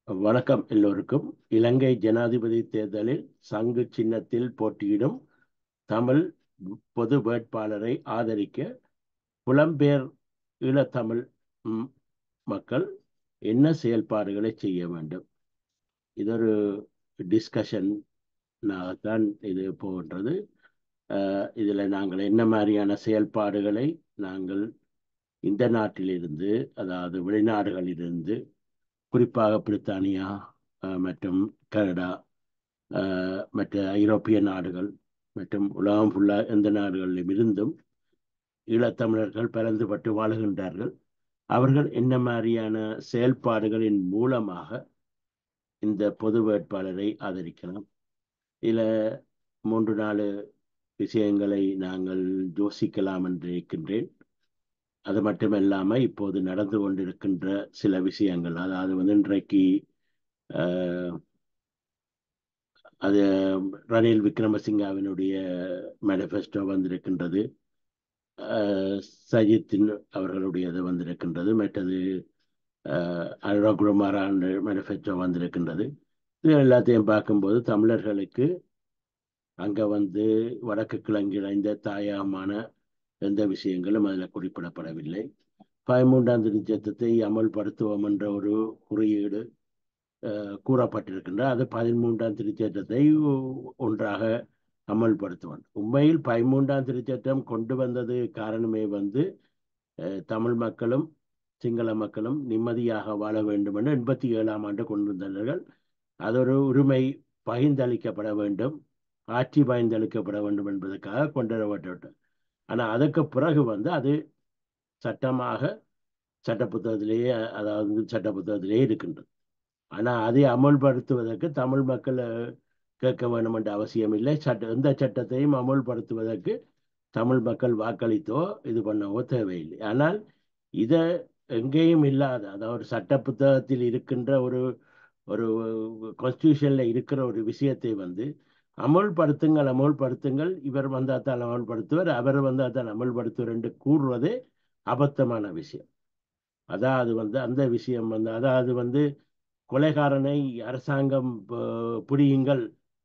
வணக்கம் எல்லோருக்கும் இலங்கை ஜனாதிபதி தேர்தலில் சங்கு சின்னத்தில் போட்டியிடும் தமிழ் பொது வேட்பாளரை ஆதரிக்க புலம்பெயர் ஈழத்தமிழ் ம், மக்கள் என்ன செயல்பாடுகளை செய்ய வேண்டும் இதொரு டிஸ்கஷன் தான் இது போகின்றது அஹ், இதுல நாங்கள் என்ன மாதிரியான செயல்பாடுகளை நாங்கள் இந்த நாட்டிலிருந்து அதாவது வெளிநாடுகளிலிருந்து குறிப்பாக பிரித்தானியா அஹ், மற்றும் கனடா அஹ், மற்ற ஐரோப்பிய நாடுகள் மற்றும் உலகம் ஃபுல்லா எந்த நாடுகளிலும் இருந்தும் ஈழத்தமிழர்கள் பரந்துபட்டு வாழுகின்றார்கள் அவர்கள் என்ன மாதிரியான செயல்பாடுகளின் மூலமாக இந்த பொது வேட்பாளரை ஆதரிக்கலாம் இதில் மூன்று நாலு விஷயங்களை நாங்கள் யோசிக்கலாம் என்று இருக்கின்றேன் அது மட்டுமல்லாமல் இப்போது நடந்து கொண்டிருக்கின்ற சில விஷயங்கள் அதாவது வந்து இன்றைக்கு அஹ், அது ரணில் விக்ரமசிங்காவினுடைய மேனிஃபெஸ்டோ வந்திருக்கின்றது அஹ், சஜித்தின் அவர்களுடையது வந்திருக்கின்றது மற்றது அஹ், அனுராக் குமாரான் மேனிஃபெஸ்டோ வந்திருக்கின்றது இது எல்லாத்தையும் பார்க்கும்போது தமிழர்களுக்கு அங்கே வந்து வடக்கு கிழங்கிழைந்த தாயகமான எந்த விஷயங்களும் அதில் குறிப்பிடப்படவில்லை பதிமூன்றாம் திருச்சட்டத்தை அமல்படுத்துவோம் என்ற ஒரு குறியீடு அஹ், கூறப்பட்டிருக்கின்ற அது பதிமூன்றாம் திருச்சட்டத்தை ஒ- ஒன்றாக அமல்படுத்துவோம் உண்மையில் பதிமூன்றாம் திருச்சட்டம் கொண்டு வந்தது காரணமே வந்து அஹ், தமிழ் மக்களும் சிங்கள மக்களும் நிம்மதியாக வாழ வேண்டும் என்று எண்பத்தி ஏழாம் ஆண்டு கொண்டு வந்தார்கள் அது ஒரு உரிமை பகிர்ந்தளிக்கப்பட வேண்டும் ஆட்சி பகிர்ந்தளிக்கப்பட வேண்டும் என்பதற்காக கொண்டு வரப்பட்டு ஆனால் அதுக்கு பிறகு வந்து அது சட்டமாக சட்ட புத்தகத்திலேயே அதாவது சட்ட புத்தகத்திலேயே இருக்கின்றது ஆனால் அதை அமுல்படுத்துவதற்கு தமிழ் மக்கள் அஹ், கேட்க வேண்டும் என்ற அவசியம் இல்லை சட்ட எந்த சட்டத்தையும் அமுல்படுத்துவதற்கு தமிழ் மக்கள் வாக்களித்தோ இது பண்ணவோ தேவையில்லை ஆனால் இதை எங்கேயும் இல்லாத அதாவது சட்ட புத்தகத்தில் இருக்கின்ற ஒரு ஒரு கான்ஸ்டியூஷன்ல இருக்கிற ஒரு விஷயத்தை வந்து அமுல்படுத்துங்கள் அமுல்படுத்துங்கள் இவர் வந்தால் தான் அமல்படுத்துவர் அவர் வந்தால் தான் அமல்படுத்துவர் என்று கூறுவதே அபத்தமான விஷயம் அதாவது வந்து அந்த விஷயம் வந்து அதாவது வந்து கொலைகாரனை அரசாங்கம் ப- பிடியுங்கள்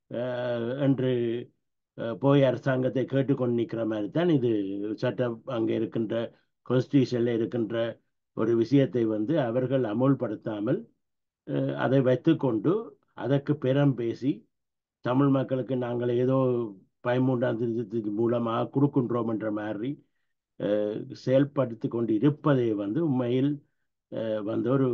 அஹ், என்று அஹ், போய் அரசாங்கத்தை கேட்டுக்கொண்டு நிற்கிற மாதிரி தான் இது சட்டம் அங்கே இருக்கின்ற கான்ஸ்டியூஷன்ல இருக்கின்ற ஒரு விஷயத்தை வந்து அவர்கள் அமுல்படுத்தாமல் அஹ், அதை வைத்துக்கொண்டு அதற்கு பெரம் பேசி தமிழ் மக்களுக்கு நாங்கள் ஏதோ பதிமூன்றாம் திருத்தத்தின் மூலமாக கொடுக்கின்றோம் என்ற மாதிரி அஹ், செயல்படுத்தி கொண்டு இருப்பதை வந்து உண்மையில் அஹ், வந்து ஒரு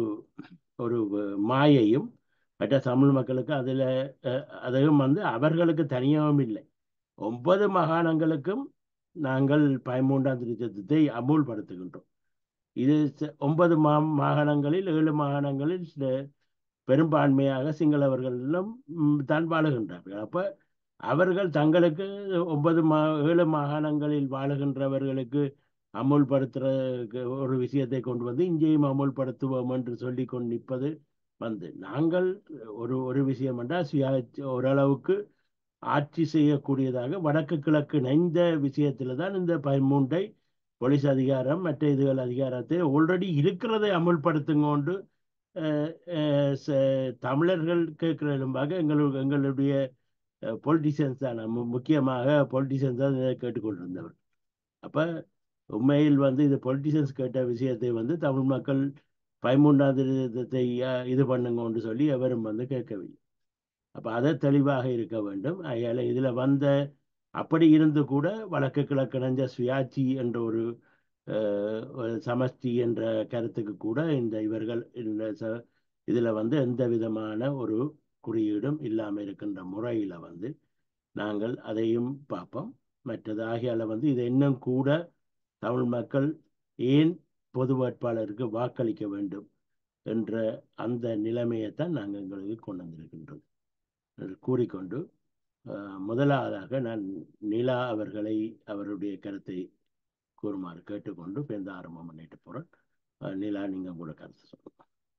ஒரு மாயையும் மற்ற தமிழ் மக்களுக்கு அதில் அதையும் வந்து அவர்களுக்கு தனியாகவும் இல்லை ஒன்பது மாகாணங்களுக்கும் நாங்கள் பதிமூன்றாம் திருச்சட்டத்தை அமுல்படுத்துகின்றோம் இது ச- ஒன்பது மா மாகாணங்களில் ஏழு மாகாணங்களில் சில- பெரும்பான்மையாக சிங்களவர்களும் ம், தான் வாழுகின்றார்கள் அப்ப அவர்கள் தங்களுக்கு ஒன்பது மா ஏழு மாகாணங்களில் வாழுகின்றவர்களுக்கு அமுல்படுத்துற ஒரு விஷயத்தை கொண்டு வந்து இங்கேயும் அமுல்படுத்துவோம் என்று சொல்லி கொண்டு நிற்பது வந்து நாங்கள் ஒரு ஒரு விஷயம் என்றால் சுயாட்சி ஓரளவுக்கு ஆட்சி செய்யக்கூடியதாக வடக்கு கிழக்கு இணைந்த விஷயத்துல தான் இந்த பதிமூன்றை போலீஸ் அதிகாரம் மற்ற இதுகள் அதிகாரத்தை ஆல்ரெடி இருக்கிறதை அமுல்படுத்துங்கோண்டு அஹ், அஹ், ச- தமிழர்கள் கேட்கிற எலும்பாக எங்களுடைய எங்களுடைய பொலிட்டிஷியன்ஸ் தான் நம்ம முக்கியமாக பொலிட்டிஷியன்ஸ் தான் இதை கேட்டுக்கொண்டிருந்தவர் அப்ப உண்மையில் வந்து இது பொலிட்டிஷியன்ஸ் கேட்ட விஷயத்தை வந்து தமிழ் மக்கள் பதிமூன்றாம் திருத்தத்தை அஹ், இது பண்ணுங்கன்னு சொல்லி எவரும் வந்து கேட்கவில்லை அப்ப அதை தெளிவாக இருக்க வேண்டும் அதனால இதுல வந்த அப்படி இருந்து கூட வடக்கு கிழக்கிணைஞ்ச சுயாட்சி என்ற ஒரு அஹ், ஒரு சமஷ்டி என்ற கருத்துக்கு கூட இந்த இவர்கள் இந்த ச- இதுல வந்து எந்த விதமான ஒரு குறியீடும் இல்லாம இருக்கின்ற முறையில வந்து நாங்கள் அதையும் பார்ப்போம் மற்றது ஆகியால வந்து இதை இன்னும் கூட தமிழ் மக்கள் ஏன் பொது வேட்பாளருக்கு வாக்களிக்க வேண்டும் என்ற அந்த நிலைமையைத்தான் நாங்கள் எங்களுக்கு கொண்டு வந்திருக்கின்றோம் என்று கூறிக்கொண்டு அஹ், முதலாவதாக நான் நிலா அவர்களை அவருடைய கருத்தை கூறுமாறு கேட்டுக்கொண்டு பேருந்து ஆரம்பம் பண்ணிட்டு போறேன் அஹ், நிலா நீங்க உங்களோட கருத்து சொல்லுங்க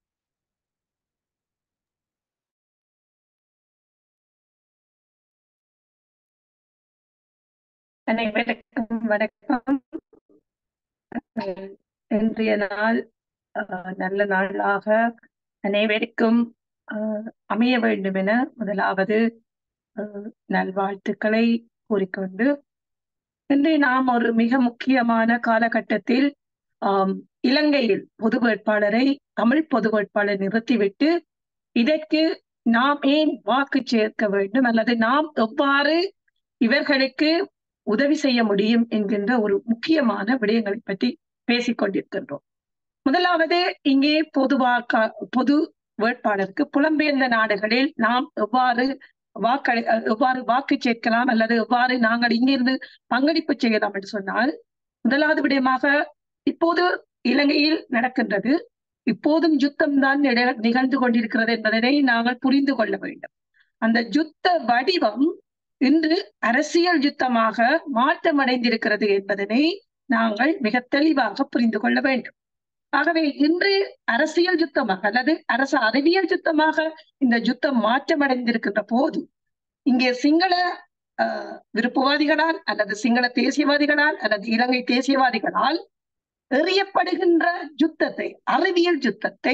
அனைவருக்கும் வணக்கம் அஹ் இன்றைய நாள் அஹ், நல்ல நாளாக அனைவருக்கும் ஆஹ் அமைய வேண்டும் என முதலாவது ஆஹ் நல்வாழ்த்துக்களை கூறிக்கொண்டு இன்று நாம் ஒரு மிக முக்கியமான காலகட்டத்தில் ஆம், இலங்கையில் பொது வேட்பாளரை தமிழ் பொது வேட்பாளர் நிறுத்திவிட்டு இதற்கு நாம் ஏன் வாக்கு சேர்க்க வேண்டும் அல்லது நாம் எவ்வாறு இவர்களுக்கு உதவி செய்ய முடியும் என்கின்ற ஒரு முக்கியமான விடயங்களை பற்றி பேசிக் கொண்டிருக்கின்றோம் முதலாவது இங்கே பொதுவாக்க பொது வேட்பாளருக்கு புலம்பெயர்ந்த நாடுகளில் நாம் எவ்வாறு வாக்களி அஹ் எவ்வாறு வாக்கு சேர்க்கலாம் அல்லது எவ்வாறு நாங்கள் இங்கிருந்து பங்களிப்பு செய்யலாம் என்று சொன்னால் முதலாவது விடயமாக இப்போது இலங்கையில் நடக்கின்றது இப்போதும் யுத்தம் தான் நிகழ்ந்து கொண்டிருக்கிறது என்பதனை நாங்கள் புரிந்து கொள்ள வேண்டும் அந்த யுத்த வடிவம் இன்று அரசியல் யுத்தமாக மாற்றமடைந்திருக்கிறது என்பதனை நாங்கள் மிக தெளிவாக புரிந்து கொள்ள வேண்டும் ஆகவே இன்று அரசியல் யுத்தமாக அல்லது அரசு அறிவியல் யுத்தமாக இந்த யுத்தம் மாற்றமடைந்திருக்கின்ற போது இங்கே சிங்கள ஆஹ், விருப்பவாதிகளால் அல்லது சிங்கள தேசியவாதிகளால் அல்லது இலங்கை தேசியவாதிகளால் எறியப்படுகின்ற யுத்தத்தை அறிவியல் யுத்தத்தை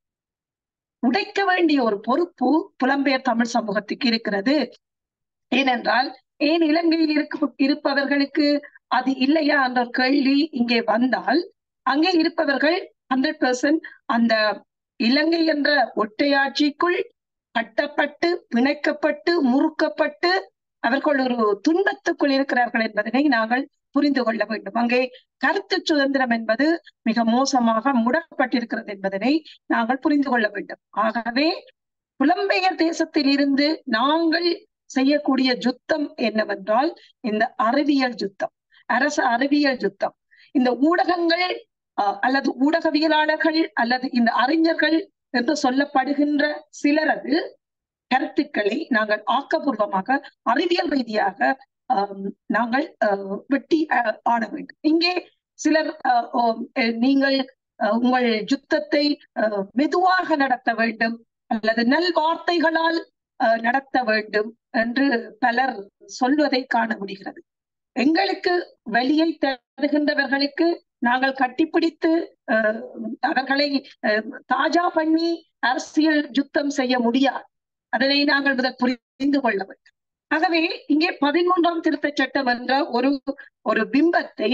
உடைக்க வேண்டிய ஒரு பொறுப்பு புலம்பெயர் தமிழ் சமூகத்துக்கு இருக்கிறது ஏனென்றால் ஏன் இலங்கையில் இருக்க இருப்பவர்களுக்கு அது இல்லையா என்ற ஒரு கேள்வி இங்கே வந்தால் அங்கே இருப்பவர்கள் ஹண்ட்ரட் பெர்சன்ட் அந்த இலங்கை என்ற ஒற்றையாட்சிக்குள் கட்டப்பட்டு பிணைக்கப்பட்டு முறுக்கப்பட்டு அவர்கள் ஒரு துன்பத்துக்குள் இருக்கிறார்கள் என்பதனை நாங்கள் புரிந்து கொள்ள வேண்டும் அங்கே கருத்து சுதந்திரம் என்பது மிக மோசமாக முடக்கப்பட்டிருக்கிறது என்பதனை நாங்கள் புரிந்து கொள்ள வேண்டும் ஆகவே புலம்பெயர் தேசத்தில் இருந்து நாங்கள் செய்யக்கூடிய யுத்தம் என்னவென்றால் இந்த அறிவியல் யுத்தம் அரசு அறிவியல் யுத்தம் இந்த ஊடகங்கள் அஹ், அல்லது ஊடகவியலாளர்கள் அல்லது இந்த அறிஞர்கள் என்று சொல்லப்படுகின்ற சிலரது கருத்துக்களை நாங்கள் ஆக்கப்பூர்வமாக அறிவியல் ரீதியாக ஆம், நாங்கள் அஹ், வெட்டி அஹ், ஆட வேண்டும் இங்கே சிலர் அஹ், ஓ, அஹ், நீங்கள் அஹ், உங்கள் யுத்தத்தை அஹ், மெதுவாக நடத்த வேண்டும் அல்லது நல் வார்த்தைகளால் அஹ், நடத்த வேண்டும் என்று பலர் சொல்வதை காண முடிகிறது எங்களுக்கு வழியை தருகின்றவர்களுக்கு நாங்கள் கட்டிப்பிடித்து அஹ், அவர்களை அஹ், தாஜா பண்ணி அரசியல் யுத்தம் செய்ய முடியாது அதனை நாங்கள் முதல் புரிந்து கொள்ள வேண்டும் ஆகவே இங்கே பதிமூன்றாம் திருத்தச் சட்டம் என்ற ஒரு ஒரு பிம்பத்தை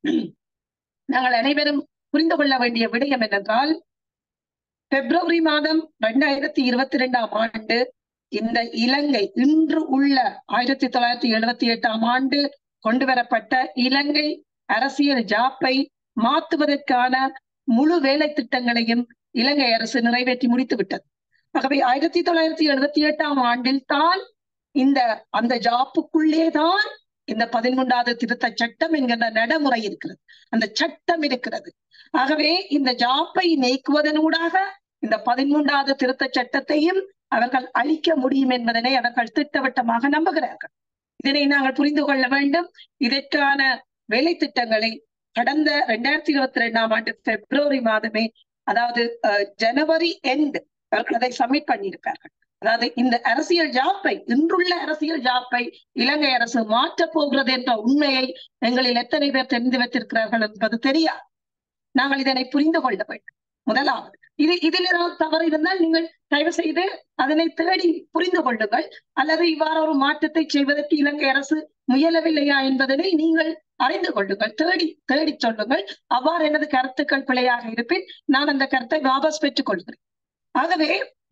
நாங்கள் அனைவரும் புரிந்து கொள்ள வேண்டிய விடயம் என்னென்றால் பிப்ரவரி மாதம் இரண்டாயிரத்தி இருபத்தி இரண்டாம் ஆண்டு இந்த இலங்கை இன்று உள்ள ஆயிரத்தி தொள்ளாயிரத்தி எழுபத்தி எட்டாம் ஆண்டு கொண்டு வரப்பட்ட இலங்கை அரசியல் ஜாப்பை மாற்றுவதற்கான முழு வேலை திட்டங்களையும் இலங்கை அரசு நிறைவேற்றி முடித்து விட்டது ஆகவே ஆயிரத்தி தொள்ளாயிரத்தி எழுபத்தி எட்டாம் ஆண்டில் தான் இந்த அந்த ஜாப்புக்குள்ளே தான் இந்த பதிமூன்றாவது திருத்த சட்டம் என்கிற நடைமுறை இருக்கிறது அந்த சட்டம் இருக்கிறது ஆகவே இந்த ஜாப்பை நீக்குவதனூடாக இந்த பதிமூன்றாவது திருத்த சட்டத்தையும் அவர்கள் அழிக்க முடியும் என்பதனை அவர்கள் திட்டவட்டமாக நம்புகிறார்கள் இதனை நாங்கள் புரிந்து கொள்ள வேண்டும் இதற்கான வேலை திட்டங்களை கடந்த இரண்டாயிரத்தி இருபத்தி ரெண்டாம் ஆண்டு பிப்ரவரி மாதமே அதாவது அஹ், ஜனவரி எண்ட் அவர்கள் அதை சப்மிட் பண்ணியிருக்கார்கள் அதாவது இந்த அரசியல் ஜாப்பை இன்றுள்ள அரசியல் ஜாப்பை இலங்கை அரசு மாற்றப் போகிறது என்ற உண்மையை எங்களில் எத்தனை பேர் தெரிந்து வைத்திருக்கிறார்கள் என்பது தெரியாது நாங்கள் இதனை புரிந்து கொள்ள வேண்டும் முதலாவது இது இதில் ஏதாவது தவறு இருந்தால் நீங்கள் தயவு செய்து அதனை தேடி புரிந்து கொள்ளுங்கள் அல்லது இவ்வாறு ஒரு மாற்றத்தை செய்வதற்கு இலங்கை அரசு முயலவில்லையா என்பதனை நீங்கள் அறிந்து கொள்ளுங்கள் தேடி தேடி சொல்லுங்கள் அவ்வாறு எனது கருத்துக்கள் பிழையாக இருப்பின் நான் அந்த கருத்தை வாபஸ் பெற்றுக் கொள்கிறேன் ஆகவே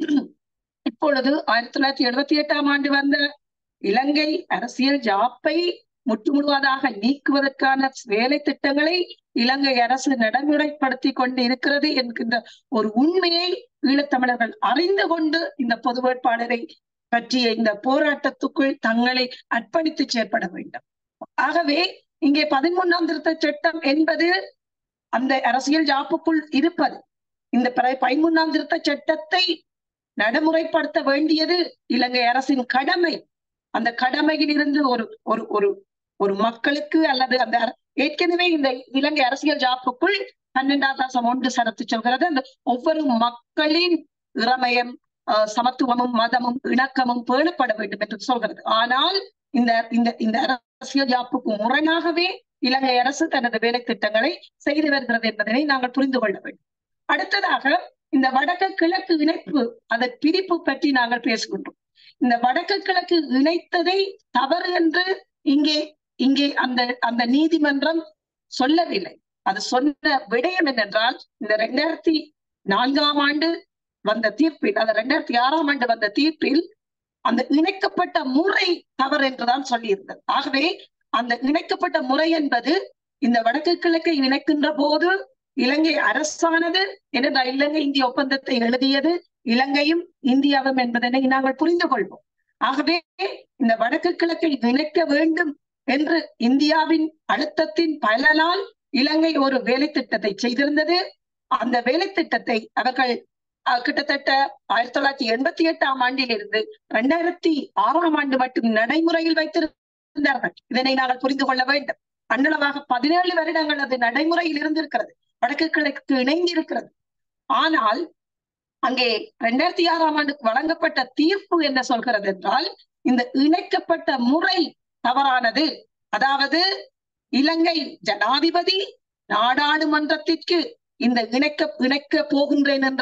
இப்பொழுது ஆயிரத்தி தொள்ளாயிரத்தி எழுபத்தி எட்டாம் ஆண்டு வந்த இலங்கை அரசியல் ஜாப்பை முற்றுமுழுவதாக நீக்குவதற்கான வேலை திட்டங்களை இலங்கை அரசு நடைமுறைப்படுத்தி கொண்டு இருக்கிறது என்கின்ற ஒரு உண்மையை ஈழத்தமிழர்கள் அறிந்து கொண்டு இந்த பொது வேட்பாளரை பற்றிய இந்த போராட்டத்துக்குள் தங்களை அர்ப்பணித்து செயற்பட வேண்டும் ஆகவே இங்கே பதிமூன்றாம் திருத்த சட்டம் என்பது அந்த அரசியல் ஜாப்புக்குள் இருப்பது இந்த பிற- பதிமூன்றாம் திருத்த சட்டத்தை நடைமுறைப்படுத்த வேண்டியது இலங்கை அரசின் கடமை அந்த கடமையில் இருந்து ஒரு ஒரு ஒரு ஒரு மக்களுக்கு அல்லது அந்த அர- ஏற்கனவே இந்த இலங்கை அரசியல் ஜாப்புக்குள் பன்னெண்டாம் தாசம் ஒன்று சரத்து சொல்கிறது அந்த ஒவ்வொரு மக்களின் இறமயம் ஆஹ், சமத்துவமும் மதமும் இணக்கமும் பேணப்பட வேண்டும் என்று சொல்கிறது ஆனால் இந்த இந்த இந்த அரசியல் ஜாப்புக்கு முரணாகவே இலங்கை அரசு தனது வேலை திட்டங்களை செய்து வருகிறது என்பதனை நாங்கள் புரிந்து கொள்ள வேண்டும் அடுத்ததாக இந்த வடக்கு கிழக்கு இணைப்பு அதை பிரிப்பு பற்றி நாங்கள் பேசுகின்றோம் இந்த வடக்கு கிழக்கு இணைத்ததை தவறு என்று இங்கே இங்கே அந்த அந்த நீதிமன்றம் சொல்லவில்லை அது சொன்ன விடயம் என்னென்றால் இந்த ரெண்டாயிரத்தி நான்காம் ஆண்டு வந்த தீர்ப்பில் அது ரெண்டாயிரத்தி ஆறாம் ஆண்டு வந்த தீர்ப்பில் அந்த இணைக்கப்பட்ட முறை தவறு என்றுதான் சொல்லியிருந்தது ஆகவே அந்த இணைக்கப்பட்ட முறை என்பது இந்த வடக்கு கிழக்கை இணைக்கின்ற போது இலங்கை அரசானது ஏனென்றால் இலங்கை இந்திய ஒப்பந்தத்தை எழுதியது இலங்கையும் இந்தியாவும் என்பதனை நாங்கள் புரிந்து கொள்வோம் ஆகவே இந்த வடக்கு கிழக்கை இணைக்க வேண்டும் என்று இந்தியாவின் அழுத்தத்தின் பலனால் இலங்கை ஒரு வேலை திட்டத்தை செய்திருந்தது அந்த வேலை திட்டத்தை அவர்கள் கிட்டத்தட்ட ஆயிரத்தி தொள்ளாயிரத்தி எண்பத்தி எட்டாம் ஆண்டில் இருந்து இரண்டாயிரத்தி ஆறாம் ஆண்டு மட்டும் நடைமுறையில் வைத்திருந்தார்கள் இதனை நாங்கள் புரிந்து கொள்ள வேண்டும் அன்னளவாக பதினேழு வருடங்கள் அது நடைமுறையில் இருந்திருக்கிறது வடக்கு கிழக்கு இணைந்து இருக்கிறது ஆனால் அங்கே இரண்டாயிரத்தி ஆறாம் ஆண்டுக்கு வழங்கப்பட்ட தீர்ப்பு என்ன சொல்கிறது என்றால் இந்த இணைக்கப்பட்ட முறை தவறானது அதாவது இலங்கை ஜனாதிபதி நாடாளுமன்றத்திற்கு இந்த இணைக்க இணைக்க போகின்றேன் என்ற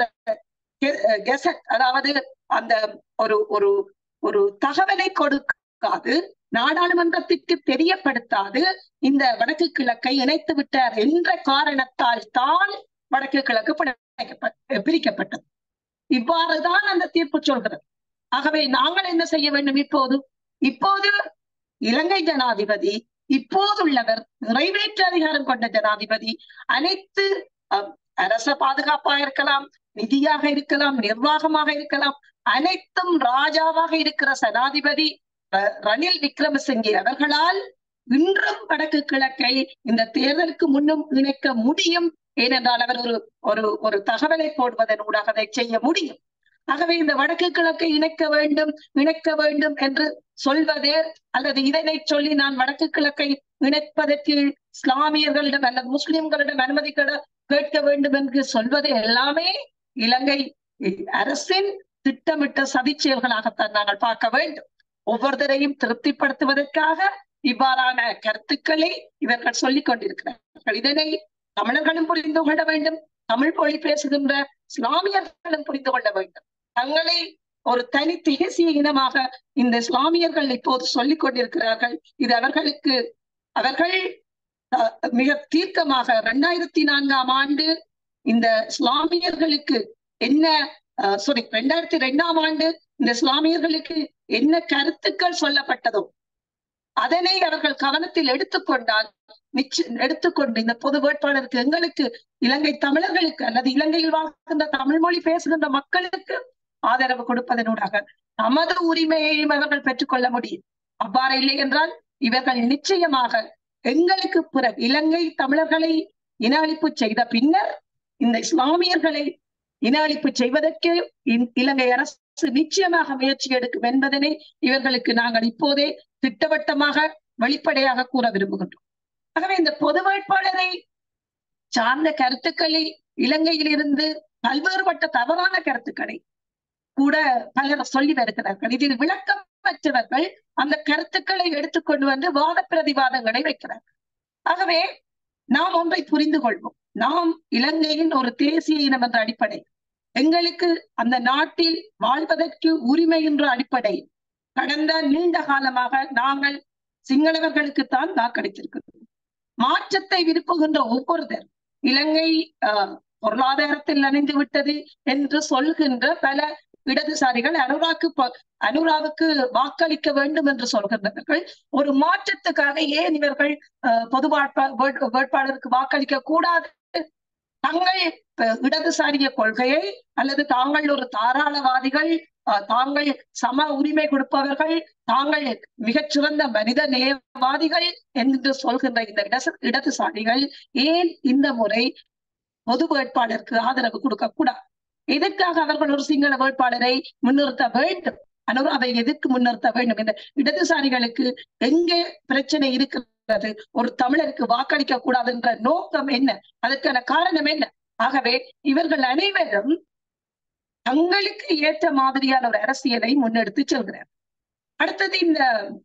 கெசட் அதாவது அந்த ஒரு ஒரு ஒரு தகவலை கொடுக்காது நாடாளுமன்றத்திற்கு தெரியப்படுத்தாது இந்த வடக்கு கிழக்கை இணைத்து விட்டார் என்ற காரணத்தால் தான் வடக்கு கிழக்கு பிரிக்கப்பட்டது இவ்வாறுதான் அந்த தீர்ப்பு சொல்கிறது ஆகவே நாங்கள் என்ன செய்ய வேண்டும் இப்போது இப்போது இலங்கை ஜனாதிபதி இப்போதுள்ளவர் நிறைவேற்று அதிகாரம் கொண்ட ஜனாதிபதி அனைத்து அரச பாதுகாப்பா இருக்கலாம் நிதியாக இருக்கலாம் நிர்வாகமாக இருக்கலாம் அனைத்தும் ராஜாவாக இருக்கிற சனாதிபதி ரணில் விக்ரமசிங்கே அவர்களால் இன்றும் வடக்கு கிழக்கை இந்த தேர்தலுக்கு முன்னும் இணைக்க முடியும் ஏனென்றால் அவர் ஒரு ஒரு ஒரு தகவலை போடுவதன் ஊடாக அதை செய்ய முடியும் ஆகவே இந்த வடக்கு கிழக்கை இணைக்க வேண்டும் இணைக்க வேண்டும் என்று சொல்வது அல்லது இதனை சொல்லி நான் வடக்கு கிழக்கை இணைப்பதற்கு இஸ்லாமியர்களிடம் அல்லது முஸ்லிம்களிடம் அனுமதி கேட்க வேண்டும் என்று சொல்வது எல்லாமே இலங்கை அரசின் திட்டமிட்ட சதி செயல்களாகத்தான் நாங்கள் பார்க்க வேண்டும் ஒவ்வொருத்தரையும் திருப்திப்படுத்துவதற்காக இவ்வாறான கருத்துக்களை இவர்கள் சொல்லிக் கொண்டிருக்கிறார்கள் இதனை தமிழர்களும் புரிந்து கொள்ள வேண்டும் தமிழ் மொழி பேசுகின்ற இஸ்லாமியர்களும் புரிந்து கொள்ள வேண்டும் தங்களை ஒரு தனி தேசிய இனமாக இந்த இஸ்லாமியர்கள் இப்போது சொல்லிக் கொண்டிருக்கிறார்கள் இது அவர்களுக்கு அவர்கள் மிக தீர்க்கமாக இரண்டாயிரத்தி நான்காம் ஆண்டு இந்த இஸ்லாமியர்களுக்கு என்ன சாரி ரெண்டாயிரத்தி ரெண்டாம் ஆண்டு இந்த இஸ்லாமியர்களுக்கு என்ன கருத்துக்கள் சொல்லப்பட்டதோ அதனை அவர்கள் கவனத்தில் எடுத்துக்கொண்டால் நிச்ச எடுத்துக்கொண்டு இந்த பொது வேட்பாளருக்கு எங்களுக்கு இலங்கை தமிழர்களுக்கு அல்லது இலங்கையில் வாழ்கின்ற தமிழ் மொழி பேசுகின்ற மக்களுக்கு ஆதரவு கொடுப்பதனூடாக நமது உரிமையையும் அவர்கள் பெற்றுக்கொள்ள முடியும் அவ்வாறு இல்லை என்றால் இவர்கள் நிச்சயமாக எங்களுக்கு பிறகு இலங்கை தமிழர்களை இன அழிப்பு செய்த பின்னர் இந்த இஸ்லாமியர்களை இன அழிப்பு செய்வதற்கு இலங்கை அரசு நிச்சயமாக முயற்சி எடுக்கும் என்பதனை இவர்களுக்கு நாங்கள் இப்போதே திட்டவட்டமாக வெளிப்படையாக கூற விரும்புகின்றோம் ஆகவே இந்த பொது வேட்பாளரை சார்ந்த கருத்துக்களை இலங்கையில் இருந்து பல்வேறுபட்ட தவறான கருத்துக்களை கூட பலர் சொல்லி வருகிறார்கள் இதில் விளக்கம் பெற்றவர்கள் அந்த கருத்துக்களை எடுத்துக்கொண்டு வந்து வாத பிரதிவாதங்களை வைக்கிறார்கள் ஆகவே நாம் ஒன்றை புரிந்து கொள்வோம் நாம் இலங்கையின் ஒரு தேசிய இனம் என்ற அடிப்படை எங்களுக்கு அந்த நாட்டில் வாழ்வதற்கு உரிமை என்ற அடிப்படையில் கடந்த நீண்ட காலமாக நாங்கள் சிங்களவர்களுக்குத்தான் வாக்களித்திருக்கிறோம் மாற்றத்தை விரும்புகின்ற ஒவ்வொருத்தர் இலங்கை பொருளாதாரத்தில் நனைந்து விட்டது என்று சொல்கின்ற பல இடதுசாரிகள் அனுராக்கு அனுராவுக்கு வாக்களிக்க வேண்டும் என்று சொல்கின்றவர்கள் ஒரு மாற்றத்துக்காக ஏன் இவர்கள் பொது வேட்பாளருக்கு வாக்களிக்க கூடாது தங்கள் இடதுசாரிய கொள்கையை அல்லது தாங்கள் ஒரு தாராளவாதிகள் தாங்கள் சம உரிமை கொடுப்பவர்கள் தாங்கள் மிகச்சிறந்த மனித நேயவாதிகள் என்று சொல்கின்ற இந்த இடதுசாரிகள் ஏன் இந்த முறை பொது வேட்பாளருக்கு ஆதரவு கொடுக்க கூடாது எதற்காக அவர்கள் ஒரு சிங்கள வேட்பாளரை முன்னிறுத்த வேண்டும் அனுராவை எதற்கு முன்னிறுத்த வேண்டும் இந்த இடதுசாரிகளுக்கு எங்கே பிரச்சனை இருக்கிறது ஒரு தமிழருக்கு வாக்களிக்க கூடாது என்ற நோக்கம் என்ன அதற்கான காரணம் என்ன ஆகவே இவர்கள் அனைவரும் தங்களுக்கு ஏற்ற மாதிரியான ஒரு அரசியலை முன்னெடுத்து செல்கிறார் அடுத்தது இந்த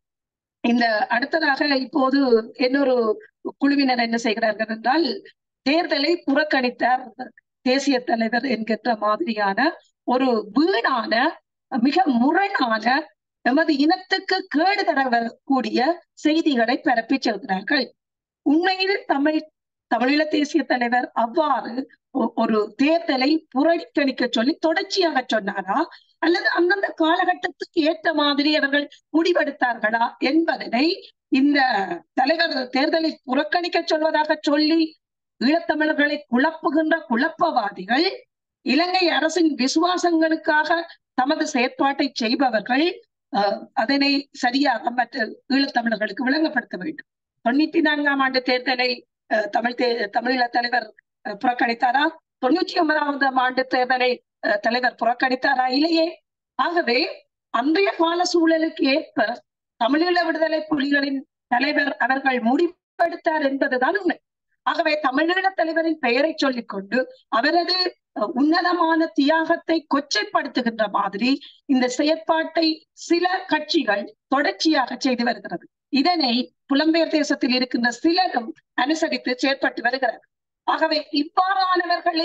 இந்த அடுத்ததாக இப்போது இன்னொரு குழுவினர் என்ன செய்கிறார்கள் என்றால் தேர்தலை புறக்கணித்தார் தேசிய தலைவர் என்கின்ற மாதிரியான ஒரு வீணான மிக முரணான எமது இனத்துக்கு கேடு தரக்கூடிய செய்திகளை பரப்பி செல்கிறார்கள் உண்மையில் தமிழ் தமிழீழ தேசிய தலைவர் அவ்வாறு ஒரு தேர்தலை புறக்கணிக்க சொல்லி தொடர்ச்சியாக சொன்னாரா அல்லது அந்தந்த காலகட்டத்துக்கு ஏற்ற மாதிரி அவர்கள் முடிவெடுத்தார்களா என்பதனை இந்த தலைவர் தேர்தலை புறக்கணிக்க சொல்வதாக சொல்லி ஈழத்தமிழர்களை குழப்புகின்ற குழப்பவாதிகள் இலங்கை அரசின் விசுவாசங்களுக்காக தமது செயற்பாட்டை செய்பவர்கள் அதனை சரியாக மற்ற ஈழத்தமிழர்களுக்கு விளங்கப்படுத்த வேண்டும் தொண்ணூத்தி நான்காம் ஆண்டு தேர்தலை தமிழ் தே தமிழீழ தலைவர் புறக்கணித்தாரா தொண்ணூற்றி ஒன்பதாவது ஆண்டு தேர்தலை தலைவர் புறக்கணித்தாரா இல்லையே ஆகவே அன்றைய கால சூழலுக்கு ஏற்ப தமிழீழ விடுதலை புலிகளின் தலைவர் அவர்கள் முடிவெடுத்தார் என்பதுதான் உண்மை ஆகவே தமிழீழ தலைவரின் பெயரை சொல்லிக்கொண்டு அவரது உன்னதமான தியாகத்தை கொச்சைப்படுத்துகின்ற மாதிரி இந்த செயற்பாட்டை சில கட்சிகள் தொடர்ச்சியாக செய்து வருகிறது இதனை புலம்பெயர் தேசத்தில் இருக்கின்ற சிலரும் அனுசரித்து செயற்பட்டு வருகிறார் ஆகவே இவ்வாறானவர்களை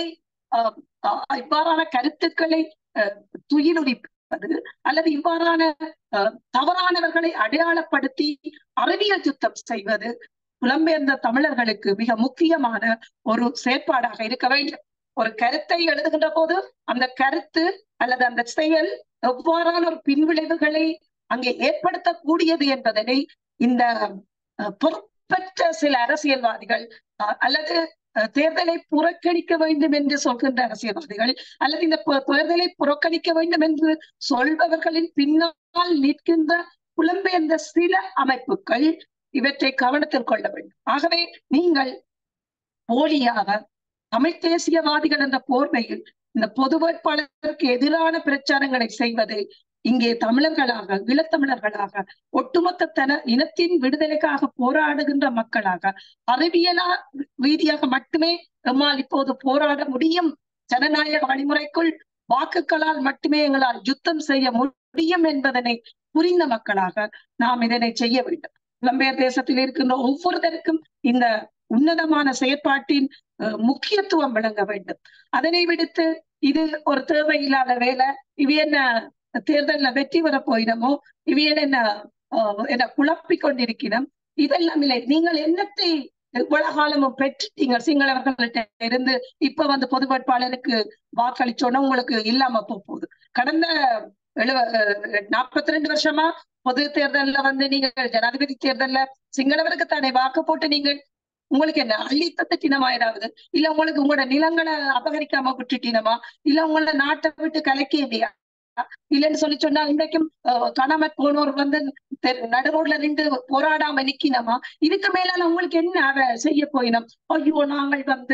இவ்வாறான கருத்துக்களை துயிலுரிப்பது அல்லது இவ்வாறான தவறானவர்களை அடையாளப்படுத்தி அறிவியல் சுத்தம் செய்வது புலம்பெயர்ந்த தமிழர்களுக்கு மிக முக்கியமான ஒரு செயற்பாடாக இருக்க வேண்டும் ஒரு கருத்தை எழுதுகின்ற போது அந்த கருத்து அல்லது அந்த செயல் எவ்வாறான ஒரு பின்விளைவுகளை அங்கே ஏற்படுத்தக்கூடியது என்பதனை இந்த பொறுப்பற்ற சில அரசியல்வாதிகள் அல்லது தேர்தலை புறக்கணிக்க வேண்டும் என்று சொல்கின்ற அரசியல்வாதிகள் அல்லது இந்த தேர்தலை புறக்கணிக்க வேண்டும் என்று சொல்பவர்களின் பின்னால் நிற்கின்ற புலம்பெயர்ந்த சில அமைப்புகள் இவற்றை கவனத்தில் கொள்ள வேண்டும் ஆகவே நீங்கள் போலியாக தமிழ் தேசியவாதிகள் என்ற போர்வையில் இந்த பொது வேட்பாளருக்கு எதிரான பிரச்சாரங்களை செய்வது இங்கே தமிழர்களாக ஈழத்தமிழர்களாக ஒட்டுமொத்த தன இனத்தின் விடுதலைக்காக போராடுகின்ற மக்களாக அறிவியலா ரீதியாக மட்டுமே எம்மால் இப்போது போராட முடியும் ஜனநாயக வழிமுறைக்குள் வாக்குகளால் மட்டுமே எங்களால் யுத்தம் செய்ய முடியும் என்பதனை புரிந்த மக்களாக நாம் இதனை செய்ய வேண்டும் புலம்பெயர் தேசத்தில் இருக்கின்ற ஒவ்வொருத்தருக்கும் இந்த உன்னதமான செயற்பாட்டின் முக்கியத்துவம் விளங்க வேண்டும் அதனை விடுத்து இது ஒரு தேவையில்லாத வேலை இவ என்ன தேர்தல்ல வெற்றி பெற போயினமோ இவையன் என்ன என்ன குழப்பி கொண்டிருக்கிறோம் இதெல்லாம் இல்லை நீங்கள் என்னத்தை இவ்வளவு காலமும் பெற்றுட்டீங்க சிங்களவர்கள்ட்ட இருந்து இப்ப வந்து பொது வேட்பாளருக்கு வாக்களிச்சோன்னா உங்களுக்கு இல்லாம போகுது கடந்த எழுவ நாற்பத்தி ரெண்டு வருஷமா பொது தேர்தல்ல வந்து நீங்கள் ஜனாதிபதி தேர்தல்ல சிங்களவருக்கு தானே வாக்கு போட்டு நீங்கள் உங்களுக்கு என்ன அள்ளித்தத்து தினமாயிராவது இல்ல உங்களுக்கு உங்களோட நிலங்களை அபகரிக்காம விட்டுட்டினமா இல்ல உங்களோட நாட்டை விட்டு கலைக்க இல்லையா இல்லைன்னு சொல்லி சொன்னா இன்றைக்கும் காணாம போனோர் வந்து நடுரோட்ல நின்று போராடாம நிக்கினமா இதுக்கு மேலால உங்களுக்கு என்ன அவ செய்ய போயினோம் ஐயோ நாங்கள் வந்து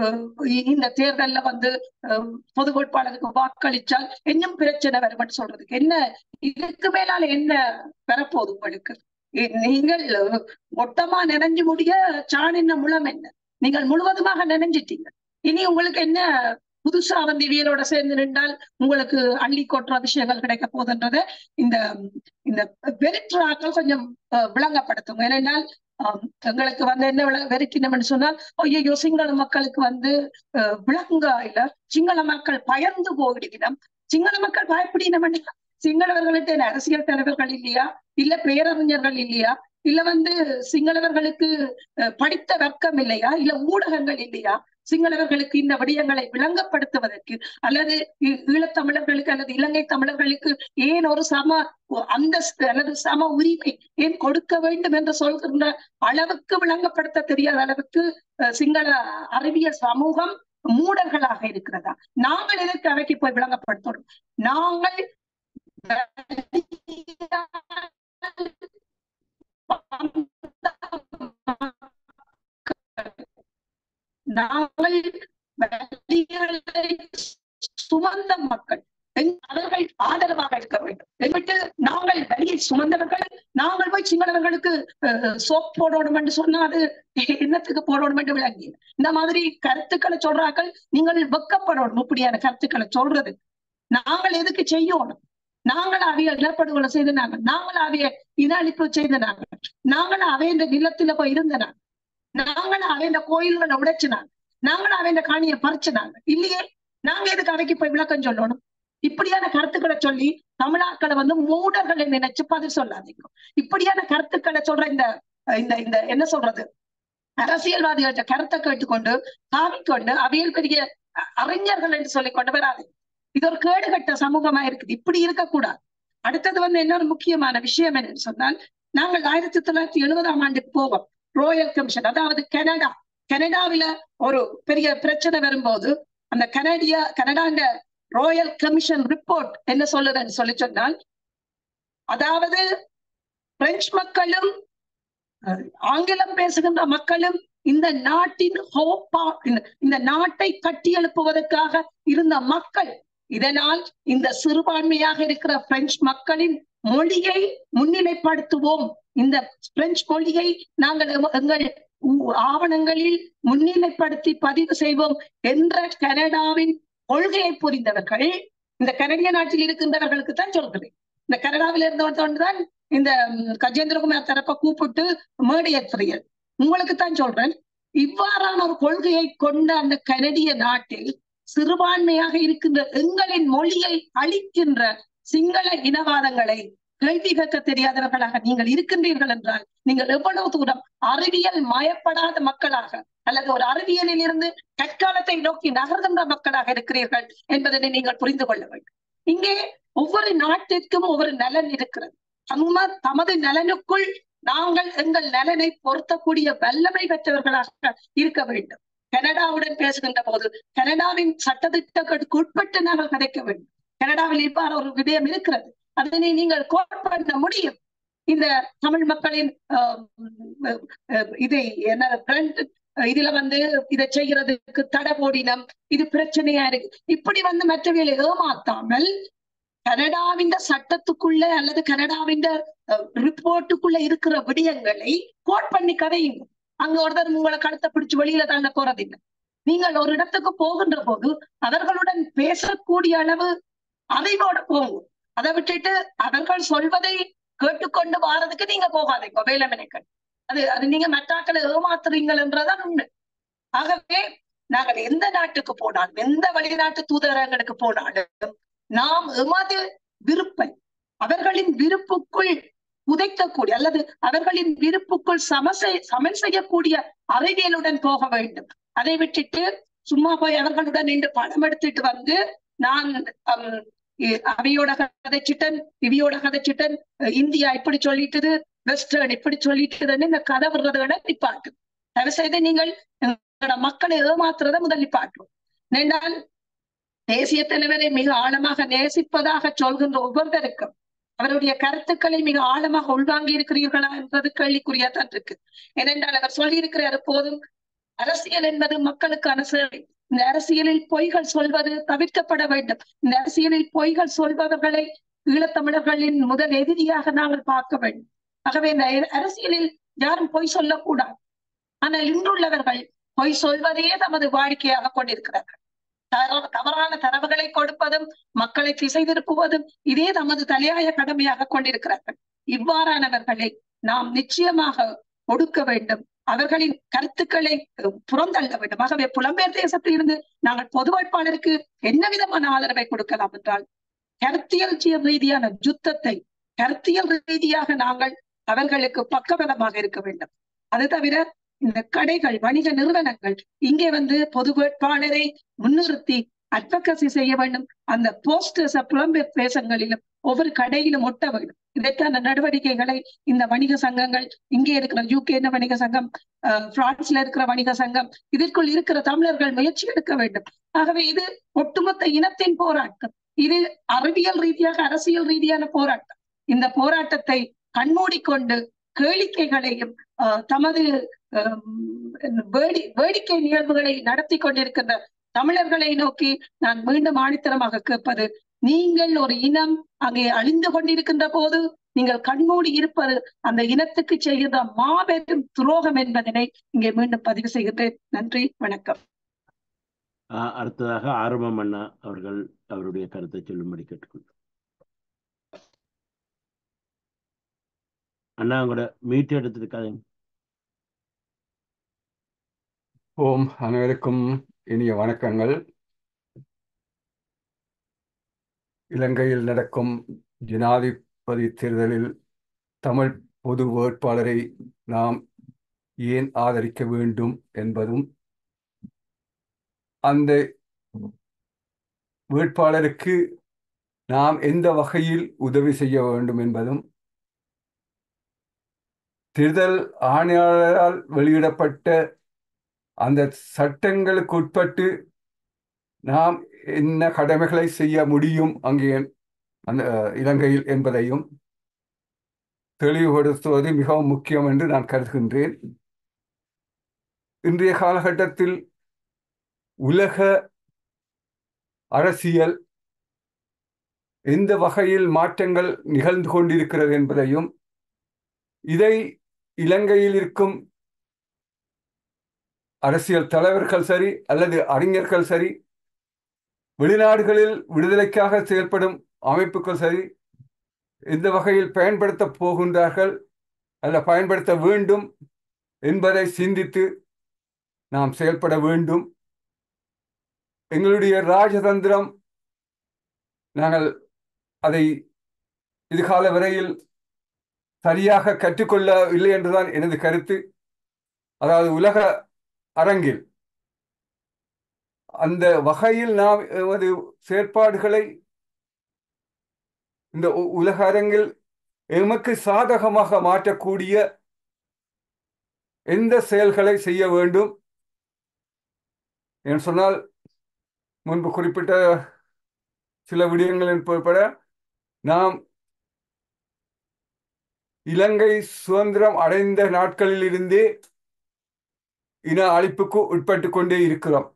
இந்த தேர்தல்ல வந்து பொது வேட்பாளருக்கு வாக்களிச்சால் இன்னும் பிரச்சனை வரும்னு சொல்றதுக்கு என்ன இதுக்கு மேலால என்ன வரப்போகுது உங்களுக்கு நீங்கள் மொத்தமா நினைஞ்சு முடிய சாணின முளம் என்ன நீங்கள் முழுவதுமாக நினைஞ்சிட்டீங்க இனி உங்களுக்கு என்ன புதுசா வந்து இவியலோட சேர்ந்து நின்றால் உங்களுக்கு அள்ளி கொட்டுற விஷயங்கள் கிடைக்க போதுன்றத இந்த இந்த வெறிற்றாக்கள் கொஞ்சம் விளங்கப்படுத்தும் ஏனென்றால் எங்களுக்கு வந்து என்ன விள வெறுக்கினோம்னு சொன்னால் ஐயோ சிங்கள மக்களுக்கு வந்து விளங்கா இல்ல சிங்கள மக்கள் பயந்து போயிடுகிறோம் சிங்கள மக்கள் பயப்படினோம் சிங்களவர்கள்ட்ட அரசியல் தலைவர்கள் இல்லையா இல்ல பேரறிஞர்கள் இல்லையா இல்ல வந்து சிங்களவர்களுக்கு படித்த வர்க்கம் இல்லையா இல்ல ஊடகங்கள் இல்லையா சிங்களவர்களுக்கு இந்த விடயங்களை விளங்கப்படுத்துவதற்கு அல்லது ஈழத்தமிழர்களுக்கு அல்லது இலங்கை தமிழர்களுக்கு ஏன் ஒரு சம அந்தஸ்து அல்லது சம உரிமை ஏன் கொடுக்க வேண்டும் என்று சொல்கின்ற அளவுக்கு விளங்கப்படுத்த தெரியாத அளவுக்கு சிங்கள அறிவியல் சமூகம் மூடர்களாக இருக்கிறதா நாங்கள் எதற்கு அவைக்கு போய் விளங்கப்படுத்தணும் நாங்கள் நாங்கள் சுமந்த மக்கள் அவர்கள் ஆதரவாக இருக்க வேண்டும் എന്നിട്ട് நாங்கள் வழியை சுமந்தவர்கள் நாங்கள் போய் சிங்களவர்களுக்கு சோப் போடணும் என்று சொன்னா அது என்னத்துக்கு போடணும் என்று விளங்கி இந்த மாதிரி கருத்துக்களை சொல்றார்கள் நீங்கள் வெக்கப்படணும் இப்படியான கருத்துக்களை சொல்றது நாங்கள் எதுக்கு செய்யணும் நாங்கள் அவைய நிலப்படுகொலை செய்த நாங்கள் நாங்கள் அவைய இன அழிப்பு செய்த நாங்கள் நாங்கள் அவைய நிலத்துல போய் இருந்த நாங்கள் நாங்கள் அவைய கோயில்களை உடைச்சு நாங்கள் நாங்களும் அவன் காணியை பறிச்சுனாங்க இல்லையே நாங்க எதுக்கு அவைக்கு போய் விளக்கம் சொல்லணும் இப்படியான கருத்துக்களை சொல்லி தமிழாக்களை வந்து மூடர்களை நினைச்சு பதில் சொல்லாதீங்க இப்படியான கருத்துக்களை சொல்ற இந்த இந்த இந்த என்ன சொல்றது அரசியல்வாதிகள்ட்ட கருத்தை கேட்டுக்கொண்டு காவிக்கொண்டு அவையில் பெரிய அறிஞர்கள் என்று சொல்லி கொண்டு வராது இது ஒரு கேடுகட்ட சமூகமா இருக்குது இப்படி இருக்கக்கூடாது அடுத்தது வந்து இன்னொரு முக்கியமான விஷயம் என்னன்னு சொன்னால் நாங்கள் ஆயிரத்தி தொள்ளாயிரத்தி எழுபதாம் ஆண்டுக்கு போவோம் ரோயல் கமிஷன் அதாவது கனடா கனடாவில ஒரு பெரிய பிரச்சனை வரும்போது அந்த கனடிய கனடாண்ட ராயல் கமிஷன் ரிப்போர்ட் என்ன சொல்லுதுன்னு சொல்லி சொன்னால் அதாவது பிரெஞ்சு மக்களும் ஆங்கிலம் பேசுகின்ற மக்களும் இந்த நாட்டின் ஹோப்பா இந்த நாட்டை கட்டி எழுப்புவதற்காக இருந்த மக்கள் இதனால் இந்த சிறுபான்மையாக இருக்கிற பிரெஞ்சு மக்களின் மொழியை முன்னிலைப்படுத்துவோம் இந்த பிரெஞ்சு மொழியை நாங்கள் எங்கள் ஆவணங்களில் முன்னிலைப்படுத்தி பதிவு செய்வோம் என்ற கனடாவின் கொள்கையை புரிந்தவர்கள் இந்த கனடிய நாட்டில் இருக்கின்றவர்களுக்கு தான் சொல்கிறேன் இந்த கனடாவில் இருந்தவன் தான் இந்த கஜேந்திரகுமார் தரப்ப கூப்பிட்டு மேடையேற்றுறீர்கள் உங்களுக்கு தான் சொல்றேன் இவ்வாறான ஒரு கொள்கையை கொண்ட அந்த கனடிய நாட்டில் சிறுபான்மையாக இருக்கின்ற எங்களின் மொழியை அளிக்கின்ற சிங்கள இனவாதங்களை கேள்வி கேட்க தெரியாதவர்களாக நீங்கள் இருக்கின்றீர்கள் என்றால் நீங்கள் எவ்வளவு தூரம் அறிவியல் மயப்படாத மக்களாக அல்லது ஒரு அறிவியலில் இருந்து தற்காலத்தை நோக்கி நகர்கின்ற மக்களாக இருக்கிறீர்கள் என்பதனை நீங்கள் புரிந்து கொள்ள வேண்டும் இங்கே ஒவ்வொரு நாட்டிற்கும் ஒவ்வொரு நலன் இருக்கிறது தம்ம தமது நலனுக்குள் நாங்கள் எங்கள் நலனை பொருத்தக்கூடிய வல்லமை பெற்றவர்களாக இருக்க வேண்டும் கனடாவுடன் பேசுகின்ற போது கனடாவின் சட்டத்திட்டங்களுக்கு உட்பட்டு நாங்கள் கதைக்க வேண்டும் கனடாவில் இவ்வாறு ஒரு விடயம் இருக்கிறது அதனை நீங்கள் கோட் பண்ண முடியும் இந்த தமிழ் மக்களின் இதை என்ன இதுல வந்து இதை செய்யறதுக்கு தடை போடினம் இது பிரச்சனையா இருக்கு இப்படி வந்து மற்றவைகளை ஏமாத்தாமல் கனடாவின் சட்டத்துக்குள்ள அல்லது கனடாவின் ரிப்போர்ட்டுக்குள்ள இருக்கிற விடயங்களை கோட் பண்ணி கதையுங்க அங்க ஒருத்தர் உங்களை கழுத்தை பிடிச்சு வெளியில தாண்ட போறதில்லை நீங்கள் ஒரு இடத்துக்கு போகின்ற போது அவர்களுடன் பேசக்கூடிய அளவு அறிவோட போங்க அதை விட்டுட்டு அவர்கள் சொல்வதை கேட்டுக்கொண்டு வாரதுக்கு நீங்க போகாதீங்க வேலமனைக்கள் அது அது நீங்க மெட்டாக்களை ஏமாத்துறீங்கன்றதான் உண்மை ஆகவே நாங்கள் எந்த நாட்டுக்கு போனாலும் எந்த வெளிநாட்டு தூதரங்களுக்கு போனாலும் நாம் எமது விருப்பை அவர்களின் விருப்புக்குள் உதைக்கக்கூடிய அல்லது அவர்களின் விருப்புக்குள் சமசை சமன் செய்யக்கூடிய அறிவியலுடன் போக வேண்டும் அதை விட்டுட்டு சும்மா போய் அவர்களுடன் நின்று படம் எடுத்துட்டு வந்து நான் அவையோட கதைச்சிட்டன் இவியோட கதைச்சிட்டன் இந்தியா இப்படி சொல்லிட்டுது வெஸ்டர்ன் இப்படி சொல்லிட்டுதுன்னு இந்த கதை விடுறதுகளை நிப்பாட்டு தயவு செய்து நீங்கள் மக்களை ஏமாத்துறதை முதல் நிப்பாட்டும் ஏனென்றால் தேசிய தலைவரை மிக ஆழமாக நேசிப்பதாக சொல்கின்ற ஒவ்வொருவருக்கும் அவருடைய கருத்துக்களை மிக ஆழமாக உள்வாங்கி இருக்கிறீர்களா என்பது கேள்விக்குறியாதான் இருக்கு ஏனென்றால் அவர் சொல்லியிருக்கிறார் போதும் அரசியல் என்பது மக்களுக்கான சேவை இந்த அரசியலில் பொய்கள் சொல்வது தவிர்க்கப்பட வேண்டும் இந்த அரசியலில் பொய்கள் சொல்பவர்களை ஈழத்தமிழர்களின் முதல் எதிரியாக நாங்கள் பார்க்க வேண்டும் ஆகவே இந்த அரசியலில் யாரும் பொய் சொல்லக்கூடாது ஆனால் இன்றுள்ளவர்கள் பொய் சொல்வதையே தமது வாடிக்கையாக கொண்டிருக்கிறார்கள் தவறான தரவுகளை கொடுப்பதும் மக்களை திசை திருப்புவதும் இதே தமது தலையாய கடமையாக கொண்டிருக்கிறார்கள் இவ்வாறானவர்களை நாம் நிச்சயமாக ஒடுக்க வேண்டும் அவர்களின் கருத்துக்களை புறந்தள்ள வேண்டும் ஆகவே புலம்பெயர் தேசத்தில் இருந்து நாங்கள் பொது வேட்பாளருக்கு என்ன விதமான ஆதரவை கொடுக்கலாம் என்றால் கருத்தியல் ரீதியான யுத்தத்தை கருத்தியல் ரீதியாக நாங்கள் அவர்களுக்கு பக்கபலமாக இருக்க வேண்டும் அது தவிர இந்த கடைகள் வணிக நிறுவனங்கள் இங்கே வந்து பொது வேட்பாளரை முன்னிறுத்தி அட்வகசி செய்ய வேண்டும் அந்த போஸ்டர்ஸ் புலம்பெயர் தேசங்களிலும் ஒவ்வொரு கடையிலும் ஒட்ட வேண்டும் இதற்கான நடவடிக்கைகளை இந்த வணிக சங்கங்கள் இங்கே இருக்கிற யூகே வணிக சங்கம் பிரான்ஸ்ல இருக்கிற வணிக சங்கம் இதற்குள் இருக்கிற தமிழர்கள் முயற்சி எடுக்க வேண்டும் ஆகவே இது ஒட்டுமொத்த இனத்தின் போராட்டம் இது அறிவியல் ரீதியாக அரசியல் ரீதியான போராட்டம் இந்த போராட்டத்தை கண்மூடிக்கொண்டு கேளிக்கைகளையும் தமது வேடி வேடிக்கை நிகழ்வுகளை நடத்தி கொண்டிருக்கின்ற தமிழர்களை நோக்கி நான் மீண்டும் ஆணித்தரமாக கேட்பது நீங்கள் ஒரு இனம் அங்கே அழிந்து கொண்டிருக்கின்ற போது நீங்கள் கண்மூடி இருப்பது அந்த இனத்துக்கு செய்கின்ற மாபெரும் துரோகம் என்பதனை இங்கே மீண்டும் பதிவு செய்கின்றேன் நன்றி வணக்கம் அடுத்ததாக ஆரம்பம் அண்ணா அவர்கள் அவருடைய கருத்தை சொல்லும்படி கேட்டுக்கொள்கிறோம் அண்ணா உங்களோட மீட் எடுத்திருக்காதீங்க ஓம் அனைவருக்கும் இனிய வணக்கங்கள் இலங்கையில் நடக்கும் ஜனாதிபதி தேர்தலில் தமிழ் பொது வேட்பாளரை நாம் ஏன் ஆதரிக்க வேண்டும் என்பதும் அந்த வேட்பாளருக்கு நாம் எந்த வகையில் உதவி செய்ய வேண்டும் என்பதும் தேர்தல் ஆணையாளரால் வெளியிடப்பட்ட அந்த சட்டங்களுக்கு உட்பட்டு நாம் என்ன கடமைகளை செய்ய முடியும் அங்கே அந்த இலங்கையில் என்பதையும் தெளிவுபடுத்துவது மிகவும் முக்கியம் என்று நான் கருதுகின்றேன் இன்றைய காலகட்டத்தில் உலக அரசியல் எந்த வகையில் மாற்றங்கள் நிகழ்ந்து கொண்டிருக்கிறது என்பதையும் இதை இலங்கையில் இருக்கும் அரசியல் தலைவர்கள் சரி அல்லது அறிஞர்கள் சரி வெளிநாடுகளில் விடுதலைக்காக செயல்படும் அமைப்புகள் சரி எந்த வகையில் பயன்படுத்த போகின்றார்கள் அல்ல பயன்படுத்த வேண்டும் என்பதை சிந்தித்து நாம் செயல்பட வேண்டும் எங்களுடைய ராஜதந்திரம் நாங்கள் அதை இதுகால வரையில் சரியாக கற்றுக்கொள்ளவில்லை என்றுதான் எனது கருத்து அதாவது உலக அரங்கில் அந்த வகையில் நாம் எமது செயற்பாடுகளை இந்த உலக அரங்கில் எமக்கு சாதகமாக மாற்றக்கூடிய எந்த செயல்களை செய்ய வேண்டும் என்று சொன்னால் முன்பு குறிப்பிட்ட சில விடயங்களின் பொருட்பட நாம் இலங்கை சுதந்திரம் அடைந்த நாட்களில் இருந்தே இன அழிப்புக்கு உட்பட்டு கொண்டே இருக்கிறோம்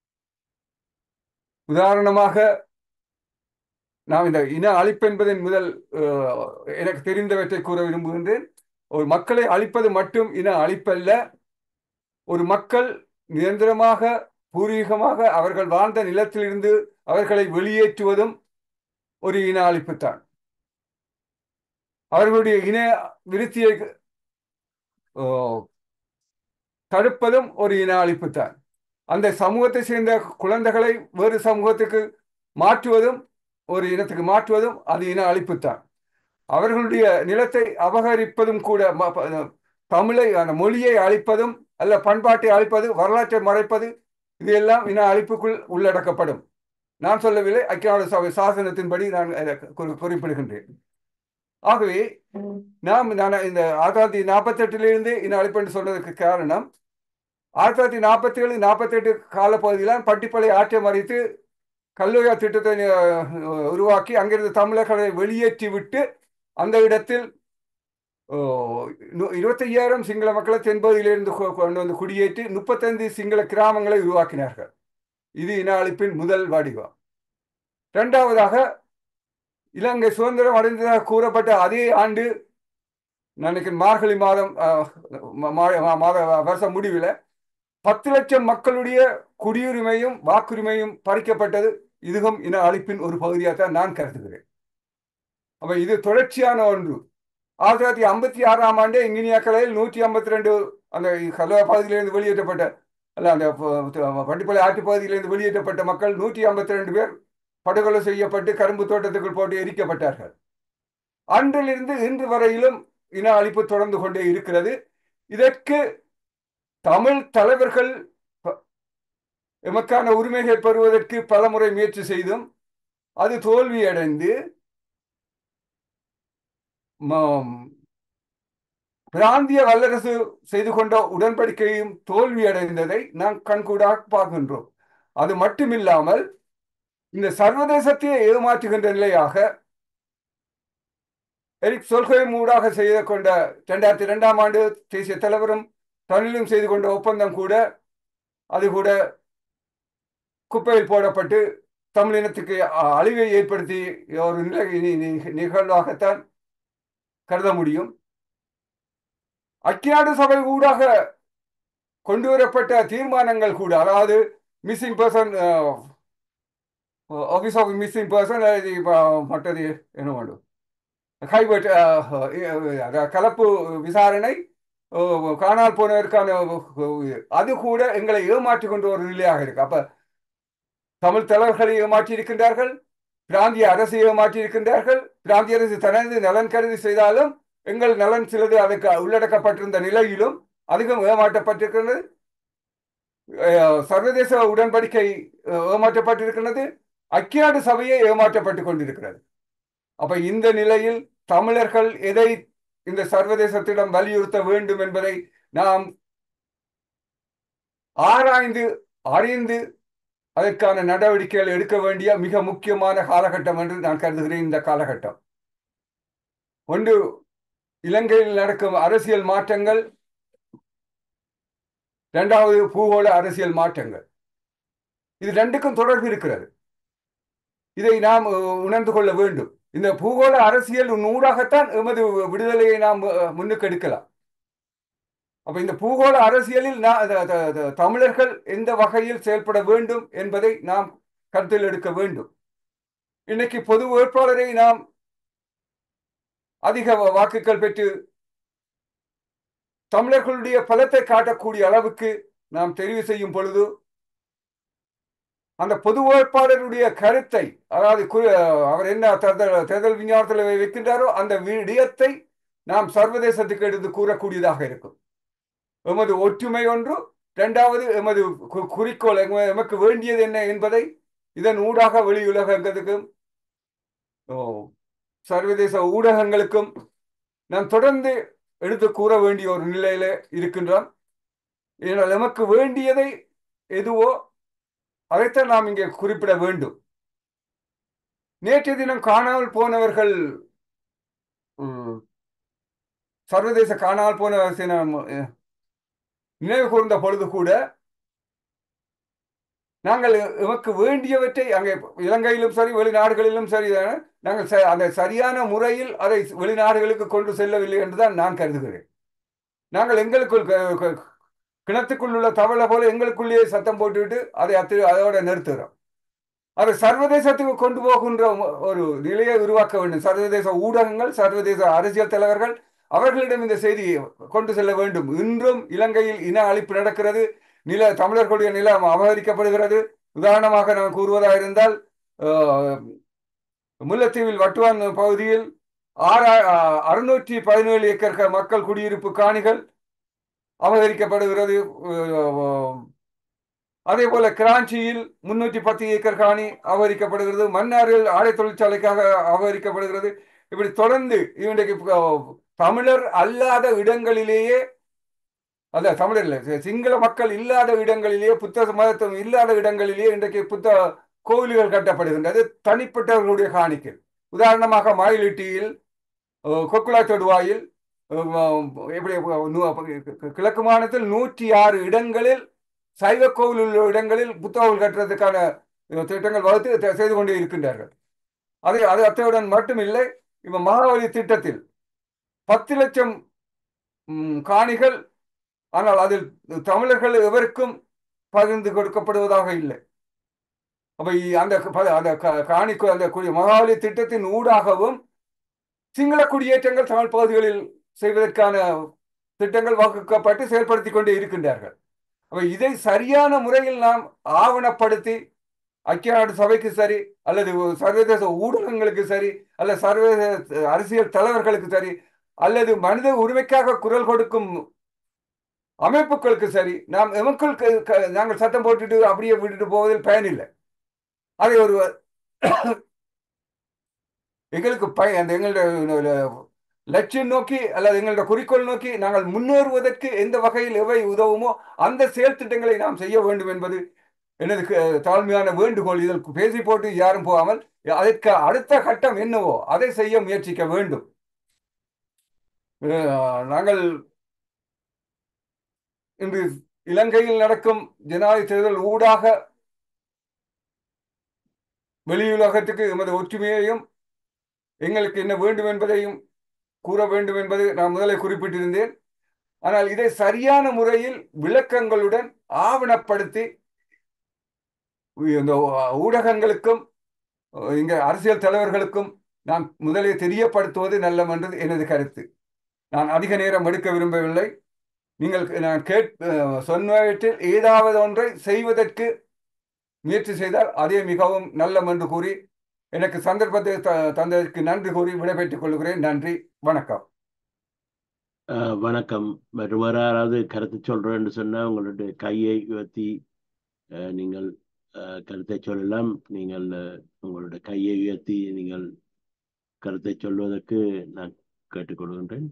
உதாரணமாக நாம் இந்த இன அழிப்பு என்பதன் முதல் எனக்கு தெரிந்தவற்றை கூற விரும்புகின்றேன் ஒரு மக்களை அழிப்பது மட்டும் இன அழிப்பல்ல ஒரு மக்கள் நிரந்தரமாக பூர்வீகமாக அவர்கள் வாழ்ந்த நிலத்திலிருந்து அவர்களை வெளியேற்றுவதும் ஒரு இன அழிப்புத்தான் அவர்களுடைய இன விருத்தியை தடுப்பதும் ஒரு இன அழிப்புத்தான் அந்த சமூகத்தை சேர்ந்த குழந்தைகளை வேறு சமூகத்துக்கு மாற்றுவதும் ஒரு இனத்துக்கு மாற்றுவதும் அது இன அழிப்புத்தான் அவர்களுடைய நிலத்தை அபகரிப்பதும் கூட தமிழை அந்த மொழியை அழிப்பதும் அல்ல பண்பாட்டை அழிப்பது வரலாற்றை மறைப்பது இது எல்லாம் இன அழிப்புக்குள் உள்ளடக்கப்படும் நான் சொல்லவில்லை ஐக்கிய சபை சாசனத்தின்படி நான் குறிப்பிடுகின்றேன் ஆகவே நாம் நான் இந்த ஆயிரத்தி தொள்ளாயிரத்தி நாற்பத்தி எட்டிலிருந்து இன அழிப்பு என்று சொன்னதுக்கு காரணம் ஆயிரத்தி தொள்ளாயிரத்தி நாற்பத்தி ஏழு நாற்பத்தி எட்டு காலப்பகுதியில் பட்டிப்பளை ஆற்றை மறித்து கல்லூரியா திட்டத்தை உருவாக்கி அங்கிருந்து தமிழர்களை வெளியேற்றி விட்டு அந்த இடத்தில் இருபத்தையாயிரம் சிங்கள மக்களை தென்பகுதியிலிருந்து கொண்டு வந்து குடியேற்றி முப்பத்தைந்து சிங்கள கிராமங்களை உருவாக்கினார்கள் இது இன அழிப்பின் முதல் வடிவம் இரண்டாவதாக இலங்கை சுதந்திரம் அடைந்ததாக கூறப்பட்ட அதே ஆண்டு நினைக்கிறேன் மார்கழி மாதம் மாத வருஷ முடிவில் பத்து லட்சம் மக்களுடைய குடியுரிமையும் வாக்குரிமையும் பறிக்கப்பட்டது இதுவும் இன அழிப்பின் ஒரு பகுதியாக தான் நான் கருதுகிறேன் அப்ப இது தொடர்ச்சியான ஒன்று ஆயிரத்தி தொள்ளாயிரத்தி ஐம்பத்தி ஆறாம் ஆண்டு இங்கினியாக்கலையில் நூற்றி ஐம்பத்தி ரெண்டு அந்த கல்வா பகுதியிலிருந்து வெளியேற்றப்பட்ட அல்ல அந்த பண்டிப்பள்ளி ஆற்று பகுதியிலிருந்து வெளியேற்றப்பட்ட மக்கள் நூற்றி ஐம்பத்தி ரெண்டு பேர் படுகொலை செய்யப்பட்டு கரும்பு தோட்டத்துக்குள் போட்டு எரிக்கப்பட்டார்கள் அன்றிலிருந்து இன்று வரையிலும் இன அழிப்பு தொடர்ந்து கொண்டே இருக்கிறது இதற்கு தமிழ் தலைவர்கள் எமக்கான உரிமைகளை பெறுவதற்கு பலமுறை முயற்சி செய்தும் அது தோல்வியடைந்து பிராந்திய வல்லரசு செய்து கொண்ட உடன்படிக்கையும் தோல்வியடைந்ததை நாம் கண்கூடாக பார்க்கின்றோம் அது மட்டுமில்லாமல் இந்த சர்வதேசத்தையே ஏமாற்றுகின்ற நிலையாக எரிக் சொல்கை மூடாக செய்து கொண்ட இரண்டாயிரத்தி இரண்டாம் ஆண்டு தேசிய தலைவரும் தமிழிலும் செய்து கொண்ட ஒப்பந்தம் கூட அது கூட குப்பையில் போடப்பட்டு தமிழினத்துக்கு அழிவை ஏற்படுத்தி ஒரு நிலை நிகழ்வாகத்தான் கருத முடியும் ஐக்கிய சபை ஊடாக கொண்டு வரப்பட்ட தீர்மானங்கள் கூட அதாவது missing person office of missing person மற்றது என்ன வேண்டும் ஹைபர்ட் கலப்பு விசாரணை அஹ், காணால் போனதற்கான அஹ், அது கூட எங்களை ஏமாற்றிக் கொண்ட ஒரு நிலையாக இருக்கு அப்ப தமிழ் தலைவர்களை ஏமாற்றி இருக்கின்றார்கள் பிராந்திய அரசை ஏமாற்றி இருக்கின்றார்கள் பிராந்திய அரசு தனது நலன் கருதி செய்தாலும் எங்கள் நலன் சிலது அதுக்கு உள்ளடக்கப்பட்டிருந்த நிலையிலும் அதிகம் ஏமாற்றப்பட்டிருக்கிறது அஹ், சர்வதேச உடன்படிக்கை அஹ், ஏமாற்றப்பட்டிருக்கிறது ஐக்கிய நாடு சபையே ஏமாற்றப்பட்டுக் கொண்டிருக்கிறது அப்ப இந்த நிலையில் தமிழர்கள் எதை இந்த சர்வதேசத்திடம் வலியுறுத்த வேண்டும் என்பதை நாம் ஆராய்ந்து அறிந்து அதற்கான நடவடிக்கைகள் எடுக்க வேண்டிய மிக முக்கியமான காலகட்டம் என்று நான் கருதுகிறேன் இந்த காலகட்டம் ஒன்று இலங்கையில் நடக்கும் அரசியல் மாற்றங்கள் இரண்டாவது பூகோள அரசியல் மாற்றங்கள் இது ரெண்டுக்கும் தொடர்பு இருக்கிறது இதை நாம் அஹ், உணர்ந்து கொள்ள வேண்டும் இந்த பூகோள அரசியல் ஊடாகத்தான் எமது விடுதலையை நாம் அஹ், முன்னுக்கு எடுக்கலாம் அப்ப இந்த பூகோள அரசியலில் நா- த- த- த- தமிழர்கள் எந்த வகையில் செயல்பட வேண்டும் என்பதை நாம் கருத்தில் எடுக்க வேண்டும் இன்னைக்கு பொது வேட்பாளரை நாம் அதிக வா- வாக்குகள் பெற்று தமிழர்களுடைய பலத்தை காட்டக்கூடிய அளவுக்கு நாம் தெரிவு செய்யும் பொழுது அந்த பொது வேட்பாளருடைய கருத்தை அதாவது கு- அவர் என்ன தேர்தல் தேர்தல் விஞ்ஞானத்தில் வைக்கின்றாரோ அந்த விடயத்தை நாம் சர்வதேசத்துக்கு எடுத்து கூறக்கூடியதாக இருக்கும் எமது ஒற்றுமை ஒன்று இரண்டாவது எமது கு- குறிக்கோள் எம- எமக்கு வேண்டியது என்ன என்பதை இதன் ஊடாக வெளியுலகங்களுக்கும் ஓ, சர்வதேச ஊடகங்களுக்கும் நாம் தொடர்ந்து எடுத்து கூற வேண்டிய ஒரு நிலையில இருக்கின்றோம் ஏனால் எமக்கு வேண்டியதை எதுவோ அதைத்தான் நாம் இங்கே குறிப்பிட வேண்டும் நேற்றைய தினம் காணாமல் போனவர்கள் உம், சர்வதேச காணாமல் போன தினம், அஹ், நினைவு கூர்ந்த பொழுது கூட நாங்கள் எமக்கு வேண்டியவற்றை அங்கே இலங்கையிலும் சரி வெளிநாடுகளிலும் சரி நாங்கள் ச- அந்த சரியான முறையில் அதை வெளிநாடுகளுக்கு கொண்டு செல்லவில்லை என்றுதான் நான் கருதுகிறேன் நாங்கள் எங்களுக்குள் க- க- கிணத்துக்குள் உள்ள தவளை போல எங்களுக்குள்ளேயே சத்தம் போட்டுவிட்டு அதை அத்து அதோட நிறுத்துகிறோம் அதை சர்வதேசத்துக்கு கொண்டு போகின்ற ஒரு நிலையை உருவாக்க வேண்டும் சர்வதேச ஊடகங்கள் சர்வதேச அரசியல் தலைவர்கள் அவர்களிடம் இந்த செய்தியை கொண்டு செல்ல வேண்டும் இன்றும் இலங்கையில் இன அழிப்பு நடக்கிறது நில தமிழர்களுடைய நிலம் அபகரிக்கப்படுகிறது உதாரணமாக நான் கூறுவதாக இருந்தால் அஹ், முல்லைத்தீவில் வட்டுவான் பகுதியில் ஆறா அறுநூற்றி பதினேழு ஏக்கர் க- மக்கள் குடியிருப்பு காணிகள் அபகரிக்கப்படுகிறது அஹ், அதே போல கிராஞ்சியில் முன்னூற்றி பத்து ஏக்கர் காணி அபகரிக்கப்படுகிறது மன்னாரில் ஆடை தொழிற்சாலைக்காக அபகரிக்கப்படுகிறது இப்படி தொடர்ந்து இன்றைக்கு அஹ், தமிழர் அல்லாத இடங்களிலேயே அல்ல தமிழர் இல்லை சி- சிங்கள மக்கள் இல்லாத இடங்களிலேயே புத்த மதத்துவம் இல்லாத இடங்களிலேயே இன்றைக்கு புத்த கோவில்கள் கட்டப்படுகின்றது தனிப்பட்டவர்களுடைய காணிக்கை உதாரணமாக மயிலிட்டியில் அஹ், கொக்குலா தொடுவாயில் அஹ், எப்படி அஹ், நூ- கிழக்கு மாநிலத்தில் நூற்றி ஆறு இடங்களில் சைவ கோவில் உள்ள இடங்களில் புத்தகங்கள் கட்டுறதுக்கான அஹ், திட்டங்கள் வகுத்து த- செய்து கொண்டே இருக்கின்றார்கள் அதை அது அத்துடன் மட்டுமில்லை இப்ப மகாவலி திட்டத்தில் பத்து லட்சம் ம், காணிகள் ஆனால் அதில் தமிழர்கள் எவருக்கும் பகிர்ந்து கொடுக்கப்படுவதாக இல்லை அப்ப இ- அந்த ப- அந்த க- காணிக்கு அந்த குடி மகாவலி திட்டத்தின் ஊடாகவும் சிங்கள குடியேற்றங்கள் தமிழ் பகுதிகளில் செய்வதற்கான திட்டங்கள் வகுக்கப்பட்டு செயல்படுத்தி கொண்டே இருக்கின்றார்கள் அப்ப இதை சரியான முறையில் நாம் ஆவணப்படுத்தி ஐக்கிய நாடு சபைக்கு சரி அல்லது சர்வதேச ஊடகங்களுக்கு சரி அல்லது சர்வதேச அரசியல் தலைவர்களுக்கு சரி அல்லது மனித உரிமைக்காக குரல் கொடுக்கும் அமைப்புகளுக்கு சரி நாம் எமக்குள் க- க- நாங்கள் சத்தம் போட்டுட்டு அப்படியே விட்டுட்டு போவதில் பயனில்லை அதை ஒரு எங்களுக்கு பய அந்த எங்களுடைய லட்சியம் நோக்கி அல்லது எங்களுடைய குறிக்கோள் நோக்கி நாங்கள் முன்னேறுவதற்கு எந்த வகையில் எவை உதவுமோ அந்த செயல் திட்டங்களை நாம் செய்ய வேண்டும் என்பது எனது க- தாழ்மையான வேண்டுகோள் இதில் பேசி போட்டு யாரும் போகாமல் அதற்கு அடுத்த கட்டம் என்னவோ அதை செய்ய முயற்சிக்க வேண்டும் அஹ் நாங்கள் இன்று இலங்கையில் நடக்கும் ஜனாதிபதி தேர்தல் ஊடாக வெளியுலகத்துக்கு எமது ஒற்றுமையையும் எங்களுக்கு என்ன வேண்டும் என்பதையும் கூற வேண்டும் என்பது நான் முதலே குறிப்பிட்டிருந்தேன் ஆனால் இதை சரியான முறையில் விளக்கங்களுடன் ஆவணப்படுத்தி இந்த ஊடகங்களுக்கும் இங்க அரசியல் தலைவர்களுக்கும் நான் முதலே தெரியப்படுத்துவது நல்லம் என்றது எனது கருத்து நான் அதிக நேரம் எடுக்க விரும்பவில்லை நீங்கள் நான் கேட் அஹ், சொன்னவற்றில் ஏதாவது ஒன்றை செய்வதற்கு முயற்சி செய்தால் அதே மிகவும் நல்லம் என்று கூறி எனக்கு சந்தர்ப்பத்தை த- தந்ததற்கு நன்றி கூறி விடைபெற்றுக் கொள்கிறேன் நன்றி வணக்கம் அஹ், வணக்கம் வேறு வேறு யாராவது கருத்து சொல்றேன்னு சொன்னா உங்களுடைய கையை உயர்த்தி அஹ், நீங்கள் அஹ், கருத்தை சொல்லலாம் நீங்கள் அஹ், உங்களுடைய கையை உயர்த்தி நீங்கள் கருத்தை சொல்வதற்கு நான் கேட்டுக்கொள்கின்றேன்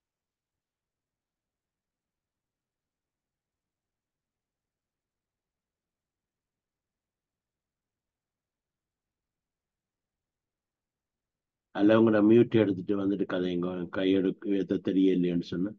அல்ல உங்களோட மியூட் எடுத்துட்டு வந்துட்டு கதைங்க கையெடுக்க உயர்த்த தெரியலையேன்னு சொன்னா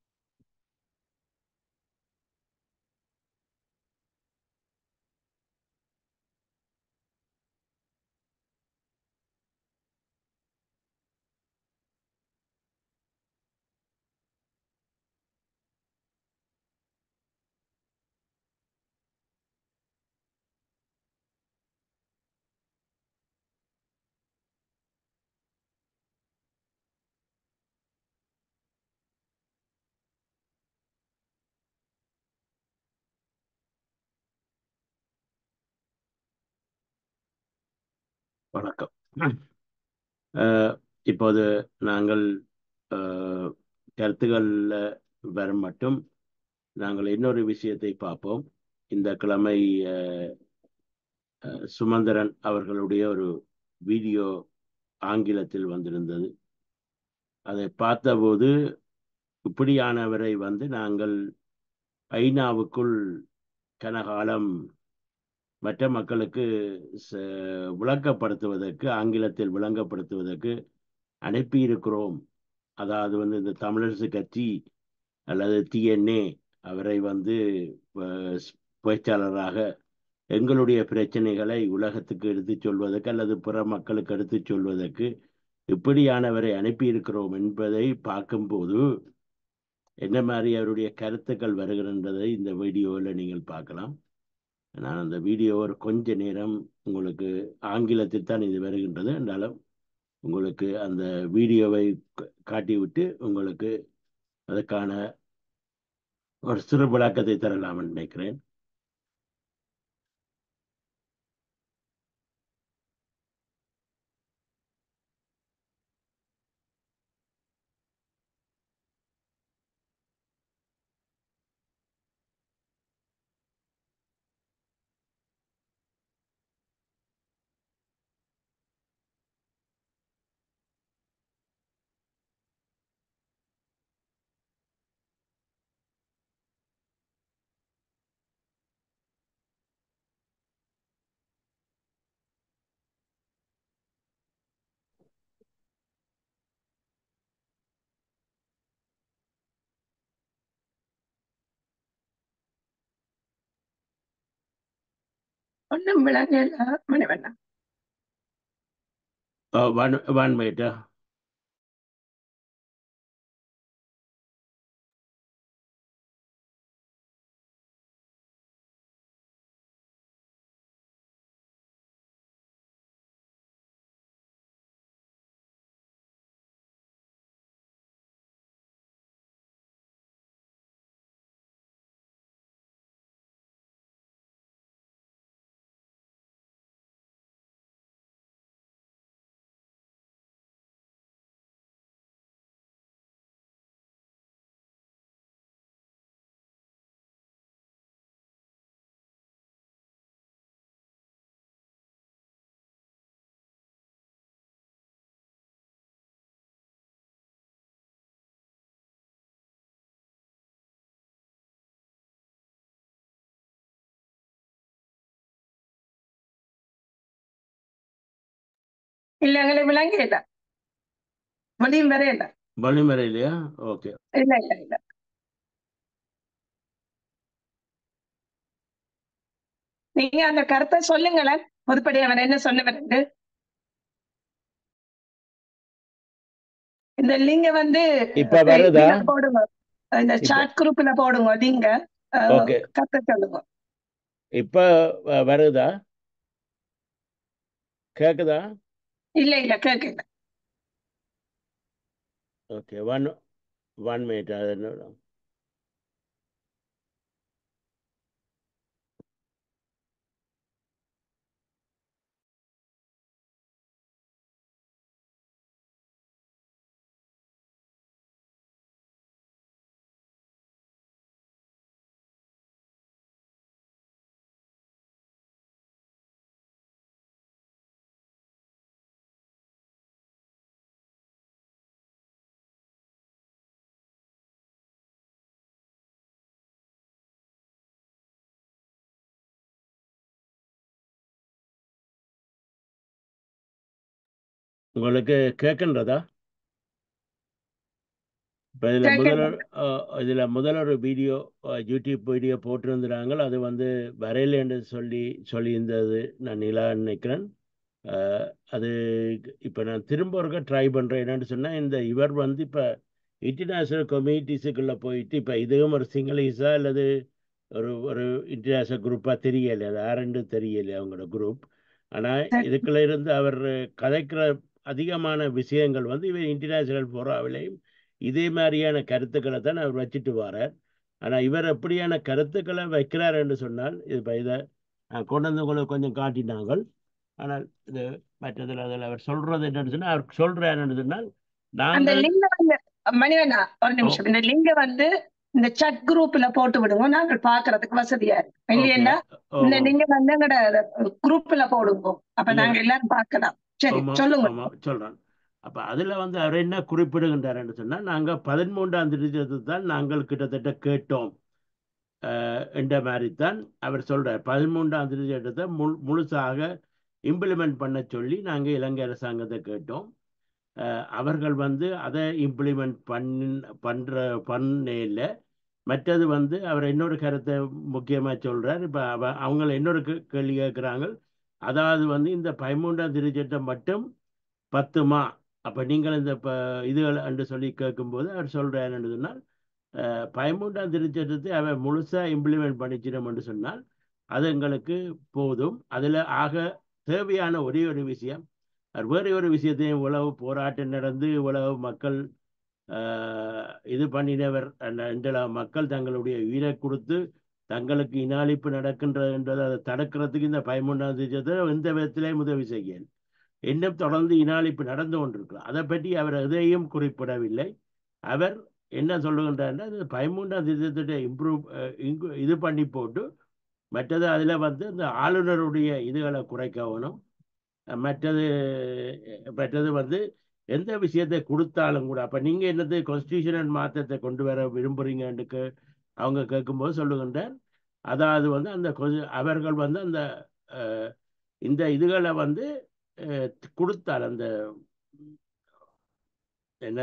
வணக்கம் அஹ், இப்போது நாங்கள் அஹ், கருத்துக்கள்ல வரும் மட்டும் நாங்கள் இன்னொரு விஷயத்தை பார்ப்போம் இந்த கிழமை அஹ், அஹ், சுமந்திரன் அவர்களுடைய ஒரு வீடியோ ஆங்கிலத்தில் வந்திருந்தது அதை பார்த்தபோது இப்படியானவரை வந்து நாங்கள் ஐநாவுக்குள் கனகாலம் மற்ற மக்களுக்கு ச- விளங்கப்படுத்துவதற்கு ஆங்கிலத்தில் விளங்கப்படுத்துவதற்கு அனுப்பியிருக்கிறோம் அதாவது வந்து இந்த தமிழரசு கட்சி அல்லது டிஎன்ஏ அவரை வந்து அஹ், பேச்சாளராக எங்களுடைய பிரச்சனைகளை உலகத்துக்கு எடுத்துச் சொல்வதற்கு அல்லது பிற மக்களுக்கு எடுத்துச் சொல்வதற்கு இப்படியானவரை அனுப்பியிருக்கிறோம் என்பதை பார்க்கும்போது என்ன மாதிரி அவருடைய கருத்துக்கள் வருகின்றதை இந்த வீடியோவில் நீங்கள் பார்க்கலாம் நான் அந்த வீடியோ ஒரு கொஞ்ச நேரம் உங்களுக்கு ஆங்கிலத்தில் தான் இது வருகின்றது என்றாலும் உங்களுக்கு அந்த வீடியோவை க- காட்டிவிட்டு உங்களுக்கு அதுக்கான ஒரு சிறு விளக்கத்தை தரலாம் நினைக்கிறேன் ஒன்றும் விளங்கல மணிவண்ணா ஒன் ஒன் மினிட் இல்ல எங்களுக்கு விளங்கல வெளியும் வரையில வழிமுறை இல்லையா ஓகே இல்ல இல்ல இல்ல நீங்க அந்த கருத்தை சொல்லுங்களேன் பொதுப்படி அவன் என்ன சொன்னவரு இந்த லிங்க வந்து இப்ப வருதா இதுல போடுங்க இந்த இப்ப- சாட் குரூப்ல போடுங்க லிங்க ஓகே கத்த சொல்லுங்க இப்ப வ- வருதா கேக்குதா இல்ல இல்ல கேட்கல ஓகே ஒன் ஒன் மினிட் அது என்ன உங்களுக்கு கேட்கின்றதா இப்போ இதில் முதல் கேட்கின்றது. இதில் முதல் ஒரு வீடியோ யூடியூப் வீடியோ போட்டிருந்தாங்க அது வந்து வரையில் என்று சொல்லி சொல்லியிருந்தது நான் நிலா நினைக்கிறேன் அஹ், அது இப்போ நான் திரும்ப ஒருக்க ட்ரை பண்ணுறேன் என்னன்னு சொன்னால் இந்த இவர் வந்து இப்போ இன்டர்நேஷ்னல் கம்யூனிட்டிஸுக்குள்ளே போயிட்டு இப்போ இதுவும் ஒரு சிங்களீஸா அல்லது ஒரு ஒரு இன்டர்நேஷ்னல் குரூப்பாக தெரியல அது யாருன்னு தெரியல அவங்களோட குரூப் ஆனால் சரி. இதுக்குள்ள இருந்து அவர் கதைக்கிற அதிகமான விஷயங்கள் வந்து இவர் இன்டர்நேஷ்னல் ஃபோராவிலையும் இதே மாதிரியான கருத்துக்களை தான் அவர் வச்சுட்டு வரார் ஆனால் இவர் எப்படியான கருத்துக்களை வைக்கிறார் என்று சொன்னால் இது இப்போ இதை நான் கொண்டு வந்து உங்களுக்கு கொஞ்சம் காட்டினாங்கள் ஆனால் இது மற்றதில் அதில் அவர் சொல்றது என்னன்னு சொன்னால் அவர் சொல்றாருன்னு சொன்னால் அந்த நாங்கள் லிங்க வந்து மணிவண்ணா ஒரு நிமிஷம் இந்த லிங்க வந்து இந்த சட் குரூப்ல போட்டு விடுங்க நாங்கள் பாக்குறதுக்கு வசதியா இருக்கு ஓகே இல்லையா இந்த ஆமாம் லிங்க வந்து எங்கட குரூப்ல போடுங்க அப்ப இல்ல நாங்க எல்லாரும் பார்க்கலாம் சரி ஆமாம் சொல்லுங்க ஆமாம் சொல்கிறேன் அப்போ அதில் வந்து அவர் என்ன குறிப்பிடுகின்றாருன்னு சொன்னால் நாங்கள் பதிமூன்றாம் தேதி தான் நாங்கள் கிட்டத்தட்ட கேட்டோம் அஹ், என்ற மாதிரி தான் அவர் சொல்றார் பதிமூன்றாம் தேதி திட்டத்தை முழு முழுசாக இம்ப்ளிமெண்ட் பண்ண சொல்லி நாங்கள் இலங்கை அரசாங்கத்தை கேட்டோம் அஹ், அவர்கள் வந்து அதை இம்ப்ளிமெண்ட் பண்ண பண்ணுற பண்ணல மற்றது வந்து அவர் இன்னொரு கருத்தை முக்கியமாக சொல்றார் இப்போ அவ அவங்கள இன்னொரு கே- கேள்வி கேட்குறாங்க அதாவது வந்து இந்த பதிமூன்றாம் திருச்சட்டம் மட்டும் பத்துமா அப்போ நீங்கள் இந்த இப்போ இதுகள் என்று சொல்லி கேட்கும்போது அவர் சொல்கிறார் என்று சொன்னால் அஹ், பதிமூன்றாம் திருச்சட்டத்தை அவர் முழுசாக இம்ப்ளிமெண்ட் பண்ணிச்சிடும் என்று சொன்னால் அது எங்களுக்கு போதும் அதில் ஆக தேவையான ஒரே ஒரு விஷயம் அவர் வேறு ஒரு விஷயத்தையும் இவ்வளவு போராட்டம் நடந்து இவ்வளவு மக்கள் ஆஹ், இது பண்ணினவர் அந்த இந்த மக்கள் தங்களுடைய உயிரை கொடுத்து தங்களுக்கு இனாளிப்பு நடக்கின்றது என்றதை அதை தடுக்கிறதுக்கு இந்த பதிமூன்றாம் தேதியத்தை எந்த விதத்திலேயும் உதவி செய்யல் இன்னும் தொடர்ந்து இனாளிப்பு நடந்து கொண்டிருக்கிறார் அதை பற்றி அவர் எதையும் குறிப்பிடவில்லை அவர் என்ன சொல்லுகின்றார்னா இந்த பதிமூன்றாம் தேதியத்தை இம்ப்ரூவ் இது பண்ணி போட்டு மற்றது அதில் வந்து இந்த ஆளுநருடைய இதுகளை குறைக்கணும் மற்றது மற்றது வந்து எந்த விஷயத்தை கொடுத்தாலும் கூட அப்போ நீங்கள் என்னது கான்ஸ்டியூஷனல் மாற்றத்தை கொண்டு வர விரும்புகிறீங்கன்னு கே அவங்க கேட்கும்போது சொல்லுகின்றார் அதாவது வந்து அந்த கொஞ்சம் அவர்கள் வந்து அந்த அஹ், இந்த இதுகளை வந்து அஹ், கொடுத்தால் அந்த என்ன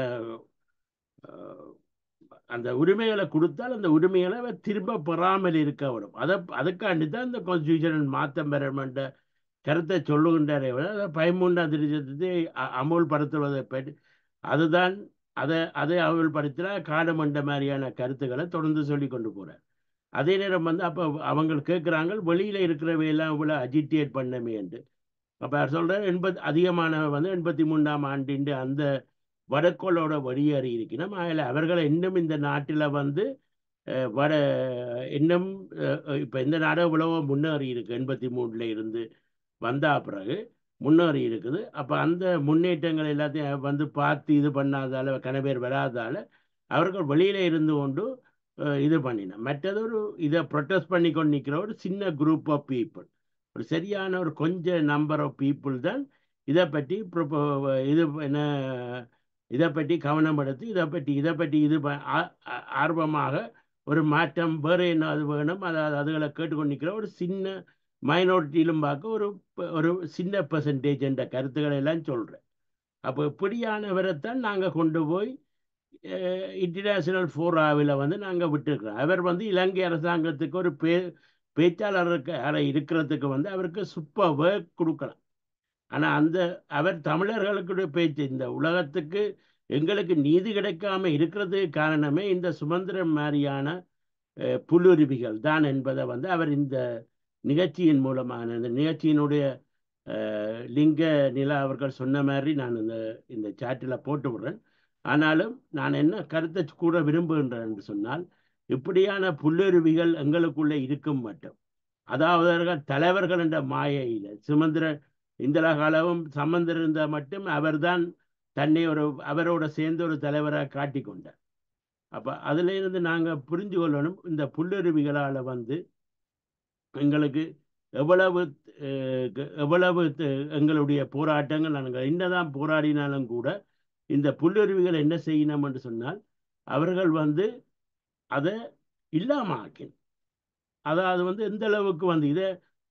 அஹ், அந்த உரிமைகளை கொடுத்தால் அந்த உரிமைகளை அவர் திரும்ப பெறாமல் இருக்க விடும் அதை அதுக்காண்டி தான் இந்த கான்ஸ்டியூஷன் மாற்றம் பெறமென்ற கருத்தை சொல்லுகின்றாரே விட அதை பதிமூன்றாம் திருச்சத்தை அ- அமுல்படுத்துவதை பற்றி அதுதான் அதை அதை அமுல்படுத்தினா காலம் என்ற மாதிரியான கருத்துக்களை தொடர்ந்து சொல்லி கொண்டு போறார் அதே நேரம் வந்து அப்போ அவங்க கேட்குறாங்க வெளியில இருக்கிறவையெல்லாம் இவ்வளோ அஜிட்டேட் பண்ணமே என்று அப்போ அவர் சொல்றார் எண்பது அதிகமானவ வந்து எண்பத்தி மூன்றாம் ஆண்டின் அந்த வடக்கோளோட வெளியேறி இருக்கணும் அதில் அவர்களை இன்னும் இந்த நாட்டில் வந்து அஹ், வட இன்னும் இப்போ இந்த நாடு இவ்வளவோ முன்னேறி இருக்கு எண்பத்தி மூணுல இருந்து வந்தா பிறகு முன்னேறி இருக்குது அப்போ அந்த முன்னேற்றங்கள் எல்லாத்தையும் வந்து பார்த்து இது பண்ணாதால கன வராதால அவர்கள் வெளியில இருந்து கொண்டு அஹ், இது பண்ணினோம் மற்றது ஒரு இதை ப்ரொட்டஸ்ட் பண்ணி கொண்டு நிற்கிற ஒரு சின்ன குரூப் ஆஃப் பீப்புள் ஒரு சரியான ஒரு கொஞ்சம் நம்பர் ஆஃப் பீப்புள் தான் இதை பற்றி ப்ரொபோ- இது என்ன இதை பற்றி கவனம் எடுத்து இதை பற்றி இதை பற்றி இது ப- ஆ- ஆ- ஆர்வமாக ஒரு மாற்றம் வேறு என்ன அது வேணும் அதாவது அதுகளை கேட்டுக்கொண்டு நிற்கிற ஒரு சின்ன மைனாரிட்டியிலும் பார்க்க ஒரு ப- ஒரு சின்ன பெர்சன்டேஜ் என்ற கருத்துக்களை எல்லாம் சொல்கிறேன் அப்போ இப்படியானவரைத்தான் நாங்கள் கொண்டு போய் இன்டர்நேஷனல் ஃபோராவில் வந்து நாங்கள் விட்டுருக்கிறோம் அவர் வந்து இலங்கை அரசாங்கத்துக்கு ஒரு பே பேச்சாளருக்கு அறை இருக்கிறதுக்கு வந்து அவருக்கு சூப்பர் ஒர்க் கொடுக்கலாம் ஆனால் அந்த அவர் தமிழர்களுடைய பேச்சு இந்த உலகத்துக்கு எங்களுக்கு நீதி கிடைக்காம இருக்கிறது காரணமே இந்த சுதந்திரம் மாதிரியான அஹ், புல்லுருவிகள் தான் என்பதை வந்து அவர் இந்த நிகழ்ச்சியின் மூலமான இந்த நிகழ்ச்சியினுடைய அஹ், லிங்க நிலா அவர்கள் சொன்ன மாதிரி நான் இந்த இந்த சாட்டில் போட்டு விடுறேன் ஆனாலும் நான் என்ன கருத்தை கூற விரும்புகின்றேன் என்று சொன்னால் இப்படியான புல்லுருவிகள் எங்களுக்குள்ளே இருக்கும் மட்டும் அதாவது அவர்கள் தலைவர்கள் என்ற மாயையில் சுமந்திர இந்திரா காலமும் சம்பந்தர் இருந்த மட்டும் அவர்தான் தன்னை ஒரு அவரோட சேர்ந்து ஒரு தலைவராக காட்டிக்கொண்டார் அப்போ அதுல இருந்து நாங்கள் புரிஞ்சு கொள்ளணும் இந்த புல்லுருவிகளால் வந்து எங்களுக்கு எவ்வளவு அஹ், எவ்வளவு த- எங்களுடைய போராட்டங்கள் நாங்கள் என்னதான் போராடினாலும் கூட இந்த புல்லுருவிகள் என்ன செய்யணும் என்று சொன்னால் அவர்கள் வந்து அதை இல்லாம ஆக்கின அதாவது வந்து எந்த அளவுக்கு வந்து இதை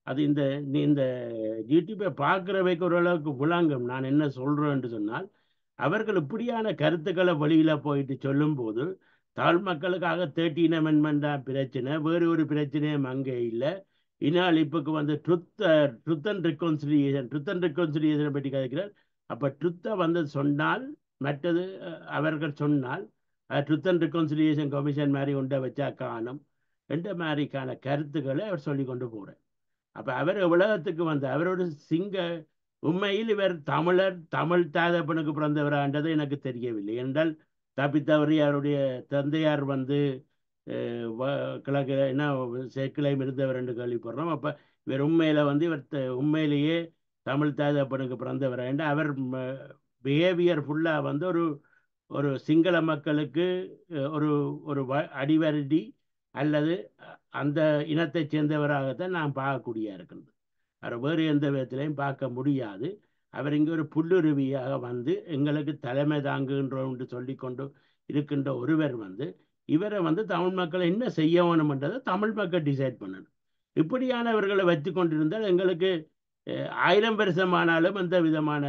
அது இந்த நீ இந்த யூடியூப்பை பார்க்குறவைக்கு ஓரளவுக்கு விளங்கும் நான் என்ன சொல்கிறேன்னு சொன்னால் அவர்கள் இப்படியான கருத்துக்களை வழியில் போயிட்டு சொல்லும்போது தாழ் மக்களுக்காக தேர்ட்டீன் அமெண்ட்மெண்ட் தான் பிரச்சனை வேறு ஒரு பிரச்சனையும் அங்கே இல்லை இனால் இப்போக்கு வந்து truth truth and reconciliation truth and ரிகன்சிலியேஷனை பற்றி கதைக்கிறார் அப்போ ட்ருத்தை வந்து சொன்னால் மற்றது அவர்கள் சொன்னால் ட்ருத் அண்ட் ரிகன்சிலியேஷன் கமிஷன் மாதிரி உண்டை வச்சா காணும் என்ற மாதிரிக்கான கருத்துக்களை அவர் சொல்லி கொண்டு போகிறார் அப்போ அவர் உலகத்துக்கு வந்து அவரோட சிங்க உண்மையில் இவர் தமிழர் தமிழ் தாதப்பனுக்கு பிறந்தவரான்றது எனக்கு தெரியவில்லை என்றால் தப்பித்தவறி அவருடைய தந்தையார் வந்து கிழக்கு என்ன சேக்கிலை இருந்தவர் என்று கேள்விப்படுறோம் அப்போ இவர் உண்மையில் வந்து இவர் உண்மையிலேயே தமிழ் தாதப்பனுக்கு பிறந்தவர் என்று அவர் பிஹேவியர் ஃபுல்லாக வந்து ஒரு ஒரு சிங்கள மக்களுக்கு ஒரு ஒரு அடிவரடி அல்லது அந்த இனத்தை சேர்ந்தவராகத்தான் நான் பார்க்கக்கூடிய இருக்கின்றது அவர் வேறு எந்த விதத்திலையும் பார்க்க முடியாது அவர் இங்கே ஒரு புல்லுருவியாக வந்து எங்களுக்கு தலைமை தாங்குகின்றோம் என்று சொல்லி கொண்டு இருக்கின்ற ஒருவர் வந்து இவரை வந்து தமிழ் மக்களை என்ன செய்ய வேணும்ன்றதை தமிழ் மக்கள் டிசைட் பண்ணணும் இப்படியானவர்களை வச்சு கொண்டிருந்தால் எங்களுக்கு ஆயிரம் வருஷமானாலும் எந்த விதமான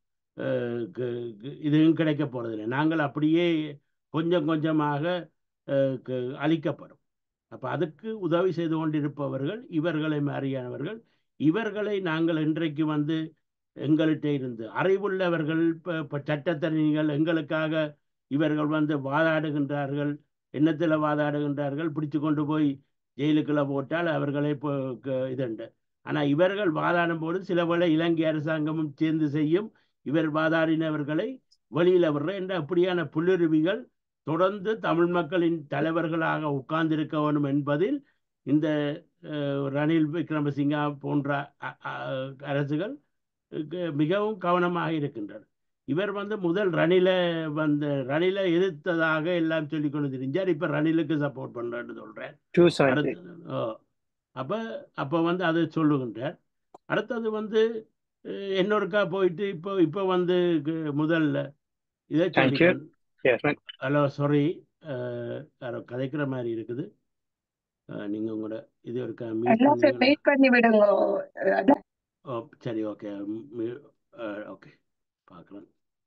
இதுவும் கிடைக்க போகிறதில்லை நாங்கள் அப்படியே கொஞ்சம் கொஞ்சமாக அழிக்கப்படும் அப்போ அதுக்கு உதவி செய்து கொண்டிருப்பவர்கள் இவர்களை மாறியானவர்கள் இவர்களை நாங்கள் இன்றைக்கு வந்து எங்கள்கிட்ட இருந்து அறிவுள்ளவர்கள் இப்போ சட்டத்தரணிகள் எங்களுக்காக இவர்கள் வந்து வாதாடுகின்றார்கள் எண்ணத்தில் வாதாடுகின்றார்கள் பிடிச்சு கொண்டு போய் ஜெயிலுக்குள்ளே போட்டால் அவர்களை இப்போ இதுண்டு ஆனால் இவர்கள் வாதாடும் போது சில வேளை இலங்கை அரசாங்கமும் சேர்ந்து செய்யும் இவர் வாதாடினவர்களை வெளியில் விடுற என்ற அப்படியான புல்லுருவிகள் தொடர்ந்து தமிழ் மக்களின் தலைவர்களாக உட்கார்ந்திருக்க வேண்டும் என்பதில் இந்த ரணில் விக்ரமசிங்கா போன்ற அரசுகள் மிகவும் கவனமாக இருக்கின்றனர் இவர் வந்து முதல் ரணில வந்து ரணில எதிர்த்ததாக எல்லாம் சொல்லி கொண்டு தெரிஞ்சார் இப்ப ரணிலுக்கு சப்போர்ட் பண்றேன்னு சொல்றேன் அப்ப அப்ப வந்து அதை சொல்லுகின்றார் அடுத்தது வந்து இன்னொருக்கா போயிட்டு இப்போ இப்போ வந்து முதல்ல இதை ஹலோ சாரி யாரோ கதைக்கிற மாதிரி இருக்குது நீங்க உங்களோட இது இருக்கா வெயிட் பண்ணி விடுங்க ஓ சரி ஓகே ஓகே பார்க்கலாம்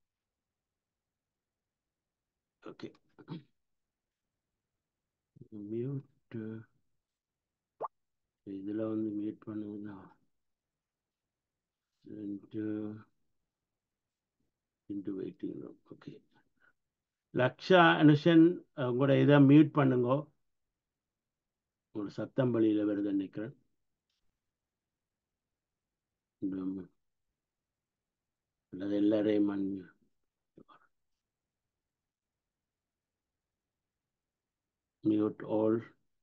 ஓகே மியூட் இதில் வந்து மியூட் பண்ணுங்கன்னா into waiting room okay Laksha Anushan உங்களோட இதை மியூட் பண்ணுங்க உங்களோட சத்தம் வழியில் வருது நினைக்கிறேன் அல்லது எல்லாரையும் மண் மியூட் ஆல்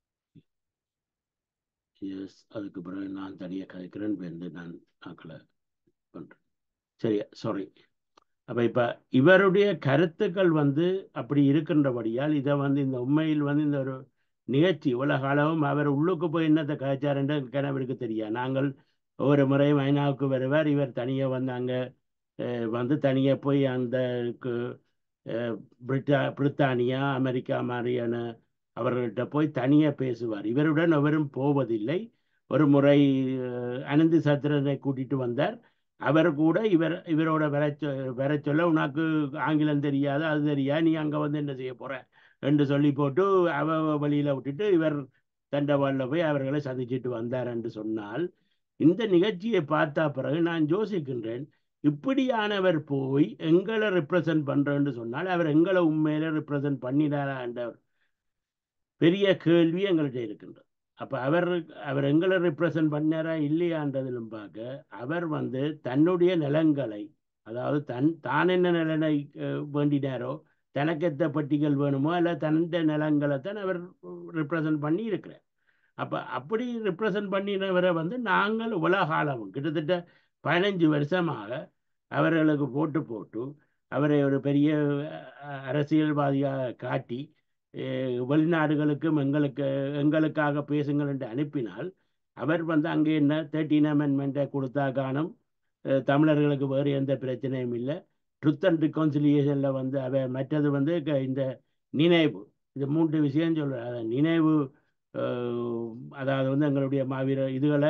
எஸ் அதுக்கு பிறகு நான் தனியாக கதைக்கிறேன் வந்து நான் நாக்களை பண்ணுறேன் சரியா சாரி அப்போ இப்போ இவருடைய கருத்துக்கள் வந்து அப்படி இருக்கின்றபடியால் இதை வந்து இந்த உண்மையில் வந்து இந்த ஒரு நிகழ்ச்சி உலக அளவும் அவர் உள்ளுக்கு போய் என்னத்தை கதைச்சாருன்ற கனவருக்கு தெரியாது நாங்கள் ஒவ்வொரு முறையும் ஐநாவுக்கு வருவார் இவர் தனியாக வந்து அங்கே வந்து தனியாக போய் அந்த பிரிட்டா பிரித்தானியா அமெரிக்கா மாதிரியான அவர்கள்ட்ட போய் தனியாக பேசுவார் இவருடன் அவரும் போவதில்லை ஒரு முறை அனந்தி சத்திரனை கூட்டிட்டு வந்தார் அவர் கூட இவர் இவரோட வர வர சொல்ல உனக்கு ஆங்கிலம் தெரியாது அது தெரியா நீ அங்கே வந்து என்ன செய்ய போற என்று சொல்லி போட்டு அவ வழியில் விட்டுட்டு இவர் தண்டவாளில் போய் அவர்களை சந்திச்சுட்டு வந்தார் என்று சொன்னால் இந்த நிகழ்ச்சியை பார்த்தா பிறகு நான் யோசிக்கின்றேன் இப்படியானவர் போய் எங்களை ரிப்ரசன்ட் பண்றேன்னு சொன்னால் அவர் எங்களை உண்மையில ரிப்ரசன்ட் பண்ணினாரா என்ற பெரிய கேள்வி எங்கள்கிட்ட இருக்கின்றது அப்போ அவர் அவர் எங்களை ரிப்ரசன்ட் பண்ணாரா இல்லையான்றதிலும் பார்க்க அவர் வந்து தன்னுடைய நிலங்களை அதாவது தன் தான் என்ன நிலனை வேண்டினாரோ தனக்கு எத்த பட்டிகள் வேணுமோ இல்லை தன்னுடைய நிலங்களை தான் அவர் ரிப்ரசன்ட் பண்ணி இருக்கிறார் அப்போ அப்படி ரிப்ரசன்ட் பண்ணினவரை வந்து நாங்கள் உலகாலமும் கிட்டத்தட்ட பதினஞ்சு வருஷமாக அவர்களுக்கு போட்டு போட்டு அவரை ஒரு பெரிய அரசியல்வாதியாக காட்டி வெளிநாடுகளுக்கும் எங்களுக்கு எங்களுக்காக பேசுங்கள் என்று அனுப்பினால் அவர் வந்து அங்கே என்ன தேர்ட்டின் அமெண்ட்மெண்ட்டை கொடுத்தா காணும் தமிழர்களுக்கு வேறு எந்த பிரச்சனையும் இல்லை ட்ருத் அண்ட் ரிகன்சிலியேஷனில் வந்து அவ மற்றது வந்து இந்த நினைவு இது மூன்று விஷயம் சொல்கிறேன் அதை நினைவு அதாவது வந்து எங்களுடைய மாவீர இதுகளை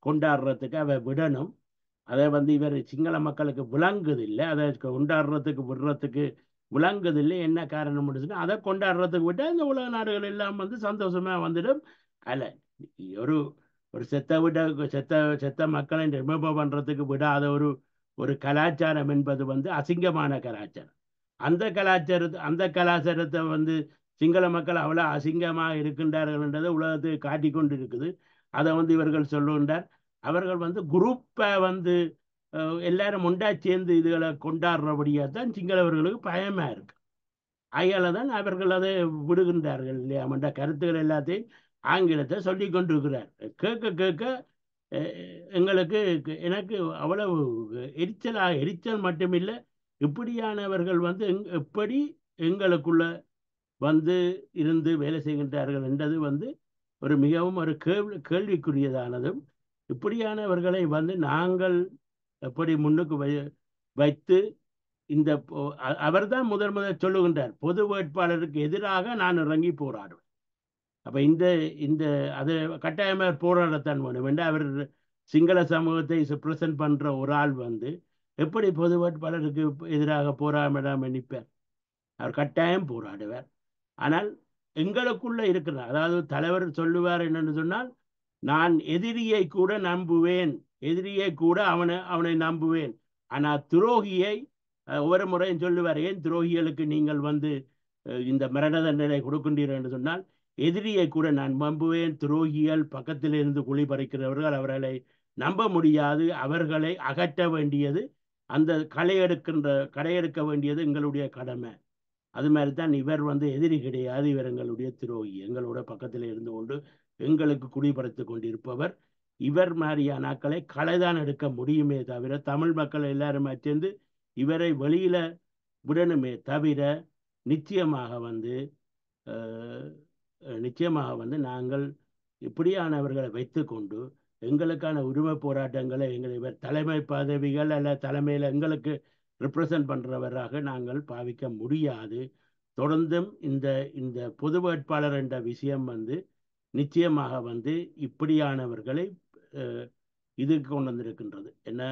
கொண்டாடுறதுக்கு அவ விடணும் அதை வந்து இவர் சிங்கள மக்களுக்கு விளங்குது இல்லை அதை கொண்டாடுறதுக்கு விடுறதுக்கு விளங்குது இல்லை என்ன காரணம் முடிச்சுன்னா அதை கொண்டாடுறதுக்கு விட்டு இந்த உலக நாடுகள் எல்லாம் வந்து சந்தோஷமா வந்துடும் அல்ல ஒரு ஒரு செத்த விட செத்த செத்த மக்களை ரிமூவ் பண்றதுக்கு விடாத ஒரு ஒரு கலாச்சாரம் என்பது வந்து அசிங்கமான கலாச்சாரம் அந்த கலாச்சாரத்தை அந்த கலாச்சாரத்தை வந்து சிங்கள மக்கள் அவ்வளோ அசிங்கமாக இருக்கின்றார்கள் என்றதை உலகத்துக்கு காட்டி கொண்டு இருக்குது அதை வந்து இவர்கள் சொல்லுகின்றார் அவர்கள் வந்து குரூப்பை வந்து எல்லாரும் ஒன்றா சேர்ந்து இதுகளை கொண்டாடுறபடியாக தான் சிங்களவர்களுக்கு பயமா இருக்கு ஆகையால தான் அவர்கள் அதை விடுகின்றார்கள் இல்லையா மற்ற கருத்துக்கள் எல்லாத்தையும் ஆங்கிலத்தை சொல்லி கொண்டிருக்கிறார் கேட்க கேட்க எங்களுக்கு எனக்கு அவ்வளவு எரிச்சலாக எரிச்சல் மட்டுமில்லை இப்படியானவர்கள் வந்து எப்படி எங்களுக்குள்ள வந்து இருந்து வேலை செய்கின்றார்கள் என்றது வந்து ஒரு மிகவும் ஒரு கேள்வி கேள்விக்குரியதானதும் இப்படியானவர்களை வந்து நாங்கள் எப்படி முன்னுக்கு வை வைத்து இந்த அவர் தான் முதல் முதல் சொல்லுகின்றார் பொது வேட்பாளருக்கு எதிராக நான் இறங்கி போராடுவேன் அப்ப இந்த இந்த அது கட்டாயமாக போராடத்தான் வேணும் என்று அவர் சிங்கள சமூகத்தை பிரசன்ட் பண்ற ஒரு ஆள் வந்து எப்படி பொது வேட்பாளருக்கு எதிராக போராடாம நிற்பார் அவர் கட்டாயம் போராடுவார் ஆனால் எங்களுக்குள்ள இருக்கிறார் அதாவது தலைவர் சொல்லுவார் என்னன்னு சொன்னால் நான் எதிரியை கூட நம்புவேன் எதிரியை கூட அவனை அவனை நம்புவேன் ஆனால் துரோகியை ஒவ்வொரு முறையும் சொல்லுவார் ஏன் துரோகிகளுக்கு நீங்கள் வந்து இந்த மரண தண்டனை கொடுக்கின்றீர்கள் என்று சொன்னால் எதிரியை கூட நான் நம்புவேன் துரோகிகள் பக்கத்தில் இருந்து குழி பறிக்கிறவர்கள் அவர்களை நம்ப முடியாது அவர்களை அகற்ற வேண்டியது அந்த களை எடுக்கின்ற களை எடுக்க வேண்டியது எங்களுடைய கடமை அது மாதிரி தான் இவர் வந்து எதிரி கிடையாது இவர் எங்களுடைய துரோகி எங்களோட பக்கத்தில் இருந்து கொண்டு எங்களுக்கு குடிபடுத்திக் கொண்டிருப்பவர் இவர் மாதிரியான ஆக்களை களைதான் எடுக்க முடியுமே தவிர தமிழ் மக்கள் எல்லாருமே சேர்ந்து இவரை வெளியில விடணுமே தவிர நிச்சயமாக வந்து நிச்சயமாக வந்து நாங்கள் இப்படியானவர்களை வைத்துக்கொண்டு எங்களுக்கான உரிமை போராட்டங்களை எங்களை இவர் தலைமை பதவிகள் அல்ல தலைமையில் எங்களுக்கு ரிப்ரசன்ட் பண்ணுறவராக நாங்கள் பாவிக்க முடியாது தொடர்ந்தும் இந்த இந்த பொது வேட்பாளர் என்ற விஷயம் வந்து நிச்சயமாக வந்து இப்படியானவர்களை இது கொண்டு வந்திருக்கின்றது என்ன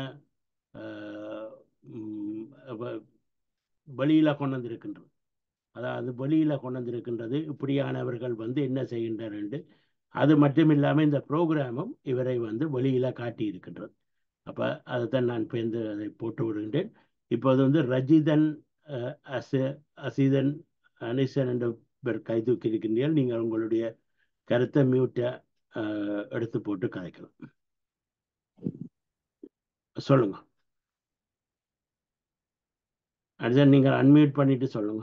வெளியில கொண்டு வந்திருக்கின்றது அதாவது வெளியில கொண்டு வந்திருக்கின்றது இப்படியானவர்கள் வந்து என்ன செய்கின்றனர் என்று அது மட்டும் இல்லாமல் இந்த ப்ரோக்ராமும் இவரை வந்து வெளியில காட்டி இருக்கின்றது அப்போ அதைத்தான் நான் இப்போ இந்த அதை போட்டு விடுகின்றேன் இப்போது வந்து ரஜிதன் அச அசிதன் அனிசன் என்ற பேர் கை தூக்கி இருக்கின்றீர்கள் நீங்கள் உங்களுடைய கருத்தை மியூட்டை எடுத்து போட்டு கதைக்கலாம் சொல்லுங்க அனிசன் நீங்கள் அன்மியூட் பண்ணிட்டு சொல்லுங்க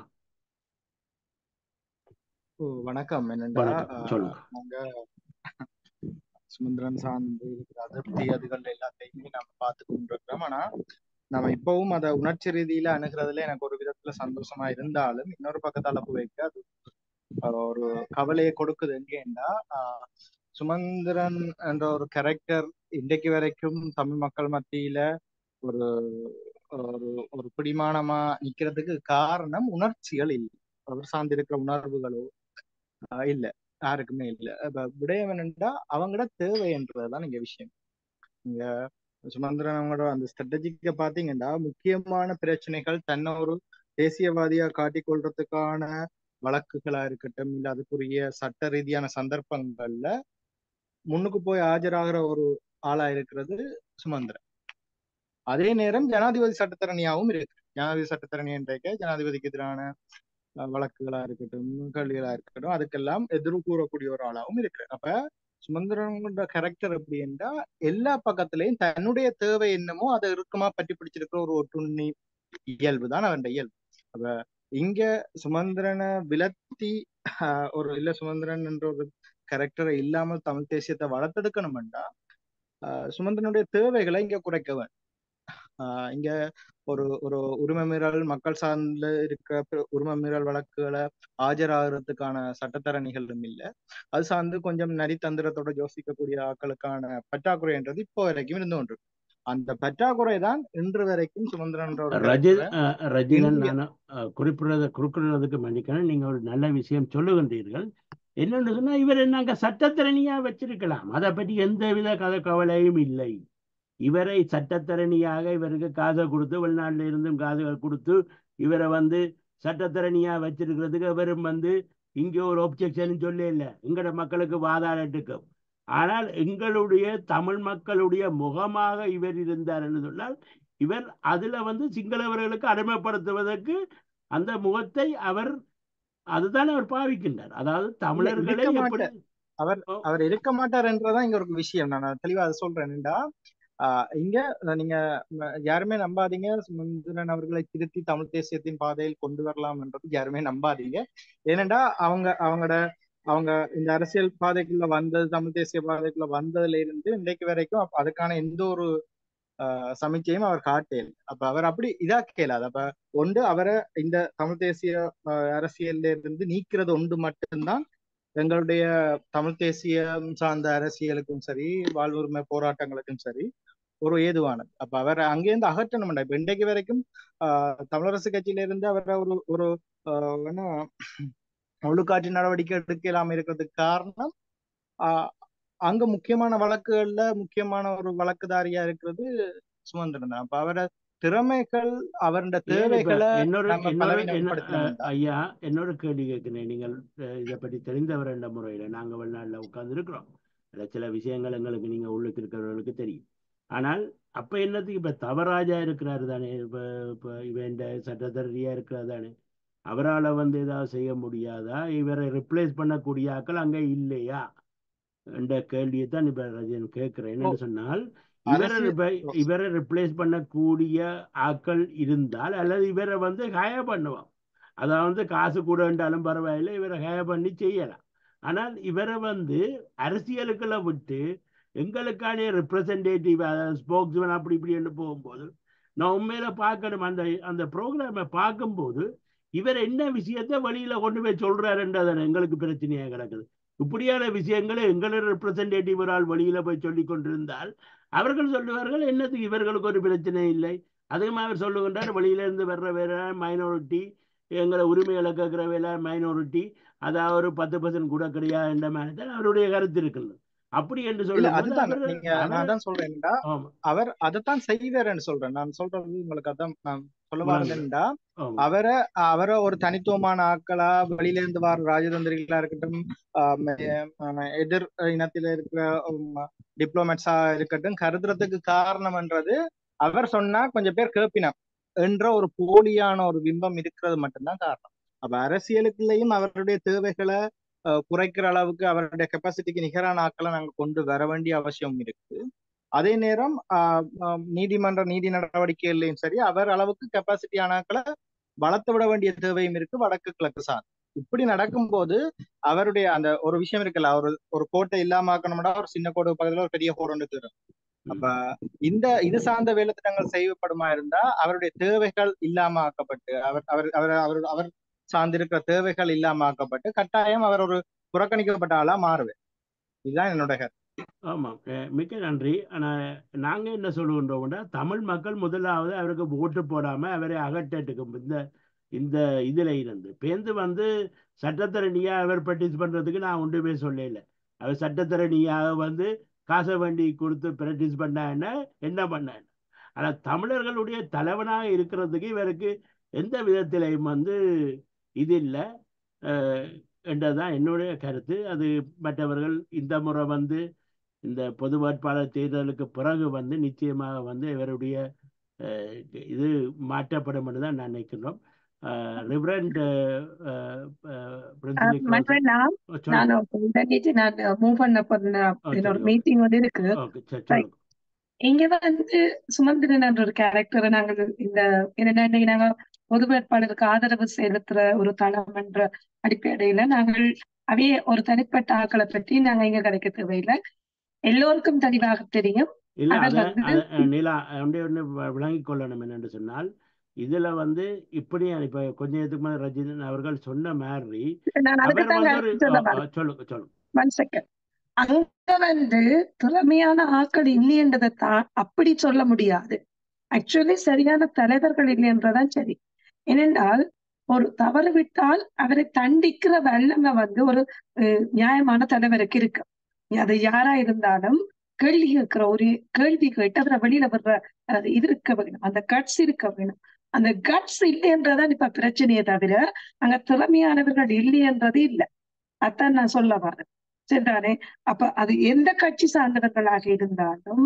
வணக்கம் என்னண்டா சொல்லுங்க நாங்க சுமந்திரன் சார்ந்து இருக்கிற அதிருப்தி அதுகள் எல்லாத்தையுமே நம்ம பார்த்து கொண்டிருக்கிறோம் ஆனா நம்ம இப்பவும் அதை உணர்ச்சி ரீதியில அணுகிறதுல எனக்கு ஒரு விதத்துல சந்தோஷமா இருந்தாலும் இன்னொரு பக்கத்தால வைக்க அது ஒரு கவலையை கொடுக்குது எங்கேண்டா சுமந்திரன் என்ற ஒரு கேரக்டர் இன்றைக்கு வரைக்கும் தமிழ் மக்கள் மத்தியில ஒரு ஒரு ஒரு பிடிமானமா நிக்கிறதுக்கு காரணம் உணர்ச்சிகள் இல்லை அவர் சார்ந்திருக்கிற உணர்வுகளோ இல்ல யாருக்குமே இல்ல விடயம் என்னண்டா அவங்களோட தேவைன்றதுதான் இங்க விஷயம் இங்க சுமந்திரன் அவங்களோட அந்த ஸ்ட்ராட்டஜிக்க பாத்தீங்கன்னா முக்கியமான பிரச்சனைகள் தன்னை ஒரு தேசியவாதியா காட்டிக்கொள்றதுக்கான வழக்குகளா இருக்கட்டும் இல்ல அதுக்குரிய சட்ட ரீதியான சந்தர்ப்பங்கள்ல முன்னுக்கு போய் ஆஜராகிற ஒரு ஆளா இருக்கிறது சுமந்திரன் அதே நேரம் ஜனாதிபதி சட்டத்தரணியாவும் இருக்கு ஜனாதிபதி சட்டத்தரணி என்றைக்க ஜனாதிபதிக்கு எதிரான வழக்குகளா இருக்கட்டும் கேள்விகளா இருக்கட்டும் அதுக்கெல்லாம் எதிர்வு கூறக்கூடிய ஒரு ஆளாவும் இருக்கு அப்ப சுமந்திரனோட கேரக்டர் எப்படி என்றா எல்லா பக்கத்திலையும் தன்னுடைய தேவை என்னமோ அதை இறுக்கமா பற்றி பிடிச்சிருக்கிற ஒரு ஒட்டுண்ணி இயல்பு தான் அவன் இயல்பு அப்ப இங்க சுமந்திரனை விலத்தி ஒரு இல்ல சுமந்திரன் என்ற ஒரு கேரக்டரை இல்லாமல் தமிழ் தேசியத்தை வளர்த்தெடுக்கணும்டா சுமந்திரனுடைய தேவைகளை இங்க குறைக்க வேண்டும் ஆஹ் இங்க ஒரு ஒரு உரிமை மீறல் மக்கள் சார்ந்த இருக்கிற உரிமை மீறல் வழக்குகளை ஆஜராகிறதுக்கான சட்டத்தரணிகளும் இல்லை அது சார்ந்து கொஞ்சம் நரித்தந்திரத்தோட யோசிக்கக்கூடிய ஆட்களுக்கான பற்றாக்குறைன்றது இப்போ வரைக்கும் இருந்து கொண்டு அந்த பற்றாக்குறை தான் இன்று வரைக்கும் சுதந்திரன் ரஜித் ரஜினன் நான் குறிப்பிடுறத குறிப்பிடுறதுக்கு மன்னிக்கணும் நீங்க ஒரு நல்ல விஷயம் சொல்லுகின்றீர்கள் என்னன்னு சொன்னா இவர் நாங்க சட்டத்திறனியா வச்சிருக்கலாம் அதை பற்றி எந்தவித கதை கவலையும் இல்லை இவரை சட்டத்தரணியாக இவருக்கு காதை கொடுத்து வெளிநாட்டில இருந்தும் காதுகள் கொடுத்து இவரை வந்து சட்டத்தரணியா வச்சிருக்கிறதுக்கு இவரும் வந்து இங்கே ஒரு ஒப்ஜெக்ஷன் சொல்ல இல்லை எங்களோட மக்களுக்கு வாதாடட்டுக்கும் ஆனால் எங்களுடைய தமிழ் மக்களுடைய முகமாக இவர் இருந்தார் என்று சொன்னால் இவர் அதுல வந்து சிங்களவர்களுக்கு அடிமைப்படுத்துவதற்கு அந்த முகத்தை அவர் அதுதான் அவர் பாவிக்கின்றார் அதாவது தமிழர்களை இருக்க எப்படி மாட்டார். அவர் ஓ, அவர் இருக்க மாட்டார்ன்றதான் இங்க ஒரு விஷயம் நான் தெளிவா அதை சொல்றேன்டா ஆஹ் இங்க நீங்க ம, யாருமே நம்பாதீங்க சுமந்திரன் அவர்களை திருத்தி தமிழ் தேசியத்தின் பாதையில் கொண்டு வரலாம் என்றது யாருமே நம்பாதீங்க ஏனெண்டா அவங்க அவங்களோட அவங்க இந்த அரசியல் பாதைக்குள்ள வந்தது தமிழ் தேசிய பாதைக்குள்ள வந்ததுல இருந்து இன்றைக்கு வரைக்கும் அப்ப அதுக்கான எந்த ஒரு ஆஹ் சமிக்கையும் அவர் காட்டல அப்ப அவர் அப்படி இதாக்கலாது அப்ப ஒன்று அவரை இந்த தமிழ் தேசிய ஆஹ் அரசியல்ல இருந்து நீக்கிறது ஒன்று மட்டும்தான் எங்களுடைய தமிழ் தேசியம் சார்ந்த அரசியலுக்கும் சரி வாழ்வுரிமை போராட்டங்களுக்கும் சரி ஒரு ஏதுவானது அப்ப அவரை அங்கேருந்து அகற்றணும்டா இப்ப இன்றைக்கு வரைக்கும் ஆஹ் தமிழரசு கட்சியில இருந்து அவரை ஒரு ஒரு ஆஹ் என்ன ஒழுக்காற்று நடவடிக்கை எடுக்கலாம இருக்கிறதுக்கு காரணம் ஆஹ் அங்க முக்கியமான வழக்குகள்ல முக்கியமான ஒரு வழக்குதாரியா இருக்கிறது சுமந்திரன் தான் அப்ப அவர திறமைகள் அவருடைய ஏன் இப்ப தேவைகளை இன்னொரு நம்ம இன்னொரு என்ன- பலவீனப்படுத்தணும் அஹ், ஐயா இன்னொரு கேள்வி கேட்கிறேன் நீங்கள் அஹ், இதை பற்றி தெரிந்தவர் என்ற முறையில் நாங்கள் வெளிநாட்டில் உட்கார்ந்து இருக்கிறோம் அதில் சில விஷயங்கள் எங்களுக்கு நீங்கள் உள்ளுக்கு இருக்கிறவர்களுக்கு தெரியும் ஆனால் அப்ப என்னத்துக்கு இப்ப தவராஜா இருக்கிறாரு தானே இப்ப இப்ப இவன் சட்டத்தரணியா இருக்கிறார் தானே அவரால வந்து ஏதாவது செய்ய முடியாதா இவரை ரிப்ளேஸ் பண்ணக்கூடிய ஆட்கள் அங்க இல்லையா என்ற கேள்வியை தான் இப்ப ரஜன் கேட்கிறேன் என்னன்னு சொன்னால் இவரை அரசியல் repla- இவரை ரிப்ளேஸ் பண்ணக்கூடிய ஆட்கள் இருந்தால் அல்லது இவரை வந்து ஹய பண்ணுவோம் அதாவது காசு கூட இருந்தாலும் பரவாயில்லை இவரை ஹய பண்ணி செய்யலாம் ஆனால் இவரை வந்து அரசியலுக்குள்ள விட்டு எங்களுக்கான ரெப்ரசன்டேட்டிவ் அதாவது ஸ்போக்ஸ்மேன் அப்படி இப்படின்னு போகும்போது நான் உண்மையில பார்க்கணும் அந்த அந்த ப்ரோக்ராமை பார்க்கும்போது இவர் என்ன விஷயத்த வழியில கொண்டு போய் சொல்றாருன்றது எங்களுக்கு பிரச்சனையா கிடக்குது இப்படியான விஷயங்களை எங்களோட ரெப்ரசன்டேட்டிவ் ஒரு ஆள் வழியில போய் சொல்லி கொண்டிருந்தால் அவர்கள் சொல்லுவார்கள் என்னத்துக்கு இவர்களுக்கு ஒரு பிரச்சனை இல்லை அதுவும் அவர் சொல்லுகின்றார் வெளியில இருந்து வர்ற வேற மைனாரிட்டி எங்களை உரிமைகளை கேட்கிற வேலை மைனாரிட்டி அதாவது ஒரு பத்து பர்சன்ட் கூட கிடையாது என்ற மாதிரி தான் அவருடைய கருத்து இருக்குது அப்படி என்று இல்ல சொல்லும்போது அதுதான் அவர்கள் நீங்க நான் அவர் தான் சொல்றேன்டா ஆமா அவர் அதைத்தான் செய்வாருன்னு சொல்றேன் நான் சொல்றது உங்களுக்கு அதான் நான் சொல்ல விளங்குது வரதுண்டா ஆமா அவரை அவரை ஒரு தனித்துவமான ஆட்களா வெளியில இருந்து வர ராஜதந்திரிகளா இருக்கட்டும் ஆஹ் ஆஹ் எதிர் இனத்தில இருக்கிற டிப்ளமேட்ஸா இருக்கட்டும் கருதுறதுக்கு காரணம்ன்றது அவர் சொன்னா கொஞ்சம் பேர் கேப்பினார் என்ற ஒரு போலியான ஒரு பிம்பம் இருக்கிறது மட்டும்தான் காரணம் அப்ப அரசியலுக்குள்ளேயும் அவருடைய தேவைகளை ஆஹ் குறைக்கிற அளவுக்கு அவருடைய கெப்பாசிட்டிக்கு நிகரான ஆட்களை நாங்க கொண்டு வர வேண்டிய அவசியம் இருக்கு அதே நேரம் ஆஹ் ஆஹ் நீதிமன்ற நீதி நடவடிக்கைகள்லயும் சரி அவர் அளவுக்கு கெப்பாசிட்டியான ஆட்களை வளர்த்து விட வேண்டிய தேவையும் இருக்கு வடக்கு கிழக்கு சார் இப்படி நடக்கும்போது அவருடைய அந்த ஒரு விஷயம் இருக்குல்ல ஒரு ஒரு கோட்டை இல்லாம ஆக்கணும்னா ஒரு சின்ன கோடு பக்கத்துல ஒரு பெரிய கோடு ஒன்று தரும் அப்ப ம். இந்த இது சார்ந்த வேலை திட்டங்கள் செய்யப்படுமா இருந்தா அவருடைய தேவைகள் இல்லாம ஆக்கப்பட்டு அவர் அவர் அவர் அவர் அவர் சார்ந்திருக்கிற தேவைகள் இல்லாம ஆக்கப்பட்டு கட்டாயம் அவர் ஒரு புறக்கணிக்கப்பட்ட ஆளா மாறுவேன் இதுதான் என்னோட கருத்து ஆமாம் அஹ் மிக்க நன்றி ஆனால் நாங்கள் என்ன சொல்லுகின்றோம்னா தமிழ் மக்கள் முதலாவது அவருக்கு ஓட்டு போடாமல் அவரை அகற்றட்டுக்கும் இந்த இந்த இதில் இருந்து பேருந்து வந்து சட்டத்தரணியாக அவர் ப்ராக்டிஸ் பண்ணுறதுக்கு நான் ஒன்றுமே சொல்லல அவர் சட்டத்தரணியாக வந்து காசை வண்டி கொடுத்து ப்ராக்டிஸ் பண்ணா என்ன என்ன பண்ண என்ன ஆனால் தமிழர்களுடைய தலைவனாக இருக்கிறதுக்கு இவருக்கு எந்த விதத்திலையும் வந்து இது இல்லை என்றதான் என்னுடைய கருத்து அது மற்றவர்கள் இந்த முறை வந்து இந்த பொது வேட்பாளர் தேர்தலுக்கு பிறகு வந்து நிச்சயமாக வந்து இவருடைய அஹ், இது மாற்றப்படும் என்று தான் நான் நினைக்கின்றோம் ரிவரண்ட் பிரின்சிபல் மற்றவன் நான் நான் இல்லாட்டி நான் மூவ் பண்ண போறேன் என்னோட மீட்டிங் வந்து இருக்கு ஓகே சரி சொல்லுங்க இங்க வந்து சுமந்திரன் என்ற ஒரு கேரக்டரை நாங்கள் இந்த என்னன்னா இன்னைக்கு நாங்க பொது வேட்பாளருக்கு ஆதரவு செலுத்துற ஒரு தளம் என்ற அடிப்படையில நாங்கள் அவைய ஒரு தனிப்பட்ட ஆக்களை பற்றி நாங்க இங்க கிடைக்க தேவையில்லை எல்லோருக்கும் தெளிவாக தெரியும் இல்ல அவர் அத வந்து அத நிலா ஒன்றே ஒன்று விளங்கிக் கொள்ளணும் என்னென்று சொன்னால் இதுல வந்து இப்படி இப்ப கொஞ்ச நேரத்துக்கு மேல ரஜினி அவர்கள் சொன்ன மாதிரி நான் அவர் அதுக்குதான் வந்து ஒரு சொல்ல அஹ், வரேன் அஹ், சொல்லுங்க சொல்லுங்க ஒன் செகண்ட் அங்க வந்து திறமையான ஆட்கள் இல்லைன்றதை தான் அப்படி சொல்ல முடியாது ஆக்சுவலி சரியான தலைவர்கள் இல்லை என்றதான் சரி ஏனென்றால் ஒரு தவறு விட்டால் அவரை தண்டிக்கிற வல்லமை வந்து ஒரு அஹ், நியாயமான தலைவருக்கு இருக்கு அது யாரா இருந்தாலும் கேள்வி கேட்கிற ஒரு கேள்வி கேட்டு அவரை வெளியில வர்ற அது இது இருக்க வேணும் அந்த கட்ஸ் இருக்க வேணும் அந்த கட்ஸ் இல்லைன்றதான் இப்ப பிரச்சனையே தவிர அங்க திறமையானவர்கள் இல்லைன்றது இல்ல அதான் நான் சொல்ல வரேன் சரிதானே அப்ப அது எந்த கட்சி சார்ந்தவர்களாக இருந்தாலும்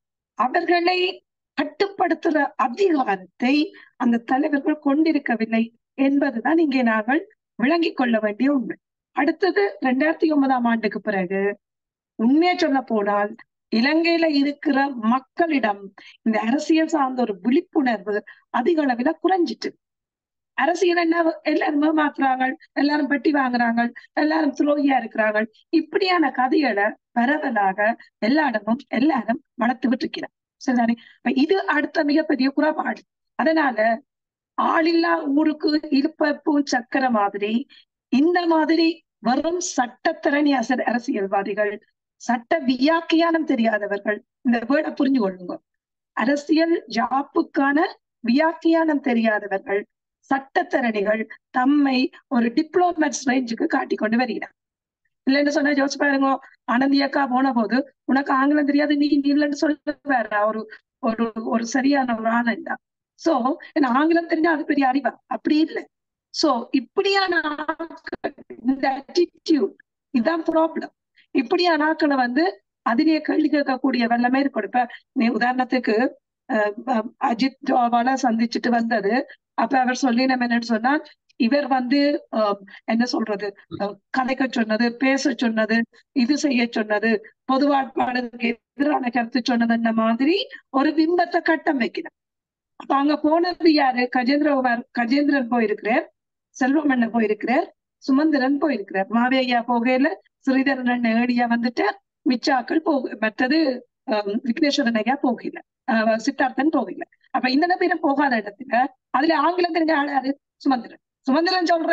அவர்களை கட்டுப்படுத்துற அதிகாரத்தை அந்த தலைவர்கள் கொண்டிருக்கவில்லை என்பதுதான் இங்கே நாங்கள் விளங்கிக் கொள்ள வேண்டிய உண்மை அடுத்தது ரெண்டாயிரத்தி ஒன்பதாம் ஆண்டுக்கு பிறகு உண்மையை சொல்ல போனால் இலங்கையில இருக்கிற மக்களிடம் இந்த அரசியல் சார்ந்த ஒரு விழிப்புணர்வு அதிக அளவில குறைஞ்சிட்டு அரசியல் என்ன எல்லாருமே மாத்துறாங்க எல்லாரும் பெட்டி வாங்குறாங்க எல்லாரும் துரோகியா இருக்கிறாங்க இப்படியான கதைகளை பரவலாக எல்லா இடமும் எல்லாரும் வளர்த்து விட்டுருக்கிறார் சரிதானே இப்ப இது அடுத்த மிகப்பெரிய குறைபாடு அதனால ஆளில்லா ஊருக்கு இருப்பப்பு சக்கர மாதிரி இந்த மாதிரி வெறும் சட்டத்திறனி அசர் அரசியல்வாதிகள் சட்ட வியாக்கியானம் தெரியாதவர்கள் இந்த வேர்டை புரிஞ்சு கொள்ளுங்க அரசியல் ஜாப்புக்கான வியாக்கியானம் தெரியாதவர்கள் சட்டத்தரணிகள் தம்மை ஒரு டிப்ளோமேட்ஸ் ரேஞ்சுக்கு காட்டிக் கொண்டு வருகிறார் இல்லைன்னு சொன்னா யோசிச்சு பாருங்க ஆனந்தி அக்கா போன போது உனக்கு ஆங்கிலம் தெரியாது நீ நீ இல்லைன்னு சொல்ல ஒரு ஒரு ஒரு சரியான ஒரு ஆனந்தா சோ என்ன ஆங்கிலம் தெரிஞ்சா அது பெரிய அறிவா அப்படி இல்லை சோ இப்படியான ஆட்கள், இந்த attitude இதுதான் ப்ராப்ளம் இப்படியான ஆட்களை வந்து அதிலேயே கேள்வி கேட்கக்கூடிய வல்லமே இருக்கும் இப்ப நீ உதாரணத்துக்கு அஹ், அஹ், அஜித் ஜோவால சந்திச்சுட்டு வந்தது அப்ப அவர் சொல்லி நம்ம என்னன்னு சொன்னால் இவர் வந்து அஹ், என்ன சொல்றது அஹ், கதைக்க சொன்னது பேச சொன்னது இது செய்ய சொன்னது பொதுவாட்பாளருக்கு எதிரான கருத்து சொன்னதுன்ன மாதிரி ஒரு பிம்பத்தை கட்டம் வைக்கிறார் அப்ப அங்க போனது யாரு கஜேந்திரகுமார் கஜேந்திரன் போயிருக்கிறார் செல்வமண்ணன் போயிருக்கிறார் சுமந்திரன் போயிருக்கிறார் மாவேயா போகையில ஸ்ரீதரன் அண்ணன் ஏடியா வந்துட்டு மிச்சாக்கள் போக மற்றது அஹ், விக்னேஸ்வரன் ஐயா போகல அஹ், சித்தார்த்தன் போகல அப்ப இந்த பேரும் போகாத இடத்துல அதுல ஆங்கிலம் தெரிஞ்ச ஆள் யாரு சுமந்திரன் சுமந்திரன் சொல்ற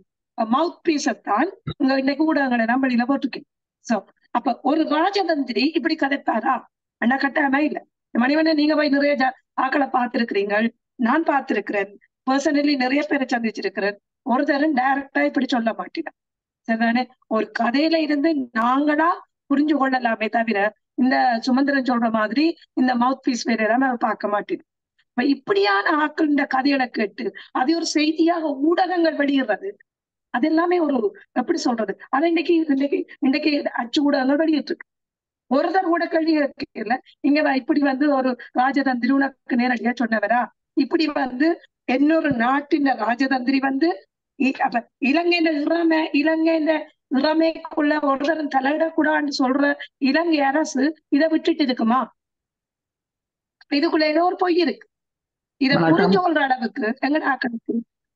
மவுத் பீஸத்தான் இங்க இன்னைக்கு ஊடகங்களை எல்லாம் வெளியில போட்டிருக்கேன் சோ அப்ப ஒரு ராஜதந்திரி இப்படி கதைப்பாரா அண்ணா கட்டாயமே இல்ல மணிவண்ணன் நீங்க போய் நிறைய ஜா- ஆக்களை பார்த்திருக்கிறீங்க நான் பார்த்திருக்கிறேன் பர்சனலி நிறைய பேரை சந்திச்சிருக்கிறேன் ஒரு தரம் டைரக்டா இப்படி சொல்ல மாட்டேன் சரிதானே ஒரு கதையில இருந்து நாங்களா புரிஞ்சு கொள்ளலாமே தவிர இந்த சுமந்திரன் சொல்ற மாதிரி இந்த மவுத் பீஸ் வேற எல்லாமே பார்க்க மாட்டேன் இப்ப இப்படியான ஆக்கள் இந்த கதைகளை கேட்டு அதை ஒரு செய்தியாக ஊடகங்கள் வெளியிடுறது அது எல்லாமே ஒரு எப்படி சொல்றது அதை இன்னைக்கு இன்னைக்கு இன்னைக்கு அச்சு ஊடகங்கள் வெளியிட்டு இருக்கு ஒருத்தர் கூட கேள்வி கேட்கல இங்க வா, இப்படி வந்து ஒரு ராஜதந்திரி உனக்கு நேரடியா சொன்னவரா இப்படி வந்து இன்னொரு நாட்டின் ராஜதந்திரி வந்து இ- அப்ப இலங்கையின் இறமை இலங்கையின் இறமைக்குள்ள ஒருத்தரும் தலையிடக்கூடாதுன்னு சொல்ற இலங்கை அரசு இதை விட்டுட்டு இருக்குமா இதுக்குள்ள ஏதோ ஒரு பொய் இருக்கு இதை வணக்கம். புரிஞ்சு கொள்ற அளவுக்கு எங்க ஆக்களுக்கு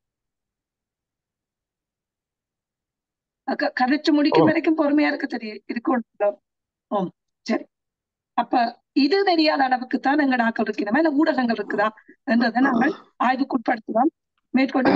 க- கதைச்சு முடிக்கும் ஓ. வரைக்கும் பொறுமையா இருக்க தெரியும் இருக்கணும் ஓம் சரி அப்ப இது தெரியாத அளவுக்கு தான் எங்க நாக்கள் இருக்கிறோமா இல்ல ஊடகங்கள் இருக்குதா என்றதை நாங்கள் ஆய்வுக்குட்படுத்துவோம் மேற்கொண்டு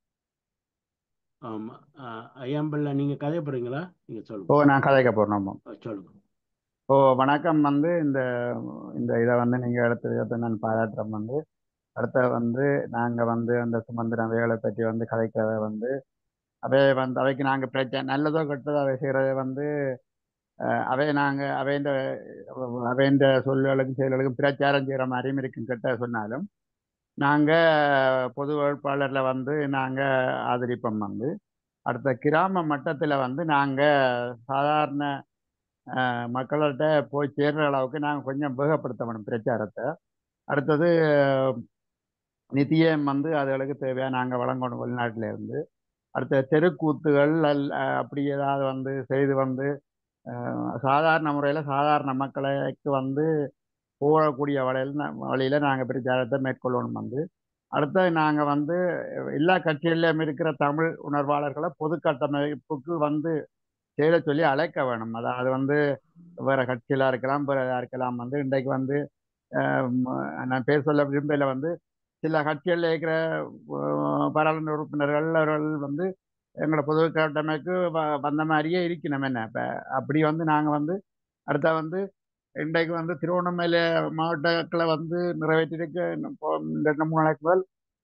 ஆமா ஆஹ் ஐயாம்பல்ல நீங்க கதை போறீங்களா நீங்க ஓ சொல்லுங்க நான் கதைக்க போறேன் ஆமாம். அஹ் சொல்லுங்க ஓ வணக்கம் வந்து இந்த இந்த இதை வந்து நீங்க எடுத்த விதத்தை நான் பாராட்டுறேன் வந்து அடுத்த வந்து நாங்க வந்து அந்த சுமந்திரன் அவைகளை பற்றி வந்து கதைக்கிறத வந்து அவை வந்து அவைக்கு நாங்க பிரச்சனை நல்லதோ கெட்டதோ அவை செய்யறத வந்து அஹ், அவை நாங்க அவைந்த அவைந்த சொல்லுகளுக்கும் செயல்களுக்கும் பிரச்சாரம் செய்யற மாதிரியும் இருக்கும் கெட்ட சொன்னாலும் நாங்க பொது வேட்பாளர்ல வந்து நாங்க ஆதரிப்போம் வந்து அடுத்த கிராம மட்டத்துல வந்து நாங்க சாதாரண அஹ், மக்கள்கிட்ட போய் சேர்ற அளவுக்கு நாங்கள் கொஞ்சம் வேகப்படுத்த வேணும் பிரச்சாரத்தை அடுத்தது நிதியம் வந்து அதுகளுக்கு தேவையாக நாங்கள் வழங்கணும் வெளிநாட்டில இருந்து அடுத்த தெருக்கூத்துகள் அல் அஹ், அப்படி ஏதாவது வந்து செய்து வந்து அஹ், சாதாரண முறையில் சாதாரண மக்களுக்கு வந்து போகக்கூடிய வழியில் வழியில் நாங்கள் பிரச்சாரத்தை மேற்கொள்ளணும் வந்து அடுத்தது நாங்கள் வந்து எல்லா கட்சிகளிலும் இருக்கிற தமிழ் உணர்வாளர்களை பொது கட்டமைப்புக்கு வந்து சேர சொல்லி அழைக்க வேணும் அதாவது வந்து வேற கட்சியில இருக்கலாம் வேற இதா இருக்கலாம் வந்து இன்றைக்கு வந்து அஹ், ம- நான் பேர் சொல்ல விரும்பல வந்து சில கட்சிகளில் இருக்கிற அஹ், பாராளுமன்ற உறுப்பினர்கள் அவர்கள் வந்து எங்களோட பொது கட்டமைக்கு வ- வந்த மாதிரியே இருக்கணும் என்ன இப்போ அப்படி வந்து நாங்கள் வந்து அடுத்த வந்து இன்றைக்கு வந்து திருவண்ணாமலை மாவட்டத்தில் வந்து நிறைவேற்றிருக்க இப்போ இந்த ரெண்டு மூணு நாளைக்கு முதல்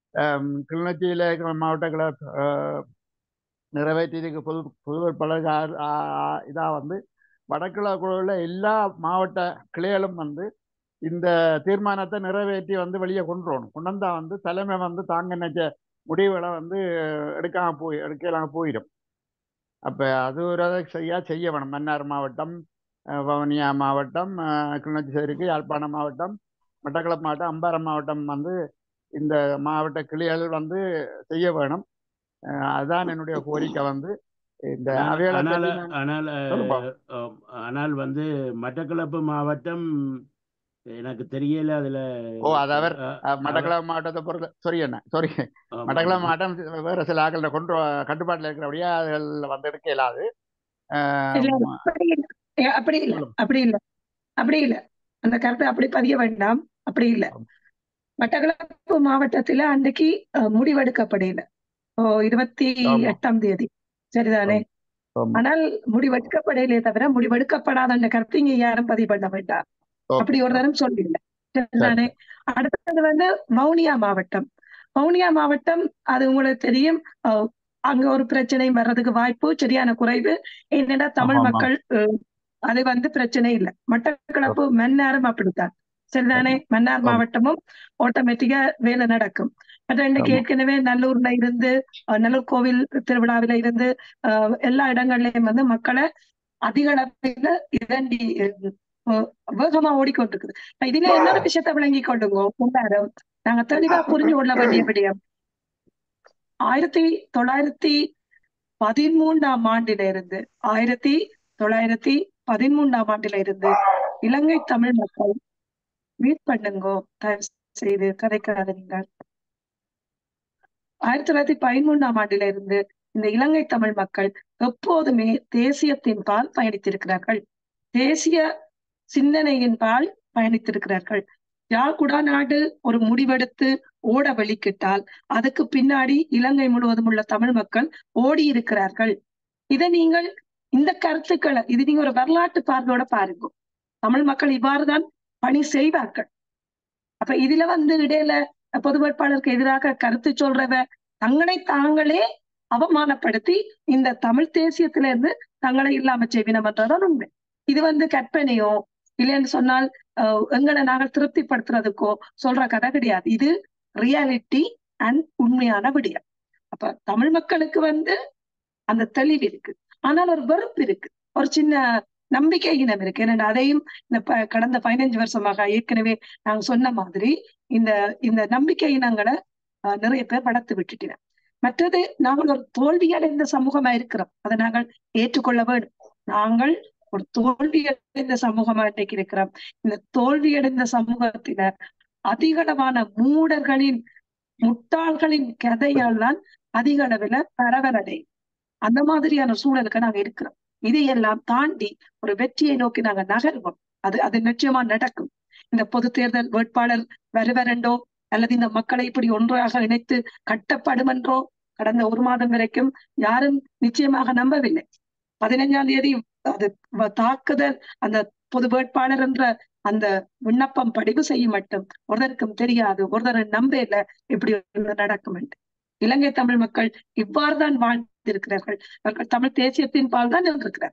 ஆம், கிளிநொச்சியில இருக்கிற மாவட்டங்களை ஆஹ், நிறைவேற்றியிருக்க பொது பொது வேட்பாளர் இதாக வந்து வடகிழக்குள்ள உள்ள எல்லா மாவட்ட கிளைகளும் வந்து இந்த தீர்மானத்தை நிறைவேற்றி வந்து வெளியே கொண்டு வரணும் கொண்டு வந்தா வந்து தலைமை வந்து தாங்க நினைச்ச முடிவுகளை வந்து எடுக்காம போய் எடுக்கலாம் போயிடும் அப்போ அது ஒரு அதை செய்யா செய்ய வேணும் மன்னார் மாவட்டம் அஹ், வவுனியா மாவட்டம் அஹ், கிளிநொச்சி சைடுக்கு யாழ்ப்பாணம் மாவட்டம் மட்டக்களப்பு மாவட்டம் அம்பாறை மாவட்டம் வந்து இந்த மாவட்ட கிளைகள் வந்து செய்ய வேணும் அஹ், அதுதான் என்னுடைய கோரிக்கை வந்து இந்த ஆனால் அவைகளை ஆனால் பற்றி நான் ஆனால் சொல்லுப்பா அஹ், ஆனால் வந்து மட்டக்களப்பு மாவட்டம் எனக்கு தெரியல அதுல ஓ அது அவர் அஹ், அஹ், அவர் மட்டக்களப்பு மாவட்டத்தை பொறுத்த சாரி என்ன சாரி ஆமா, மட்டக்களப்பு ஆமா. மாவட்டம் வேறு சில ஆக்களில் கொண்டு கட்டுப்பாட்டில் இருக்கிறபடியே அதில் வந்து எடுக்க இயலாது இல்ல இல்ல, ஆஹ் அப்படி இல்ல ஏ, அப்படி இல்ல சொல்லுங்க அப்படி இல்ல அப்படி இல்ல அந்த கருத்தை அப்படி பதிய வேண்டாம் அப்படி இல்ல மட்டக்களப்பு மாவட்டத்துல அன்றைக்கு அஹ், முடிவெடுக்கப்படல ஓ இருபத்தி ஆமா எட்டாம் தேதி சரிதானே ஆமா ஆமா ஆனால் முடிவெடுக்கப்படலையே தவிர முடிவெடுக்கப்படாத அந்த கருத்தை இங்க யாரும் பதிவு பண்ண வேண்டாம் ஓகே அப்படி ஒரு ஓகே தரம் சொல்லில்ல சரி சரிதானே சரி அடுத்தது வந்து வவுனியா மாவட்டம் வவுனியா மாவட்டம் அது உங்களுக்கு தெரியும் அஹ், அங்க ஒரு பிரச்சனை வர்றதுக்கு வாய்ப்பு சரியான குறைவு என்னடா ஆமா தமிழ் ஆமா மக்கள் அஹ், அது வந்து பிரச்சனை இல்லை மட்டக்களப்பு மன்னாரும் அப்படித்தான் சரிதானே ஆமா மன்னார் ஆமா மாவட்டமும் ஆட்டோமேட்டிக்கா வேலை நடக்கும் மற்ற இன்னைக்கு ஆமா ஏற்கனவே நல்லூர்ல இருந்து அஹ், நல்லூர் கோவில் திருவிழாவில இருந்து அஹ், எல்லா இடங்கள்லயும் வந்து மக்களை அதிக அளவில் இதண்டி அஹ், வேகமா ஓடிக்கொண்டிருக்குது இப்ப இதுல இன்னொரு விஷயத்தை விளங்கி கொள்ளுங்க முன்னாரம் நாங்க தெளிவா புரிஞ்சு கொள்ள வேண்டிய விடயம் ஆயிரத்தி தொள்ளாயிரத்தி பதிமூன்றாம் ஆண்டில இருந்து ஆயிரத்தி தொள்ளாயிரத்தி பதிமூன்றாம் ஆண்டில இருந்து இலங்கை தமிழ் மக்கள் மீட் பண்ணுங்கோ தயவு செய்து கதைக்காதீங்க ஆயிரத்தி தொள்ளாயிரத்தி பதிமூன்றாம் ஆண்டில இருந்து இந்த இலங்கை தமிழ் மக்கள் எப்போதுமே தேசியத்தின் பால் பயணித்திருக்கிறார்கள் தேசிய சிந்தனையின் பால் பயணித்திருக்கிறார்கள் யாழ் குடாநாடு ஒரு முடிவெடுத்து ஓட வெளிக்கிட்டால் அதுக்கு பின்னாடி இலங்கை முழுவதும் உள்ள தமிழ் மக்கள் ஓடி இருக்கிறார்கள் இதை நீங்கள் இந்த கருத்துக்களை இது நீங்க ஒரு வரலாற்று பார்வையோட பாருங்க தமிழ் மக்கள் இவ்வாறுதான் பணி செய்வார்கள் அப்ப இதுல வந்து இடையில பொது வேட்பாளருக்கு எதிராக கருத்து சொல்றவ தங்களை தாங்களே அவமானப்படுத்தி இந்த தமிழ் தேசியத்தில இருந்து தங்களை இல்லாம செய்வினம்ன்றதான் உண்மை இது வந்து கற்பனையோ இல்லைன்னு சொன்னால் அஹ், எங்களை நாங்கள் திருப்திப்படுத்துறதுக்கோ சொல்ற கதை கிடையாது இது ரியாலிட்டி அண்ட் உண்மையான விடயம் அப்ப தமிழ் மக்களுக்கு வந்து அந்த தெளிவு இருக்கு ஆனால் ஒரு வெறுப்பு இருக்கு ஒரு சின்ன நம்பிக்கை இனம் இருக்கு ஏன்னா அதையும் இந்த ப- கடந்த பதினஞ்சு வருஷமாக ஏற்கனவே நாங்க சொன்ன மாதிரி இந்த இந்த நம்பிக்கை இனங்களை அஹ், நிறைய பேர் வளர்த்து விட்டுட்டோம் மற்றது நாங்கள் ஒரு தோல்வியடைந்த சமூகமா இருக்கிறோம் அதை நாங்கள் ஏற்றுக்கொள்ள வேண்டும் நாங்கள் ஒரு தோல்வியடைந்த சமூகமா இன்னைக்கு இருக்கிறோம் இந்த தோல்வியடைந்த சமூகத்தில அதிகளவான மூடர்களின் முட்டாள்களின் கதையால் தான் அதிக அளவுல பரவலடையும் அந்த மாதிரியான சூழலுக்கு நாங்க இருக்கிறோம் இதையெல்லாம் தாண்டி ஒரு வெற்றியை நோக்கி நாங்க நகர்வோம் அது அது நிச்சயமா நடக்கும் இந்த பொது தேர்தல் வேட்பாளர் வருவரென்றோ அல்லது இந்த மக்களை இப்படி ஒன்றாக இணைத்து கட்டப்படும் என்றோ கடந்த ஒரு மாதம் வரைக்கும் யாரும் நிச்சயமாக நம்பவில்லை பதினைஞ்சாம் தேதி அது வ- தாக்குதல் அந்த பொது வேட்பாளர் என்ற அந்த விண்ணப்பம் படிவு செய்யும் மட்டும் ஒருத்தருக்கும் தெரியாது ஒருத்தர் நம்பல இப்படி ஒண்ணு நடக்கும் என்று இலங்கை தமிழ் மக்கள் இவ்வாறுதான் வாழ்ந்திருக்கிறார்கள் அவர்கள் தமிழ் தேசியத்தின் பால் தான் இருக்கிறார்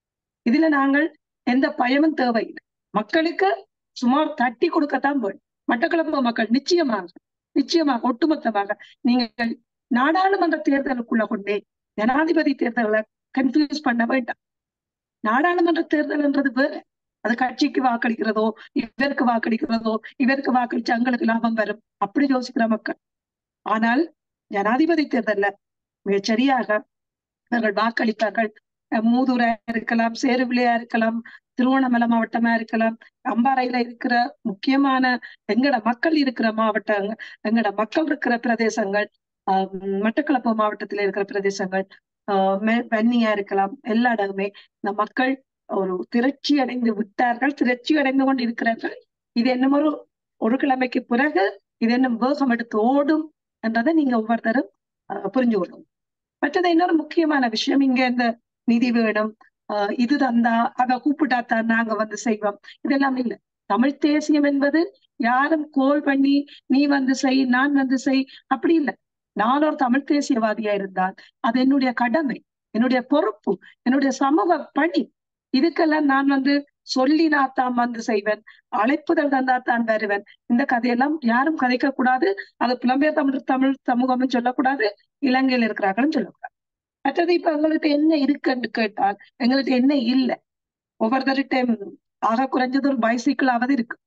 இதுல நாங்கள் எந்த பயமும் தேவையில்லை மக்களுக்கு சுமார் தட்டி கொடுக்கத்தான் வேண்டும் மட்டக்களப்பு மக்கள் நிச்சயமாக நிச்சயமாக ஒட்டுமொத்தமாக நீங்கள் நாடாளுமன்ற தேர்தலுக்குள்ள கொண்டே ஜனாதிபதி தேர்தலை கன்ஃபியூஸ் பண்ண வேண்டாம் நாடாளுமன்ற தேர்தல்ன்றது வேற அது கட்சிக்கு வாக்களிக்கிறதோ இவருக்கு வாக்களிக்கிறதோ இவருக்கு வாக்களிச்சு அங்களுக்கு லாபம் வரும் அப்படி யோசிக்கிற மக்கள் ஆனால் ஜனாதிபதி தேர்தல்ல மிகச் சரியாக அவர்கள் வாக்களிப்பார்கள் அஹ் மூதூரா இருக்கலாம் சேருவிலையா இருக்கலாம் திருவண்ணாமலை மாவட்டமா இருக்கலாம் அம்பாறையில இருக்கிற முக்கியமான எங்கட மக்கள் இருக்கிற மாவட்டங்கள் எங்கட மக்கள் இருக்கிற பிரதேசங்கள் ஆஹ் மட்டக்களப்பு மாவட்டத்துல இருக்கிற பிரதேசங்கள் ஆஹ் மெ- வன்னியா இருக்கலாம் எல்லா இடமுமே இந்த மக்கள் ஒரு திரட்சி அடைந்து விட்டார்கள் திரட்சி அடைந்து கொண்டு இருக்கிறார்கள் இது என்ன ஒரு ஒரு கிழமைக்கு பிறகு இது என்ன வேகம் எடுத்து ஓடும் என்றதை நீங்க ஒவ்வொருத்தரும் ஆஹ் புரிஞ்சு கொள்ளும் மற்றது இன்னொரு முக்கியமான விஷயம் இங்க இந்த நிதி வேணும் ஆஹ் இது தந்தா அத கூப்பிட்டாத்தான் நாங்க வந்து செய்வோம் இதெல்லாம் இல்லை தமிழ் தேசியம் என்பது யாரும் கோல் பண்ணி நீ வந்து செய் நான் வந்து செய் அப்படி இல்லை நான் ஒரு தமிழ் தேசியவாதியா இருந்தால் அது என்னுடைய கடமை என்னுடைய பொறுப்பு என்னுடைய சமூக பணி இதுக்கெல்லாம் நான் வந்து சொல்லி நான் தான் வந்து செய்வேன் அழைப்புதல் தந்தா தான் வருவேன் இந்த கதையெல்லாம் யாரும் கதைக்க கூடாது அது புலம்பெயர் தமிழ் தமிழ் சமூகம்னு சொல்லக்கூடாது இலங்கையில இருக்கிறார்களும் சொல்லக்கூடாது மற்றது இப்ப எங்கள்கிட்ட என்ன இருக்குன்னு கேட்டால் எங்கள்கிட்ட என்ன இல்லை ஒவ்வொருத்தருகிட்ட ஆக குறைஞ்சது ஒரு பைசைக்கிளாவது இருக்கு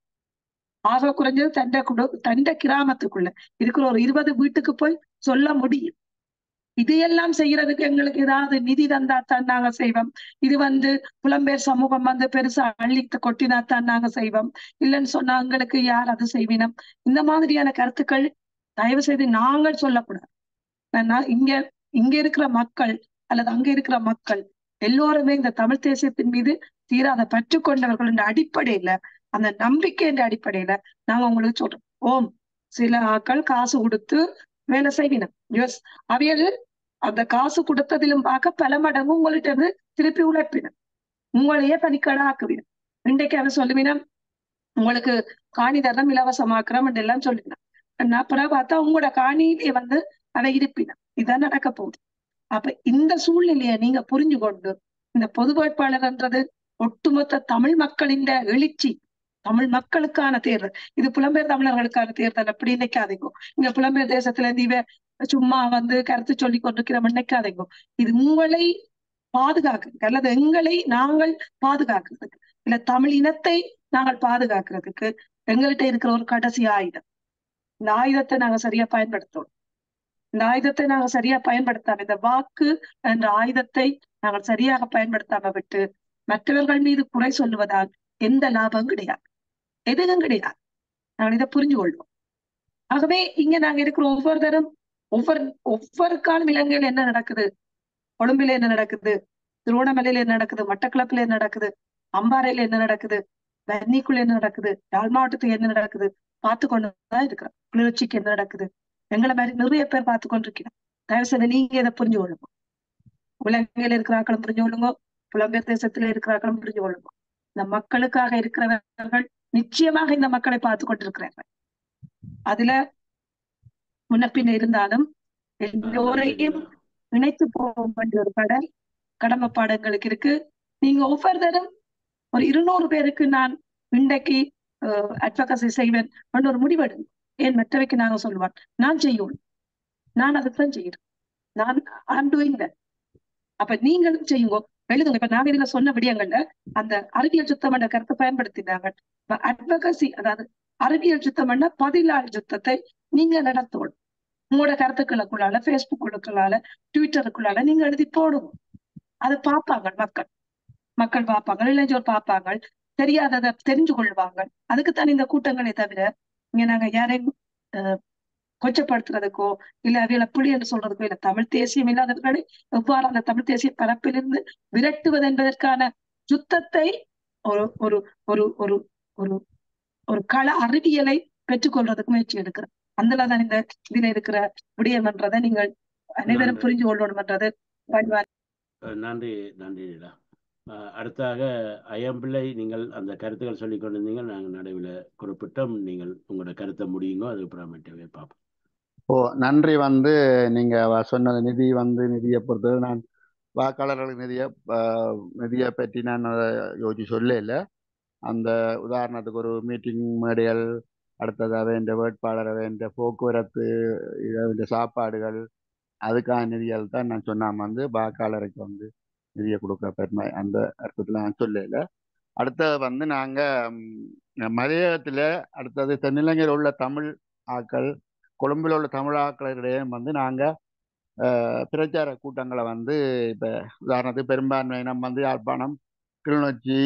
ஆக குறைஞ்சது தண்டை குடு தண்டை கிராமத்துக்குள்ள இருக்கிற ஒரு இருபது வீட்டுக்கு போய் சொல்ல முடியும் இதையெல்லாம் செய்யறதுக்கு எங்களுக்கு ஏதாவது நிதி தந்தாத்தான் நாங்க செய்வோம் இது வந்து புலம்பெயர் சமூகம் வந்து பெருசா அள்ளி கொட்டினாத்தான் நாங்க செய்வோம் இல்லைன்னு சொன்னா எங்களுக்கு யார் அது செய்வினம் இந்த மாதிரியான கருத்துக்கள் தயவு செய்து நாங்கள் சொல்லக்கூடாது நான் இங்க இங்க இருக்கிற மக்கள் அல்லது அங்க இருக்கிற மக்கள் எல்லோருமே இந்த தமிழ் தேசியத்தின் மீது தீராத பற்று கொண்டவர்கள் என்ற அடிப்படையில அந்த நம்பிக்கை என்ற அடிப்படையில நாங்க உங்களுக்கு சொல்றோம் ஓம் சில ஆட்கள் காசு கொடுத்து வேலை செய்வினம் எஸ் அவையல் அந்த காசு கொடுத்ததிலும் பார்க்க பல மடங்கு உங்கள்கிட்ட இருந்து திருப்பி உழைப்பினம் உங்களையே பனிக்கடை ஆக்குவினம் இன்றைக்கு அவன் சொல்லுவினம் உங்களுக்கு காணி தரம் இலவசமாக்குறோம் எல்லாம் சொல்லினான் நான் அப்புறம் பார்த்தா உங்களோட காணியிலே வந்து அவன் இருப்பினம் இதான் நடக்க போகுது அப்ப இந்த சூழ்நிலையை நீங்க புரிஞ்சு கொண்டு இந்த பொது வேட்பாளர்ன்றது ஒட்டுமொத்த தமிழ் மக்களின் எழுச்சி தமிழ் மக்களுக்கான தேர்தல் இது புலம்பெயர் தமிழர்களுக்கான தேர்தல் அப்படி நினைக்காதீங்க இங்க புலம்பெயர் தேசத்துல இருந்து இவ சும்மா வந்து கருத்து சொல்லி கொண்டிருக்கிறோம் நினைக்காதீங்க இது உங்களை பாதுகாக்கிறதுக்கு அல்லது எங்களை நாங்கள் பாதுகாக்கிறதுக்கு இல்ல தமிழ் இனத்தை நாங்கள் பாதுகாக்கிறதுக்கு எங்கள்கிட்ட இருக்கிற ஒரு கடைசி ஆயுதம் இந்த ஆயுதத்தை நாங்க சரியா பயன்படுத்தணும் இந்த ஆயுதத்தை நாங்க சரியா பயன்படுத்தாம இந்த வாக்கு என்ற ஆயுதத்தை நாங்கள் சரியாக பயன்படுத்தாம விட்டு மற்றவர்கள் மீது குறை சொல்லுவதால் எந்த லாபம் கிடையாது எதுவும் கிடையாது நாங்கள் இதை புரிஞ்சு கொள்வோம் ஆகவே இங்க நாங்க இருக்கிற ஒவ்வொருத்தரும் ஒவ்வொரு ஒவ்வொரு காலம் இலங்கையில என்ன நடக்குது கொழும்பில என்ன நடக்குது திருவண்ணாமலையில என்ன நடக்குது மட்டக்களப்புல என்ன நடக்குது அம்பாறையில என்ன நடக்குது வன்னிக்குள்ள என்ன நடக்குது யாழ் மாவட்டத்துக்கு என்ன நடக்குது பார்த்து கொண்டுதான் இருக்கிறோம் கிளிநொச்சிக்கு என்ன நடக்குது எங்களை மாதிரி நிறைய பேர் பார்த்து கொண்டிருக்கிறோம் தயவு செய்து நீங்க இதை புரிஞ்சு கொள்ளுங்க இலங்கையில இருக்கிறார்களும் புரிஞ்சு கொள்ளுங்க புலம்பெயர் தேசத்துல இருக்கிறார்களும் புரிஞ்சு கொள்ளுங்க இந்த மக்களுக்காக இருக்கிறவர்கள் நிச்சயமாக இந்த மக்களை பார்த்து கொண்டிருக்கிறார்கள் அதுல முன்னப்பின் இருந்தாலும் எல்லோரையும் இணைத்து போக வேண்டிய ஒரு கடல் கடமை பாடங்களுக்கு இருக்கு நீங்க ஒவ்வொருத்தரும் ஒரு இருநூறு பேருக்கு நான் இன்றைக்கு அட்வகசி செய்வேன் ஒரு முடிவெடுங்க ஏன் மற்றவைக்கு நாங்க சொல்லுவான் நான் செய்யணும் நான் அதைத்தான் செய்யறேன் நான் ஐம் டூயிங் தட் அப்ப நீங்களும் செய்யுங்க எழுதுங்க இப்ப நாங்க இதுல சொன்ன விடயங்கள்ல அந்த அறிவியல் சுத்தம் என்ற கருத்தை பயன்படுத்தினாங்க அட்வகசி அதாவது அறிவியல் சுத்தம் என்ற பதிலாள் சுத்தத்தை நீங்க நடத்தணும் உங்களோட கருத்துக்களுக்குள்ளால பேஸ்புக்குள்ளால ட்விட்டருக்குள்ளால நீங்க எழுதி போடுவோம் அதை பார்ப்பாங்க மக்கள் மக்கள் பார்ப்பாங்க இளைஞர் பார்ப்பாங்க தெரியாததை தெரிஞ்சு கொள்வாங்க அதுக்குத்தான் இந்த கூட்டங்களே தவிர இங்க நாங்க யாரையும் கொச்சப்படுத்துறதுக்கோ இல்ல அவையில புலி என்று சொல்றதுக்கோ இல்ல தமிழ் தேசியம் இல்லாதவர்களை எவ்வாறு அந்த தமிழ் தேசிய பரப்பிலிருந்து விரட்டுவது என்பதற்கான யுத்தத்தை ஒரு ஒரு ஒரு ஒரு ஒரு ஒரு கள அறிவியலை பெற்றுக்கொள்றதுக்கு முயற்சி எடுக்கிறோம் அதுலதான் இந்த இதுல இருக்கிற விடயம் என்றதை நீங்கள் அனைவரும் புரிஞ்சு கொள்ளணும் என்றது நன்றி நன்றி அடுத்தாக ஐயம்பிள்ளை நீங்கள் அந்த கருத்துக்கள் சொல்லி கொண்டிருந்தீங்க நாங்கள் நடுவில் குறிப்பிட்டோம் நீங்கள் உங்களோட கருத்தை முடியுங்க அது அப்புறமேட்டவே பார்ப்போம் ஓ நன்றி வந்து நீங்க சொன்ன நிதி வந்து நிதியை பொறுத்தது நான் வாக்காளர்களுக்கு நிதியை நிதியை பற்றி நான் யோசிச்சு சொல்ல இல்லை அந்த உதாரணத்துக்கு ஒரு மீட்டிங் மேடைகள் அடுத்ததாக வேண்ட வேட்பாளர் வேண்ட போக்குவரத்து இந்த சாப்பாடுகள் அதுக்கான நிதிகள் தான் நான் சொன்னாம வந்து வாக்காளருக்கு வந்து நிதியை கொடுக்குற பெருமை அந்த அர்த்தத்தில் நான் சொல்லல அடுத்தது வந்து நாங்கள் மலையகத்தில் அடுத்தது தென்னிலங்கையில் உள்ள தமிழ் ஆக்கள் கொழும்பில் உள்ள தமிழ் ஆக்களிடையே வந்து நாங்கள் பிரச்சார கூட்டங்களை வந்து இப்போ உதாரணத்துக்கு பெரும்பான்மையினம் வந்து யாழ்ப்பாணம் கிளிநொச்சி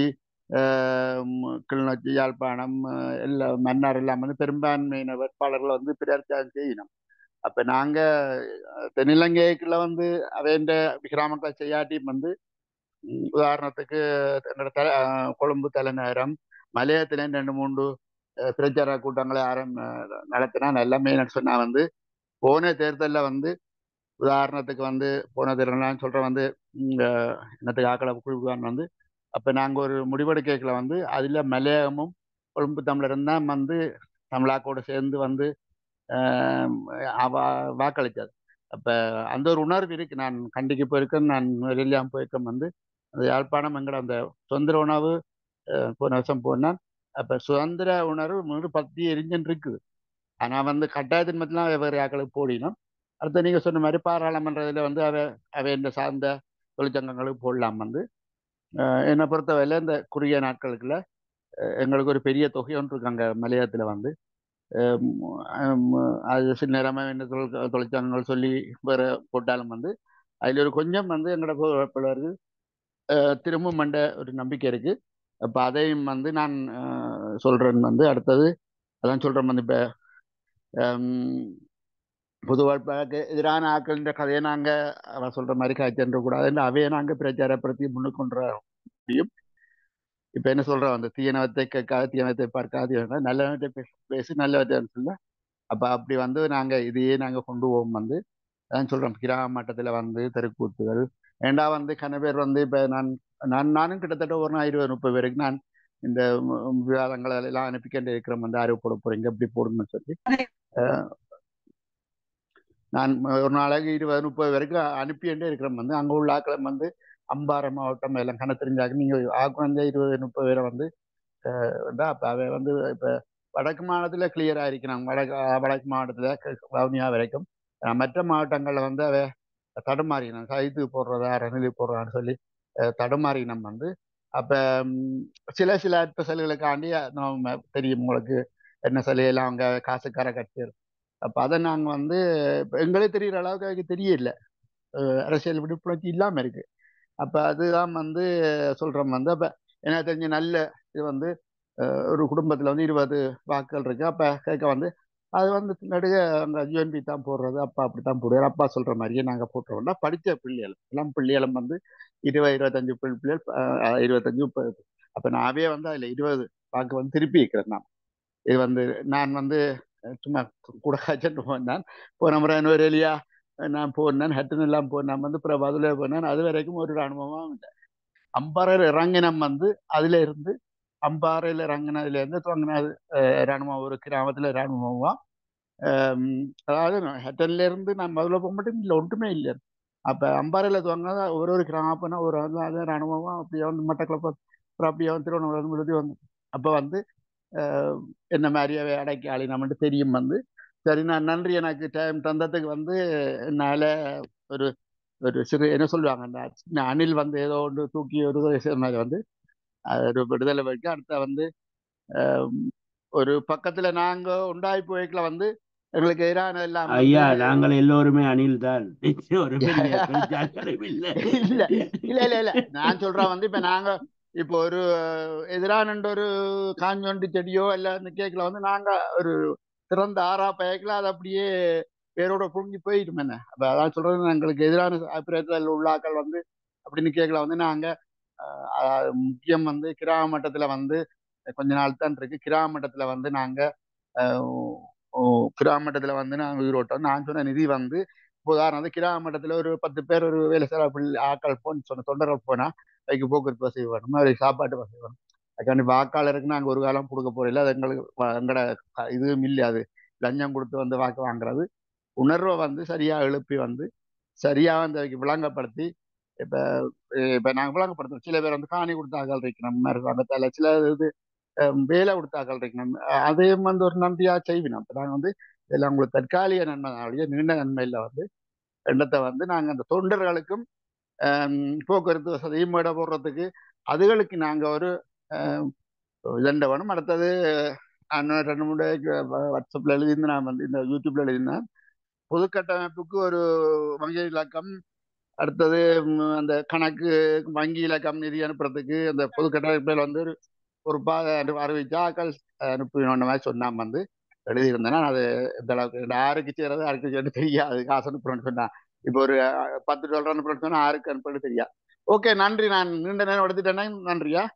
கிளிநொச்சி யாழ்ப்பாணம் எல்லா மன்னார் எல்லாம் வந்து பெரும்பான்மையின வேட்பாளர்களை வந்து பிரச்சாரம் செய்யணும் அப்போ நாங்கள் தென்னிலங்கைக்குள்ள வந்து அவைண்ட கிராமங்களை செய்யாட்டி வந்து உதாரணத்துக்கு என்னோட தலை கொழும்பு தலைநகரம் மலையத்துல ரெண்டு மூன்று பிரச்சார கூட்டங்களை ஆரம் நடத்தினா எல்லாமே எனக்கு சொன்னா வந்து போன தேர்தலில் வந்து உதாரணத்துக்கு வந்து போன தேர்தல் சொல்ற வந்து இன்னத்துக்கு ஆக்களை குழுவான் வந்து அப்போ நாங்கள் ஒரு முடிவெடுக்கல வந்து அதில் மலையகமும் கொழும்பு தமிழரும் தான் வந்து தமிழாக்கோடு சேர்ந்து வந்து ஆம், அவ வாக்களித்தது அப்ப அந்த ஒரு உணர்வு இருக்கு நான் கண்டிக்கு போயிருக்கேன் நான் வெளியாம் போயிருக்கேன் வந்து அந்த யாழ்ப்பாணம் எங்கட அந்த சுதந்திர உணவு அஹ், போன வருஷம் போனான் அப்ப சுதந்திர உணர்வு முழு பத்தி எரிஞ்சுன்னு இருக்குது ஆனா வந்து கட்டாயத்தின் மட்டும் வெவ்வேறு ஆக்களுக்கு போடினோம் அடுத்து நீங்க சொன்ன மாதிரி பாராளுமன்றத்தில் வந்து அவ அவை இந்த சார்ந்த தொழிற்சங்கங்களுக்கு போடலாம் வந்து அஹ், என்னை பொறுத்தவரையில இந்த குறுகிய நாட்களுக்குள்ள அஹ், எங்களுக்கு ஒரு பெரிய தொகை ஒன்று இருக்கு அங்க மலையத்துல வந்து அஹ், உம், அது சில நேரமாக என்ன தொழில் தொழிற்சங்கங்கள் சொல்லி வேற போட்டாலும் வந்து அதில் ஒரு கொஞ்சம் வந்து எங்களோட பிள்ளைகள் திரும்ப மண்ட ஒரு நம்பிக்கை இருக்கு அப்போ அதையும் வந்து நான் அஹ், சொல்றேன் வந்து அடுத்தது அதான் சொல்றேன் வந்து இப்போ பொது வாழ்க்கைக்கு எதிரான ஆட்களின் கதையை நாங்க அவன் சொல்ற மாதிரி காய்ச்சன்ற கூடாது அவையை நாங்க பிரச்சாரப்படுத்தி முன்னுக்கு கொண்டு வர முடியும் இப்ப என்ன சொல்றோம் அந்த தீயனவத்தை கேட்காது தீயனவத்தை பார்க்காது நல்லவற்றை பேச பேசி நல்லவற்றை சொல்ல அப்ப அப்படி வந்து நாங்க இதையே நாங்க கொண்டு போவோம் வந்து அதான் சொல்றோம் கிராம மட்டத்துல வந்து தெருக்கூத்துகள் ஏண்டா வந்து கன பேர் வந்து இப்ப நான் நான் நானும் கிட்டத்தட்ட ஒரு நாள் இருபது முப்பது பேருக்கு நான் இந்த ம், விவாதங்களை எல்லாம் அனுப்பிக்கிட்டு இருக்கிறோம் வந்து ஆர்வம் போட போறீங்க இப்படி போடுங்கன்னு சொல்லி அஹ், நான் ஒரு நாளைக்கு இருபது முப்பது வரைக்கும் அனுப்பிட்டே இருக்கிறோம் வந்து அங்க உள்ள ஆக்களை வந்து அம்பாறை மாவட்டம் எல்லாம் கணக்கு தெரிஞ்சாக்க நீங்க ஆக்குவந்த இருபது முப்பது பேரை வந்து வந்தா அப்ப அவ வந்து இப்ப வடக்கு மாநிலத்துல கிளியரா இருக்கிறாங்க வடக்கு வடக்கு மாவட்டத்துல க- வவுனியா வரைக்கும் அஹ் மற்ற மாவட்டங்கள்ல வந்து அவ தடுமாறினோம் சைத்து போடுறதா ரணிலி போடுறான்னு சொல்லி அஹ் தடுமாறினம் வந்து அப்ப ம், சில சில அற்ப சலுகைகளுக்காண்டி நம்ம தெரியும் உங்களுக்கு என்ன சலுகையெல்லாம் அவங்க காசுக்கார கட்சி அப்ப அதை நாங்க வந்து இப்ப எங்களுக்கு தெரியற அளவுக்கு அதுக்கு தெரியல அஹ் அரசியல் விழிப்புணர்ச்சி இல்லாம இருக்கு அப்ப அதுதான் வந்து சொல்றோம் வந்து அப்ப எனக்கு தெரிஞ்ச நல்ல இது வந்து அஹ், ஒரு குடும்பத்துல வந்து இருபது வாக்குகள் இருக்கு அப்ப கேட்க வந்து அது வந்து நடுக அந்த யூஎன்பி தான் போடுறது அப்பா அப்படித்தான் போடுவார் அப்பா சொல்ற மாதிரியே நாங்க போட்டுருவோம்னா படித்த பிள்ளைகள் இளம் பிள்ளைகளும் வந்து இருபது இருபத்தஞ்சு பிள்ளை பிள்ளைகள் அஹ், இருபத்தஞ்சு முப்பது அப்ப நாவே வந்து அதுல இருபது வாக்கு வந்து திருப்பி இருக்கிறேன் நான் இது வந்து நான் வந்து அஹ், சும்மா கூட காய்ச்சல் போனேன் போன முறை இன்னொரு எலியா நான் போனேன் ஹட்டன் எல்லாம் போனேன் வந்து அப்புறம் பதில போனேன் அது வரைக்கும் ஒரு அனுபவம் இல்லை அம்பாறையில் இறங்கினம் வந்து அதுல இருந்து அம்பாறையில் இறங்கினதுல இருந்து துவங்கினது ராணுவம் ஒரு கிராமத்துல ராணுவமா அதாவது ஹெட்டன்ல இருந்து நான் முதல்ல போக மட்டும் இல்லை ஒன்றுமே இல்லை அப்ப அம்பாறையில துவங்கினது ஒரு ஒரு கிராமம் போனா ஒரு வந்து அது ராணுவமா அப்படியே வந்து மட்டக்களப்பு அப்புறம் அப்படியே வந்து திருவண்ணாமலை விழுதி வந்து அப்ப வந்து அஹ், என்ன மாதிரியாவே அடக்கி ஆளி நம்மட்டு தெரியும் வந்து சரி நான் நன்றி எனக்கு டைம் தந்ததுக்கு வந்து என்னால ஒரு ஒரு சிறு என்ன சொல்லுவாங்க அந்த சின்ன அணில் வந்து ஏதோ ஒன்று தூக்கி ஒரு உதவி செய்யற மாதிரி வந்து அது ஒரு விடுதலை வைக்க அடுத்த வந்து அஹ், ஒரு பக்கத்துல நாங்க உண்டாய் போய்க்கல வந்து எங்களுக்கு எதிரான எல்லாம் வந்து ஐயா நாங்கள் எல்லோருமே அணில் தான் ஒரு பெரிய பிரச்சாரம் இல்லை இல்ல இல்ல இல்ல இல்ல நான் சொல்றேன் வந்து இப்ப நாங்க இப்போ ஒரு எதிரான ஒரு காஞ்சொண்டி செடியோ இல்ல இந்த கேக்ல வந்து நாங்க ஒரு திறந்த ஆறா பயக்கல அது அப்படியே வேரோட புரிஞ்சு போயிடும் என்ன அப்ப அதான் சொல்றது எங்களுக்கு எதிரான அபிப்பிராயத்தில் உள்ள ஆக்கள் வந்து அப்படின்னு கேட்கல வந்து நாங்க அஹ், அஹ், முக்கியம் வந்து கிராம மட்டத்துல வந்து கொஞ்ச நாள் தான் இருக்கு கிராம மட்டத்துல வந்து நாங்க அஹ், ஓ, கிராம மட்டத்துல வந்து நாங்க உயிரோட்டம் நான் சொன்ன நிதி வந்து இப்போ உதாரணத்துக்கு கிராம மட்டத்துல ஒரு பத்து பேர் ஒரு வேலை செய்யற பிள்ளை ஆட்கள் போன்னு சொன்ன தொண்டர்கள் போனா அதுக்கு போக்குவரத்து வசதி வேணும் அதுக்கு சாப்பாட்டு வசதி வேணும் அதுக்காண்டி வாக்காளருக்கு நாங்க ஒரு காலம் கொடுக்க போறதில்ல அது எங்களுக்கு வ- எங்கட க- இதுவும் இல்லை அது லஞ்சம் கொடுத்து வந்து வாக்கு வாங்குறது உணர்வை வந்து சரியா எழுப்பி வந்து சரியா வந்து அதுக்கு விளங்கப்படுத்தி இப்ப அஹ் இப்ப நாங்க விளங்கப்படுத்துறோம் சில பேர் வந்து காணி கொடுத்தாக்கள் இருக்கணும் அரசாங்கத்தால சில இது அஹ், வேலை கொடுத்தாக்கள் இருக்கணும் அஹ் அதையும் வந்து ஒரு நன்றியா செய்வினோம் அப்ப நாங்க வந்து இதெல்லாம் உங்களுக்கு தற்காலிக நன்மை நாளைய நீண்ட நன்மையில வந்து எண்ணத்தை வந்து நாங்க அந்த தொண்டர்களுக்கும் ஆம், போக்குவரத்து வசதியும் மேட போடுறதுக்கு அதுகளுக்கு நாங்க ஒரு ஆம், இதண்ட வேணும் அடுத்தது நான் ரெண்டு மூணு வாட்ஸ்அப்ல எழுதியிருந்தேன் நான் வந்து இந்த யூடியூப்ல எழுதியிருந்தேன் பொது கட்டமைப்புக்கு ஒரு வங்கி இலக்கம் அடுத்தது ம், அந்த கணக்கு வங்கி இலக்கம் நிதி அனுப்புறதுக்கு அந்த பொது கட்டமைப்பில் வந்து ஒரு ஒரு பாதை அனு- அறிவிச்சா ஆக்கள் அனுப்பின மாதிரி சொன்னான் வந்து எழுதியிருந்தேன் நான் அது இந்த அளவுக்கு இந்த ஆறுக்கு செய்யறது ஆறுக்கு செய்யறது தெரியாது காசு அனுப்புறேன்னு சொன்னா இப்போ ஒரு அஹ், பத்து டாலர் அனுப்புறேன்னு சொன்னா ஆறுக்கு அனுப்புறது தெரியா ஓகே நன்றி நான் நீண்ட நேரம் எடுத்துட்டேன்னா நன்றியா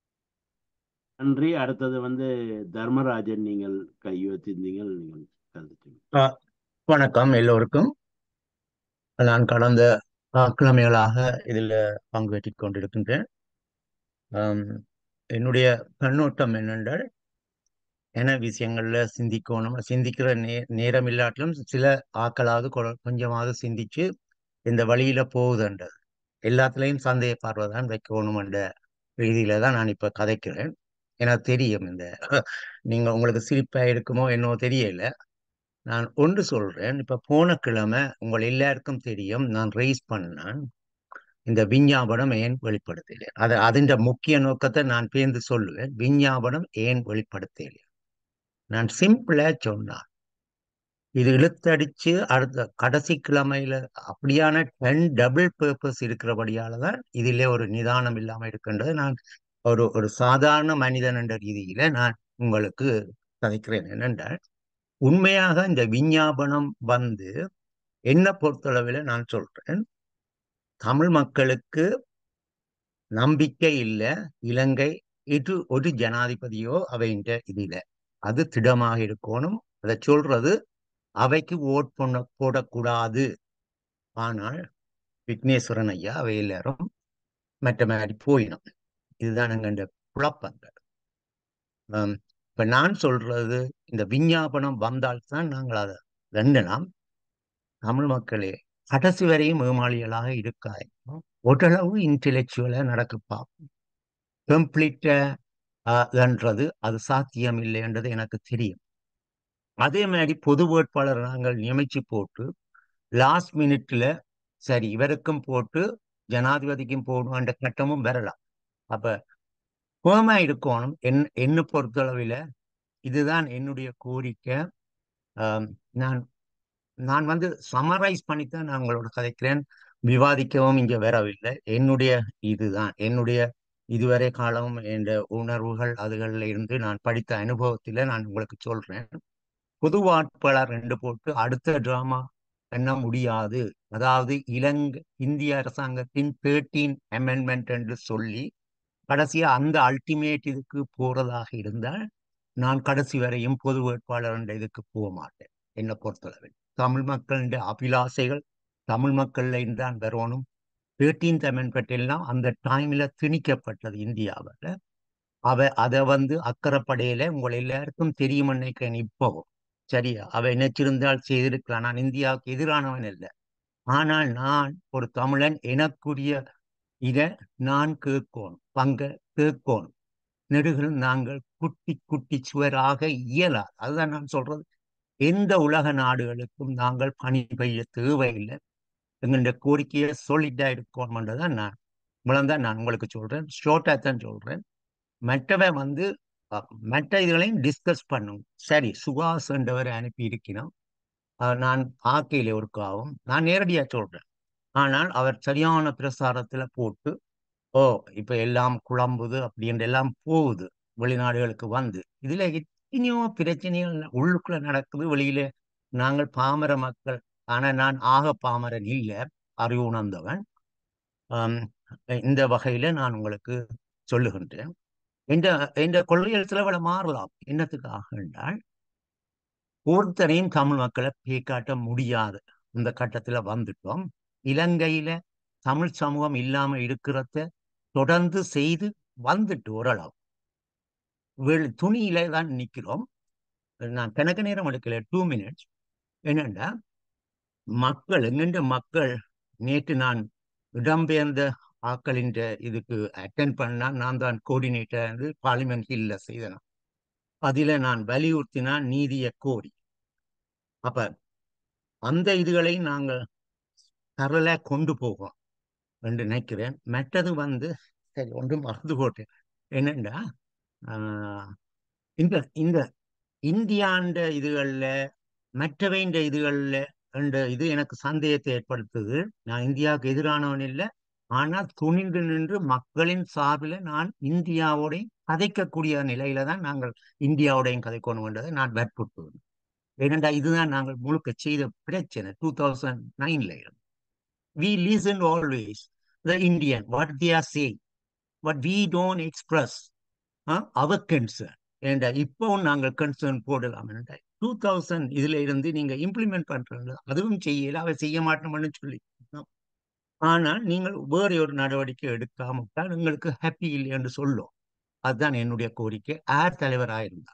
நன்றி அடுத்தது வந்து தர்மராஜன் நீங்கள் கையெழுத்திருந்தீங்கள் நீங்கள் கருத்து ஆ, வணக்கம் எல்லோருக்கும் நான் கடந்த ஆ, கிழமைகளாக இதில் பங்கு பெற்றுக் கொண்டிருக்கின்றேன் ஆம், என்னுடைய கண்ணோட்டம் என்னென்றால் என விஷயங்கள்ல சிந்திக்கணும் சிந்திக்கிற நே நேரம் இல்லாட்டிலும் சில ஆக்களாவது கொ- கொஞ்சமாவது சிந்திச்சு இந்த வழியில போகுதுன்றது எல்லாத்துலேயும் சந்தேக பார்வை தான் வைக்கணுமென்ற ரீதியில தான் நான் இப்ப கதைக்கிறேன் எனக்கு தெரியும் இந்த நீங்க உங்களுக்கு சிரிப்பா இருக்குமோ என்னவோ தெரியல நான் ஒன்று சொல்றேன் இப்ப போன கிழமை உங்கள் எல்லாருக்கும் தெரியும் நான் ரைஸ் பண்ணேன் இந்த விஞ்ஞாபனம் ஏன் வெளிப்படுத்தல அது அதின் முக்கிய நோக்கத்தை நான் பேர்ந்து சொல்லுவேன் விஞ்ஞாபனம் ஏன் வெளிப்படுத்தல நான் சிம்பிளா சொன்னான் இது இழுத்தடிச்சு அடுத்த கடைசி கிழமையில அப்படியான டென் டபுள் பர்பஸ் இருக்கிறபடியால தான் இதிலே ஒரு நிதானம் இல்லாம இருக்கின்றது நான் ஒரு ஒரு சாதாரண மனிதன் என்ற ரீதியில நான் உங்களுக்கு கதைக்கிறேன் என்னென்றால் உண்மையாக இந்த விஞ்ஞாபனம் வந்து என்ன பொறுத்தளவில் நான் சொல்றேன் தமிழ் மக்களுக்கு நம்பிக்கை இல்லை இலங்கை இது ஒரு ஜனாதிபதியோ அவைன்ற இதுல அது திடமாக இருக்கணும் அதை சொல்றது அவைக்கு ஓட் பண்ண போடக்கூடாது ஆனால் விக்னேஸ்வரன் ஐயா அவை எல்லாரும் மற்ற மாதிரி போயிடும் இதுதான் எங்க குழப்பங்கள் ஆம், இப்ப நான் சொல்றது இந்த விஞ்ஞாபனம் வந்தால்தான் நாங்கள் அதை ரெண்டலாம் தமிழ் மக்களே கடைசி வரையும் ஏமாளிகளாக இருக்காது ஓரளவு இன்டெலெக்சுவலா நடக்க பார்ப்போம் கம்ப்ளீட்டன்றது அது சாத்தியம் இல்லைன்றது எனக்கு தெரியும் அதே மாதிரி பொது வேட்பாளர் நாங்கள் நியமிச்சு போட்டு லாஸ்ட் மினிட்ல சரி இவருக்கும் போட்டு ஜனாதிபதிக்கும் போடணும் என்ற கட்டமும் வரலாம் அப்ப கோமா இருக்கணும் என் என்னை பொறுத்தளவில் இதுதான் என்னுடைய கோரிக்கை ஆம், நான் நான் வந்து சமரைஸ் பண்ணித்தான் நான் உங்களோட கதைக்கிறேன் விவாதிக்கவும் இங்க வரவில்லை என்னுடைய இதுதான் என்னுடைய இதுவரை காலம் என்ற உணர்வுகள் அதுகளில் இருந்து நான் படித்த அனுபவத்தில நான் உங்களுக்கு சொல்றேன் பொது வாட்பாளர் ரெண்டு போட்டு அடுத்த டிராமா பண்ண முடியாது அதாவது இலங்கை இந்திய அரசாங்கத்தின் தேர்ட்டீன் அமெண்ட்மெண்ட் என்று சொல்லி கடைசியா அந்த அல்டிமேட் இதுக்கு போறதாக இருந்தால் நான் கடைசி வரையும் பொது வேட்பாளர் என்ற இதுக்கு போக மாட்டேன் என்னை பொறுத்தளவில் தமிழ் மக்களின் அபிலாசைகள் தமிழ் மக்கள்ல இருந்து தான் வரணும் தேர்ட்டீன்த் அமெண்ட்மெண்ட் எல்லாம் அந்த டைம்ல திணிக்கப்பட்டது இந்தியாவில் அவ அதை வந்து அக்கறைப்படையில உங்கள் எல்லாருக்கும் தெரியும் நினைக்கிறேன் இப்போவும் சரியா அவ நினைச்சிருந்தால் செய்திருக்கலாம் நான் இந்தியாவுக்கு எதிரானவன் இல்லை ஆனால் நான் ஒரு தமிழன் எனக்குரிய இதை நான் கேட்கணும் பங்க கேட்கணும் நெடுகள் நாங்கள் குட்டி குட்டி சுவராக இயலாது அதுதான் நான் சொல்றது எந்த உலக நாடுகளுக்கும் நாங்கள் பணி பெய்ய தேவையில்லை எங்களுடைய கோரிக்கையை சொல்லிட்டா இருக்கணும்ன்றதான் நான் இவ்வளவுதான் நான் உங்களுக்கு சொல்றேன் ஷோர்ட்டா தான் சொல்றேன் மற்றவன் வந்து அஹ், மற்ற இதுகளையும் டிஸ்கஸ் பண்ணும் சரி சுகாஸ் என்றவரை அனுப்பி இருக்கிறோம் அஹ், நான் ஆக்கையில ஒருக்காவும் நான் நேரடியா சொல்றேன் ஆனால் அவர் சரியான பிரசாரத்துல போட்டு ஓ இப்ப எல்லாம் குழம்புது அப்படின்ற எல்லாம் போகுது வெளிநாடுகளுக்கு வந்து இதுல எத்தனையோ பிரச்சனைகள் உள்ளுக்குள்ள நடக்குது வெளியில நாங்கள் பாமர மக்கள் ஆனா நான் ஆக பாமரன் இல்லை அறிவு உணர்ந்தவன் ஆம், இந்த வகையில நான் உங்களுக்கு சொல்லுகின்றேன் இந்த இந்த கொள்கைகள் சிலவள மாறலாம் என்னத்துக்காக என்றால் ஒருத்தரையும் தமிழ் மக்களை பேக்காட்ட முடியாது இந்த கட்டத்துல வந்துட்டோம் இலங்கையில தமிழ் சமூகம் இல்லாம இருக்கிறத தொடர்ந்து செய்து வந்துட்டு ஓரளவு வெளி துணியில தான் நிக்கிறோம் நான் கணக்கு நேரம் எடுக்கல டூ மினிட்ஸ் என்னன்னா மக்கள் எங்கெண்ட மக்கள் நேற்று நான் இடம்பெயர்ந்த ஆக்களின் இதுக்கு அட்டென்ட் பண்ணா நான் தான் கோஆர்டினேட்டர் பார்லிமெண்ட் ஹில்ல செய்தேன் அதில நான் வலியுறுத்தினா நீதியை கோரி அப்ப அந்த இதுகளை நாங்கள் தரல கொண்டு போவோம் என்று நினைக்கிறேன் மற்றது வந்து சரி ஒன்றும் மறந்து போட்டேன் என்னண்டா ஆஹ், இந்த இந்த இந்தியாண்ட இதுகள்ல மற்றவைண்ட இதுகள்ல என்ற இது எனக்கு சந்தேகத்தை ஏற்படுத்துது நான் இந்தியாவுக்கு எதிரானவன் இல்லை ஆனால் துணிந்து நின்று மக்களின் சார்பில் நான் இந்தியாவோடையும் கதைக்கக்கூடிய நிலையில தான் நாங்கள் இந்தியாவோடையும் கதைக்கணும் என்றதை நான் வற்புறுத்துவேன் ஏனென்றா இதுதான் நாங்கள் முழுக்க செய்த பிரச்சனை டூ தௌசண்ட் நைன்ல we listen always the Indian what they are saying but we don't express uh, our concern and இப்பவும் நாங்கள் கன்சர்ன் போடலாம் டூ தௌசண்ட் இதுல இருந்து நீங்க இம்ப்ளிமெண்ட் பண்றீங்க அதுவும் செய்யல அவ செய்ய மாட்டோம்னு சொல்லி ஆனால் நீங்கள் வேறு ஒரு நடவடிக்கை எடுக்காம விட்டால் உங்களுக்கு ஹாப்பி இல்லை என்று சொல்லும் அதுதான் என்னுடைய கோரிக்கை யார் தலைவராக இருந்தார்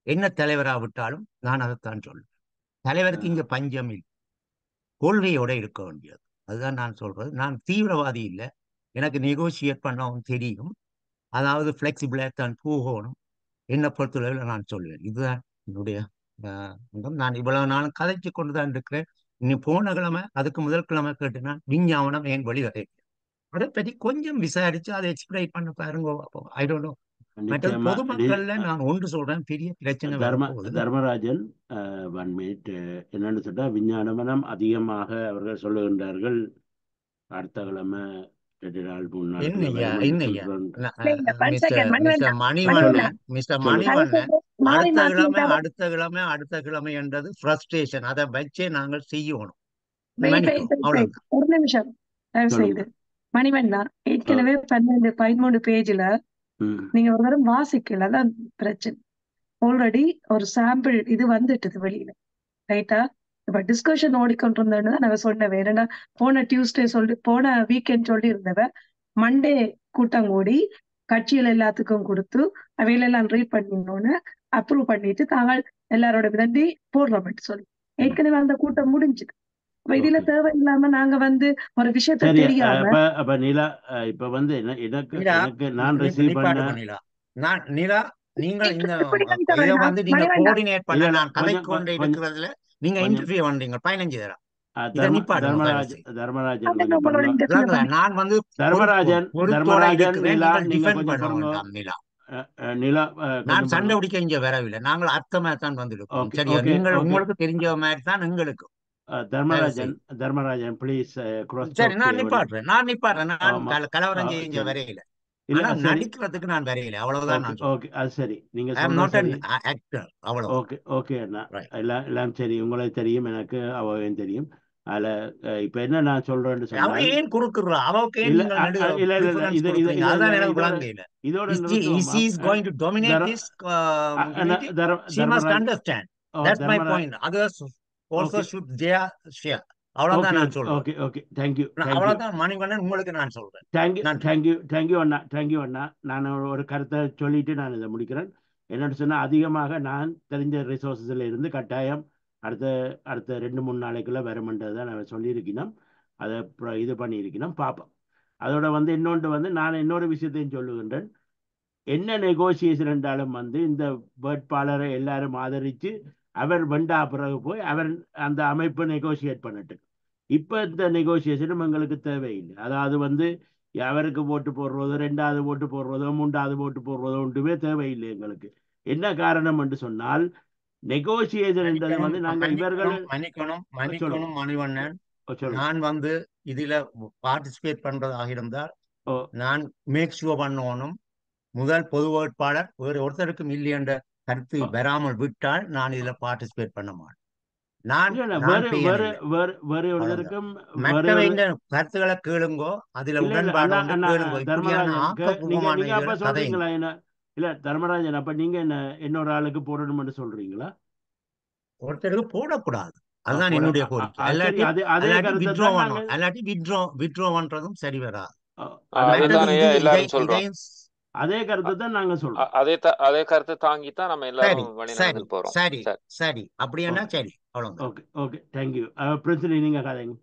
என்ன தலைவராவிட்டாலும் நான் அதைத்தான் சொல்லுவேன் தலைவருக்கு இங்க பஞ்சம் இல்லை கொள்கையோட இருக்க வேண்டியது அதுதான் நான் சொல்றது நான் தீவிரவாதி இல்லை எனக்கு நெகோசியேட் பண்ணவும் தெரியும் அதாவது ஃப்ளெக்சிபிளாக தான் போகணும் என்னை பொறுத்தளவில் நான் சொல்லுவேன் இதுதான் என்னுடைய ஆஹ், இடம். நான் இவ்வளவு நாளும் கதைச்சு கொண்டு தான் இருக்கிறேன் இனி போன கிழமை அதுக்கு முதல் கிழமை கேட்டு நான் விஞ்ஞாபனம் என் வழிவகை அதை பற்றி கொஞ்சம் விசாரிச்சு அதை எக்ஸ்பிளைன் பண்ண பாருங்க ஐ டோன்ட் நோ மற்றது நிச்சயமா பொதுமக்கள்ல நி- நான் ஒன்று சொல்றேன் பெரிய பிரச்சனை தர்ம வரப்போகுது தர்மராஜன் ஒன் மினிட் என்னன்னு சொன்னா விஞ்ஞானமனம் அதிகமாக அவர்கள் சொல்லுகின்றார்கள் அடுத்த கிழமை ரெண்டு நாள் மூணு நாளுக்குள்ள என்னய்யா வரும் என்று என்னய்யா சொல்றாங்க இல்ல, இல்ல, one மிஸ்டர் second, மிஸ்டர் மணிவண்ணா, மணிவண்ணன் மிஸ்டர் சொல்லுங்க. மணிவண்ணன் மாறி அடுத்த மாத்தி கிழமை விட்டா- அடுத்த கிழமை அடுத்த கிழமை என்றது ஃப்ரஸ்ட்ரேஷன் அதை வச்சே நாங்கள் செய்யணும் wait, wait, மன்னிக்கும் wait, wait. அவ்வளவுதான் ஒரு நிமிஷம் தயவு சொல்லுங்க. செய்து மணிவண்ணா ஏற்கனவே பன்னெண்டு பதிமூணு பேஜ்ல ம். நீங்க ஒரு தரம் வாசிக்கல அதான் பிரச்சனை ஆல்ரெடி ஒரு சாம்பிள் இது வந்துட்டுது வெளியில ரைட்டா இப்ப டிஸ்கஷன் ஓடிக்கொண்டிருந்தேன்னு தான் நான் சொன்னேன் ஏன்னா போன டியூஸ்டே சொல்லி போன வீக்கெண்ட் சொல்லி இருந்தவ மண்டே கூட்டம் கூடி கட்சிகள் எல்லாத்துக்கும் கொடுத்து அவையிலெல்லாம் ரீட் பண்ணினோன்னு அப்ரூவ் பண்ணிட்டு தாங்கள் எல்லாரோட விதண்டி போடுறோம்னு சொல்லி ஏற்கனவே அந்த கூட்டம் முடிஞ்சுது அப்ப இதுல Okay. தேவையில்லாம நாங்க வந்து ஒரு விஷயத்த சரி தெரியாம அப்ப அப்ப நிலா அஹ், இப்ப வந்து என்ன- எனக்கு நிலா எனக்கு நான் நி- ரிசீவ் நிப்பாட்டு பண்ண நிலா நான் நிலா நீங்கள் இந்த இப்படி இதை வேண்டாம் வந்து நீங்க மணிவண்ணா கோஆர்டினேட் பண்ண இல்ல, இல்ல, நான் கதை கொஞ்சம், கொண்டு கொஞ்சம், இருக்கிறதுல நீங்க கொஞ்சம். இன்டர்வியூ பண்றீங்க பதினஞ்சு தரம் அஹ், இதை தர்ம நிப்பாட்டுங்க தர்மராஜ் தயவுசெய்து தர்மராஜன் அது கொஞ்சம் நம்மளோட பொறுங்க interview விளங்கல பண்ணி- நான் வந்து தர்மராஜன் பொறுப்போட தர்மராஜன் இருக்கிறேன் நிலா நீங்கள் நீங்க டிஃபெண்ட் கொஞ்சம் பண்ண பொறுங்க வேண்டாம் நிலா அஹ், அஹ், நிலா அஹ், நான் கொஞ்சம் சண்டை பொறுங்க பிடிக்க இங்க வரவில்லை நாங்கள் அர்த்தமா தான் வந்திருக்கோம் ஓகே சரியா ஓகே நீங்கள் ஓகே உங்களுக்கு தெரிஞ்ச மாதிரி தான் எங்களுக்கு அஹ், தர்மராஜன் தர்மராஜன் ப்ளீஸ் cross சரி talk நான் செய்ய வேண்டாம். நிப்பாட்டுறேன் நான் நிப்பாட்டுறேன் நான் ஆமா. கல- கலவரம் ஆ, செய்ய இங்க சரி. வரையில இல்ல ஆனா சரி நடிக்கிறதுக்கு நான் வரையில அவ்வளவுதான் ஓகே நான் சொல்றேன் ஓகே அது சரி நீங்க ஐ எம் சொல்றது நாட் அன் சரி ஆக்டர் அவ்வளவு ஓகே ஓகே அண்ணா Right. எல்லாம் எல்லாம் சரி உங்களுக்கு தெரியும் எனக்கு அவையும் தெரியும் அதுல அஹ், இப்ப என்ன நான் சொல்றேன்னு அவ சொன்னால் ஏன் குறுக்குறா அவக்கு ஏன் இல்ல நீங்கள் அ- நடு அ- இல்ல இல்ல இல்ல preference இது இது கொடுக்குறீங்க இது அதுதான் இது எனக்கு இதோட விளங்க இல்ல இதோட If she, if நிறுத்துவோமா she is going to dominate தர- this uh, அ- அண்ணா, meeting, தர்ம- she must தர்மராஜ் understand. ஓ, That's my Dharmaraj point. Others also Okay. should their share. அவ்வளவுதான் ஓகே நான் சொல்றேன் ஓகே ஓகே தேங்க்யூ நான் தேங்க்யூ அவ்வளவுதான் மணிவண்ணன் உங்களுக்கு நான் சொல்றேன் தேங்க்யூ நன்றி. தேங்க்யூ தேங்க்யூ அண்ணா தேங்க்யூ அண்ணா நான் ஒரு- ஒரு கருத்தை சொல்லிட்டு நான் இதை முடிக்கிறேன் என்னன்னு சொன்னா அதிகமாக நான் தெரிஞ்ச ரிசோர்ஸஸ்ல இருந்து கட்டாயம் அடுத்த அடுத்த ரெண்டு மூணு நாளைக்குள்ள வருமென்றது தான் நான் சொல்லியிருக்கணும் அதை அப்புறம் இது பண்ணியிருக்கணும் பார்ப்போம் அதோட வந்து இன்னொன்று வந்து நான் இன்னொரு விஷயத்தையும் சொல்லுகின்றேன் என்ன நெகோசியேஷன் என்றாலும் வந்து இந்த வேட்பாளரை எல்லாரும் ஆதரித்து அவர் வெண்டா பிறகு போய் அவர் அந்த அமைப்பு நெகோசியேட் பண்ணட்டும் இப்போ இந்த நெகோசியேஷனும் எங்களுக்கு தேவையில்லை அதாவது வந்து அவருக்கு ஓட்டு போடுறதோ ரெண்டாவது ஓட்டு போடுறதோ மூன்றாவது ஓட்டு போடுறதோ ஒன்றுமே தேவையில்லை எங்களுக்கு என்ன காரணம் என்று சொன்னால் நெகோசியேஷன் என்றது வந்து நாங்கள் இவர்கள் மன்னிக்கணும் மன்னிக்கணும் சொல்லுங்க. மன்னிக்கணும் மணிவண்ணன் சொல்லுங்க நான் வந்து இதுல பார்ட்டிசிபேட் பண்றதாக இருந்தால் ஓ நான் மேக் ஷுவர் பண்ணணும் முதல் பொது வேட்பாளர் வேறு ஒருத்தருக்கும் இல்லை என்ற கருத்து வராமல் விட்டால் நான் இதுல பார்ட்டிசிபேட் பண்ண மாட்டேன் நான் இல்ல, இல்ல, நான் வேறு பெயர் வேறு இல்லை. வேறு வேறு ஒருத்தருக்கும் வேறு மற்றவை ஒரு- இந்த கருத்துக்களை கேளுங்கோ அதுல இல்ல, இல்ல, உடன்பாடு அண்ணா, உண்டு அண்ணா, கேளுங்கோ இப்படியான தர்மராஜன், கே- நீங்க ஆக்கப்பூர்வமான நீங்க அப்ப இதுகளை கதைங்க சொல்றீங்களா என்ன இல்ல தர்மராஜன் அப்ப நீங்க என்ன இன்னொரு ஆளுக்கு போடணும்னு சொல்றீங்களா ஒருத்தருக்கு போடக்கூடாது அதுதான் போட- என்னுடைய அ- கோரிக்கை அ- சரி, அல்லாட்டி அதே- அதே அல்லாட்டி கருத்தை வித்ட்ரா தான் பண்ணணும் நாங்க- அல்லாட்டி வித்ட்ரா வித்ட்ரா பண்றதும் சரி வராது அ, ஆ, அதே- அதுதானே மற்றது இது- எல்லாரும் இதை- சொல்றோம். இதையும் அதே கருத்தை தான் நாங்க அ- சொல்றோம் அதே த- அதே கருத்தை தாங்கி தான் நம்ம சரி எல்லாரும் சரி வழிநடந்து போறோம் சரி சரி சரி அப்படின்னா Okay. சரி அவ்வளவுதான் ஓகே ஓகே தேங்க்யூ பிரின்சிலி நீங்க கதைங்க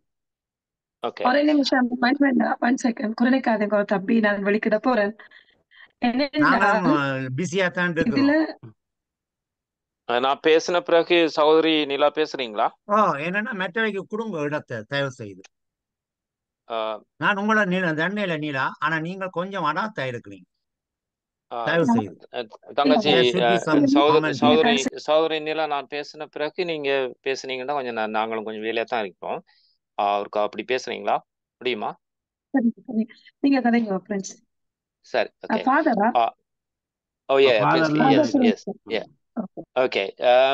ஓகே ஒரு நிமிஷம் ஒன் மினிட் ஒன் செகண்ட் குறைக்காதீங்க ஒரு தம்பி நான் வெளிக்கிட போறேன் என்னன்னா நாங்களும் பிஸியா தான் இதுல இருக்கிறோம் நான் பேசின பிறகு சகோதரி நிலா பேசுறீங்களா ஓ என்னன்னா மற்றவைக்கு குடும்ப இடத்தை தயவு செய்து ஆ, நான் உங்களை நீல தண்டையில நீலா ஆனா நீங்க கொஞ்சம் அடாத்தா இருக்கிறீங்க ஆ, தயவு செய்து தங்கச்சி There should be a, some சகோதரி comment சகோதரி here. சகோதரி நிலா நான் பேசின பிறகு நீங்க பேசுனீங்கன்னா கொஞ்சம் நா- நாங்களும் கொஞ்சம் வேலையா தான் இருப்போம் ஆ, அவருக்கு அப்படி பேசுறீங்களா முடியுமா சரி, சரி. நீங்க கதைங்க ஃப்ரெண்ட்ஸ் சரி ஓகே ஃபாதரா ஓ ஏ Father ப்ளீஸ் ல எஸ் எஸ் ஏ ஓகே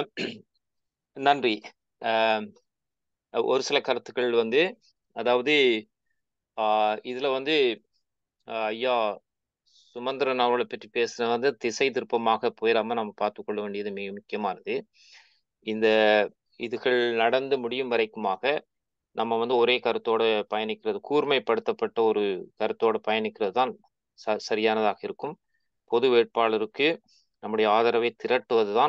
நன்றி ஆம், ஒரு சில கருத்துக்கள் வந்து அதாவது ஆ, இதுல வந்து ஆ, ஐயா சுமந்திரன் அவர்களை பற்றி பேசுறது வந்து திசை திருப்பமாக போயிடாம நம்ம பார்த்து கொள்ள வேண்டியது மிக முக்கியமானது இந்த இதுகள் நடந்து முடியும் வரைக்குமாக நம்ம வந்து ஒரே கருத்தோட பயணிக்கிறது கூர்மைப்படுத்தப்பட்ட ஒரு கருத்தோட பயணிக்கிறது தான் ச சரியானதாக இருக்கும் பொது வேட்பாளருக்கு நம்முடைய ஆதரவை திரட்டுவது தான்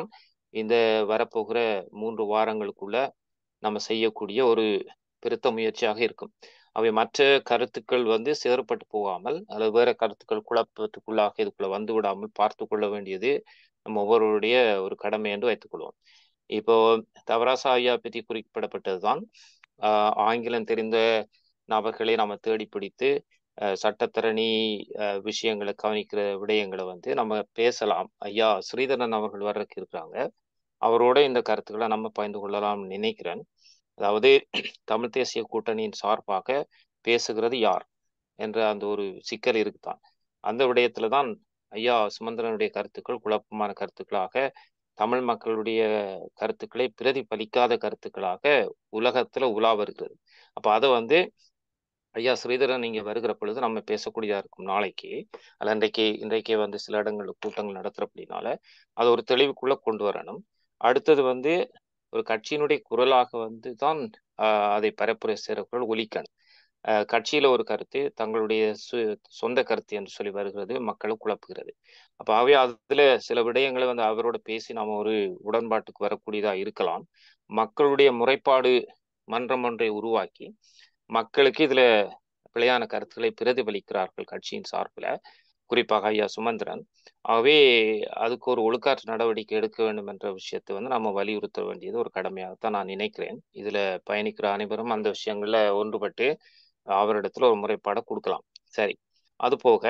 இந்த வரப்போகிற மூன்று வாரங்களுக்குள்ள நம்ம செய்யக்கூடிய ஒரு பெருத்த முயற்சியாக இருக்கும் அவை மற்ற கருத்துக்கள் வந்து சேறுபட்டு போகாமல் அல்லது வேற கருத்துக்கள் குழப்பத்துக்குள்ளாக இதுக்குள்ள வந்து விடாமல் பார்த்து கொள்ள வேண்டியது நம்ம ஒவ்வொருவருடைய ஒரு கடமை என்று வைத்துக்கொள்வோம் இப்போ தவராசா ஐயா பற்றி குறிப்பிடப்பட்டதுதான் ஆஹ் ஆங்கிலம் தெரிந்த நபர்களை நாம தேடி பிடித்து சட்டத்தரணி விஷயங்களை கவனிக்கிற விடயங்களை வந்து நம்ம பேசலாம் ஐயா ஸ்ரீதரன் அவர்கள் வர்றதுக்கு இருக்கிறாங்க அவரோட இந்த கருத்துக்களை நம்ம பகிர்ந்து கொள்ளலாம்னு நினைக்கிறேன் அதாவது தமிழ் தேசிய கூட்டணியின் சார்பாக பேசுகிறது யார் என்ற அந்த ஒரு சிக்கல் இருக்குதான் அந்த விடயத்துல தான் ஐயா சுமந்திரனுடைய கருத்துக்கள் குழப்பமான கருத்துக்களாக தமிழ் மக்களுடைய கருத்துக்களை பிரதிபலிக்காத கருத்துக்களாக உலகத்துல உலா வருகிறது அப்ப அதை வந்து ஐயா ஸ்ரீதரன் நீங்க வருகிற பொழுது நம்ம பேசக்கூடியதா இருக்கும் நாளைக்கு அல்ல இன்றைக்கு இன்றைக்கே வந்து சில இடங்கள்ல கூட்டங்கள் நடத்துற அப்படின்னால அதை ஒரு தெளிவுக்குள்ள கொண்டு வரணும் அடுத்தது வந்து ஒரு கட்சியினுடைய குரலாக வந்து தான் அதை பரப்புரை செய்கிறவர்கள் ஒலிக்கணும் கட்சியில ஒரு கருத்து தங்களுடைய சு சொந்த கருத்து என்று சொல்லி வருகிறது மக்களை குழப்புகிறது அப்ப அவை அதுல சில விடயங்களை வந்து அவரோட பேசி நாம ஒரு உடன்பாட்டுக்கு வரக்கூடியதா இருக்கலாம் மக்களுடைய முறைப்பாடு மன்றம் ஒன்றை உருவாக்கி மக்களுக்கு இதுல பிழையான கருத்துக்களை பிரதிபலிக்கிறார்கள் கட்சியின் சார்பில் குறிப்பாக ஐயா சுமந்திரன் ஆகவே அதுக்கு ஒரு ஒழுக்காற்று நடவடிக்கை எடுக்க வேண்டும் என்ற விஷயத்தை வந்து நம்ம வலியுறுத்த வேண்டியது ஒரு கடமையாகத்தான் நான் நினைக்கிறேன் இதுல பயணிக்கிற அனைவரும் அந்த விஷயங்கள்ல ஒன்றுபட்டு அவரிடத்துல ஒரு முறைப்பாடை கொடுக்கலாம் சரி அது போக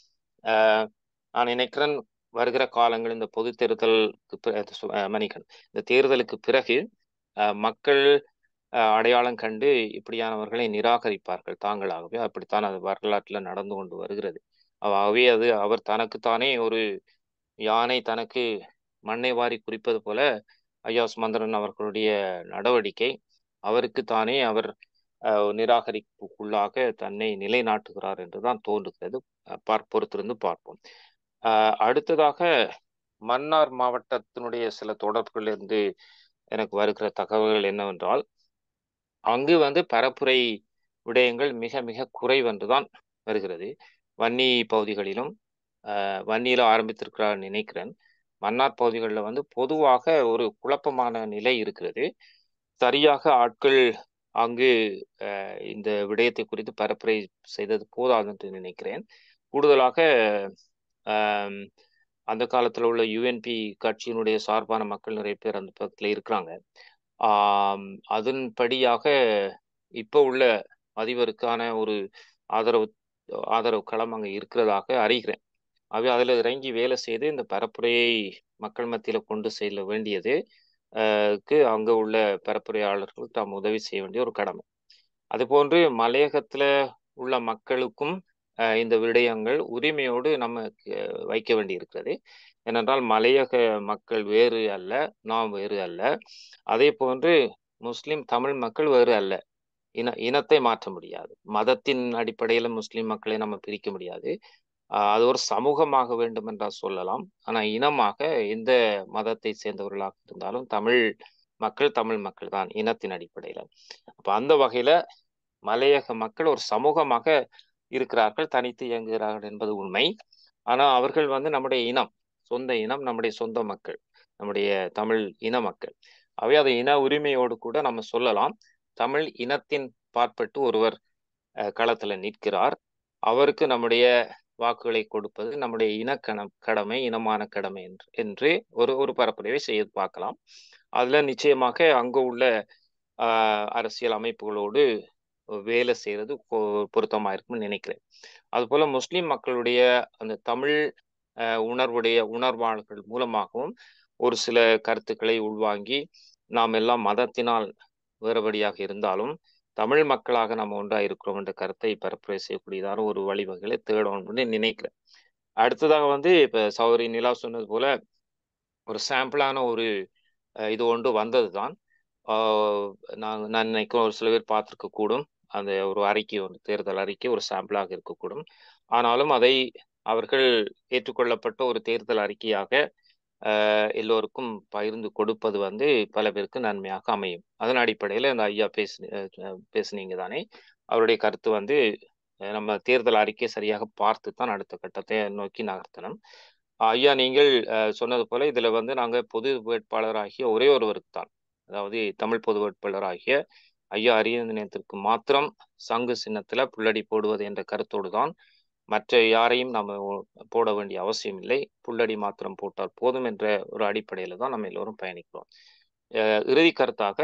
ஆஹ் நான் நினைக்கிறேன் வருகிற காலங்கள் இந்த பொது தேர்தலுக்கு மணிக்கன் இந்த தேர்தலுக்கு பிறகு மக்கள் அடையாளம் கண்டு இப்படியானவர்களை நிராகரிப்பார்கள் தாங்களாகவே அப்படித்தான் அது வரலாற்றில் நடந்து கொண்டு வருகிறது ஆகவே அது அவர் தனக்குத்தானே ஒரு யானை தனக்கு மண்ணை வாரி குறிப்பது போல ஐயா சுமந்திரன் அவர்களுடைய நடவடிக்கை அவருக்கு தானே அவர் நிராகரிப்புக்குள்ளாக தன்னை நிலைநாட்டுகிறார் என்றுதான் தோன்றுகிறது பார் பொறுத்திருந்து பார்ப்போம் அடுத்ததாக மன்னார் மாவட்டத்தினுடைய சில தொடர்புகளிலிருந்து எனக்கு வருகிற தகவல்கள் என்னவென்றால் அங்கு வந்து பரப்புரை விடயங்கள் மிக மிக குறைவென்றுதான் வருகிறது வன்னி பகுதிகளிலும் வன்னியில ஆரம்பித்திருக்கிறார் நினைக்கிறேன் மன்னார் பகுதிகளில் வந்து பொதுவாக ஒரு குழப்பமான நிலை இருக்கிறது சரியாக ஆட்கள் அங்கு இந்த விடயத்தை குறித்து பரப்புரை செய்தது போதாது என்று நினைக்கிறேன் கூடுதலாக அந்த காலத்தில் உள்ள யுஎன்பி கட்சியினுடைய சார்பான மக்கள் நிறைய பேர் அந்த பக்கத்தில் இருக்கிறாங்க அதன்படியாக இப்போ உள்ள அதிபருக்கான ஒரு ஆதரவு ஆதரவு களம் அங்கே இருக்கிறதாக அறிகிறேன் அவை அதில் இறங்கி வேலை செய்து இந்த பரப்புரையை மக்கள் மத்தியில் கொண்டு செல்ல வேண்டியது க்கு அங்கே உள்ள பரப்புரையாளர்களுக்கு நாம் உதவி செய்ய வேண்டிய ஒரு கடமை அதுபோன்று மலையகத்தில் உள்ள மக்களுக்கும் இந்த விடயங்கள் உரிமையோடு நம்ம வைக்க வேண்டி இருக்கிறது ஏனென்றால் மலையக மக்கள் வேறு அல்ல நாம் வேறு அல்ல அதே போன்று முஸ்லிம் தமிழ் மக்கள் வேறு அல்ல இன இனத்தை மாற்ற முடியாது மதத்தின் அடிப்படையில் முஸ்லிம் மக்களை நம்ம பிரிக்க முடியாது அது ஒரு சமூகமாக வேண்டும் என்றால் சொல்லலாம் ஆனால் இனமாக எந்த மதத்தை சேர்ந்தவர்களாக இருந்தாலும் தமிழ் மக்கள் தமிழ் மக்கள் தான் இனத்தின் அடிப்படையில் அப்போ அந்த வகையில் மலையக மக்கள் ஒரு சமூகமாக இருக்கிறார்கள் தனித்து இயங்குகிறார்கள் என்பது உண்மை ஆனால் அவர்கள் வந்து நம்முடைய இனம் சொந்த இனம் நம்முடைய சொந்த மக்கள் நம்முடைய தமிழ் இன மக்கள் அவை அதை இன உரிமையோடு கூட நம்ம சொல்லலாம் தமிழ் இனத்தின் பாற்பட்டு ஒருவர் களத்துல நிற்கிறார் அவருக்கு நம்முடைய வாக்குகளை கொடுப்பது நம்முடைய இனக்கண கடமை இனமான கடமை என்று என்று ஒரு ஒரு பரப்புரையை செய்து பார்க்கலாம் அதுல நிச்சயமாக அங்கு உள்ள ஆஹ் அரசியல் அமைப்புகளோடு வேலை செய்யறது பொருத்தமா இருக்கும்னு நினைக்கிறேன் அதுபோல முஸ்லிம் மக்களுடைய அந்த தமிழ் உணர்வுடைய உணர்வாளர்கள் மூலமாகவும் ஒரு சில கருத்துக்களை உள்வாங்கி நாம் எல்லாம் மதத்தினால் வேறுபடியாக இருந்தாலும் தமிழ் மக்களாக நம்ம ஒன்றா இருக்கிறோம் என்ற கருத்தை பரப்புரை செய்யக்கூடியதான ஒரு வழிவகைகளை தேடணும்னு நினைக்கிறேன் அடுத்ததாக வந்து இப்ப சௌரி நிலா சொன்னது போல ஒரு சாம்பிளான ஒரு இது ஒன்று வந்தது தான் நான் நான் நினைக்கிறேன் ஒரு சில பேர் பார்த்துருக்க கூடும் அந்த ஒரு அறிக்கை ஒன்று தேர்தல் அறிக்கை ஒரு சாம்பிளாக இருக்கக்கூடும் ஆனாலும் அதை அவர்கள் ஏற்றுக்கொள்ளப்பட்ட ஒரு தேர்தல் அறிக்கையாக எல்லோருக்கும் பகிர்ந்து கொடுப்பது வந்து பல பேருக்கு நன்மையாக அமையும் அதன் அடிப்படையில் அந்த ஐயா பேசு பேசுனீங்க தானே அவருடைய கருத்து வந்து நம்ம தேர்தல் அறிக்கை சரியாக பார்த்து தான் அடுத்த கட்டத்தை நோக்கி நகர்த்தணும் ஐயா நீங்கள் அஹ், சொன்னது போல இதுல வந்து நாங்க பொது வேட்பாளராகிய ஒரே ஒருவருக்கு தான் அதாவது தமிழ் பொது வேட்பாளராகிய ஐயா அரியந்தனத்திற்கு மாத்திரம் சங்கு சின்னத்துல புள்ளடி போடுவது என்ற கருத்தோடு தான் மற்ற யாரையும் நம்ம ஒ- போட வேண்டிய அவசியம் இல்லை புள்ளடி மாத்திரம் போட்டால் போதும் என்ற ஒரு அடிப்படையில தான் நம்ம எல்லோரும் பயணிக்கிறோம் அஹ் இறுதி கருத்தாக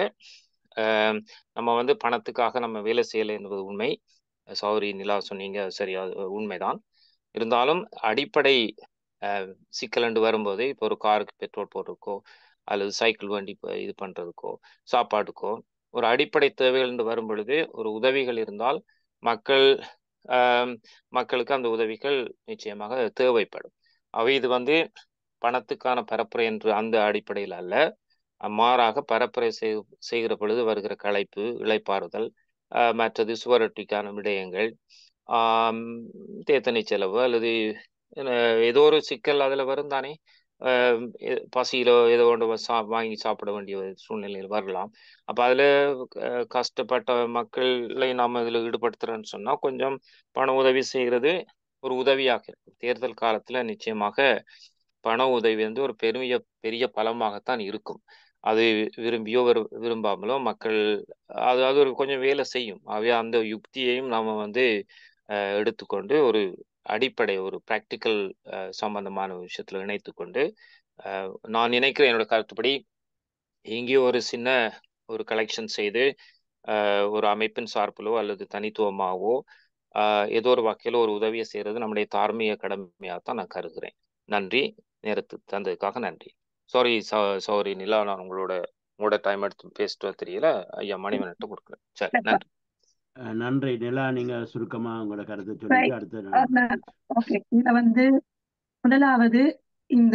அஹ் நம்ம வந்து பணத்துக்காக நம்ம வேலை செய்யலை என்பது உண்மை சௌரி நிலா சொன்னீங்க சரி அது உண்மைதான் இருந்தாலும் அடிப்படை அஹ், சிக்கல் வரும்போது இப்போ ஒரு காருக்கு பெட்ரோல் போடுறதுக்கோ அல்லது சைக்கிள் வண்டி ப- இது பண்றதுக்கோ சாப்பாட்டுக்கோ ஒரு அடிப்படை தேவைகள் என்று வரும் பொழுது ஒரு உதவிகள் இருந்தால் மக்கள் ஆம், மக்களுக்கு அந்த உதவிகள் நிச்சயமாக தேவைப்படும் அவை இது வந்து பணத்துக்கான பரப்புரை என்று அந்த அடிப்படையில் அல்ல மாறாக பரப்புரை செய் செய்கிற பொழுது வருகிற களைப்பு இளைப்பாறுதல் ஆஹ் மற்றது சுவரொட்டிக்கான விடயங்கள் ஆம், தேத்தனி செலவு அல்லது என்ன, ஏதோ ஒரு சிக்கல் அதுல வரும் தானே ஆஹ் எ- பசியிலோ ஏதோ ஒன்று சா வாங்கி சாப்பிட வேண்டிய ஒரு சூழ்நிலையில் வரலாம் அப்ப அதுல அஹ், கஷ்டப்பட்ட மக்களை நாம இதுல ஈடுபடுத்துறோம்னு சொன்னா கொஞ்சம் பண உதவி செய்கிறது ஒரு உதவியாக இருக்கும் தேர்தல் காலத்துல நிச்சயமாக பண உதவி வந்து ஒரு பெரிய பெரிய பலமாகத்தான் இருக்கும் அது விரும்பியோ விரு- விரும்பாமலோ மக்கள் அது அது ஒரு கொஞ்சம் வேலை செய்யும் ஆகவே அந்த யுக்தியையும் நாம வந்து அஹ், எடுத்துக்கொண்டு ஒரு அடிப்படை ஒரு ப்ராக்டிக்கல் சம்பந்தமான விஷயத்துல இணைத்து கொண்டு அஹ், நான் நினைக்கிறேன் என்னோட கருத்துப்படி எங்கேயோ ஒரு சின்ன ஒரு கலெக்ஷன் செய்து அஹ், ஒரு அமைப்பின் சார்பிலோ அல்லது தனித்துவமாகவோ ஆஹ் ஏதோ ஒரு வகையில் ஒரு உதவியை செய்யறது நம்முடைய தார்மீக கடமையாக தான் நான் கருதுகிறேன் நன்றி நேரத்து தந்ததுக்காக நன்றி சாரி சாரி நிலா நான் உங்களோட உங்களோட டைம் எடுத்து பேசிட்டு தெரியல ஐயா மணிவன்ட்டு கொடுக்குறேன் சரி நன்றி அஹ் நன்றி நிலா நீங்க சுருக்கமா உங்களோட கருத்தை சொல்லிட்டு அடுத்து நான் ஓகே இதுல வந்து முதலாவது இந்த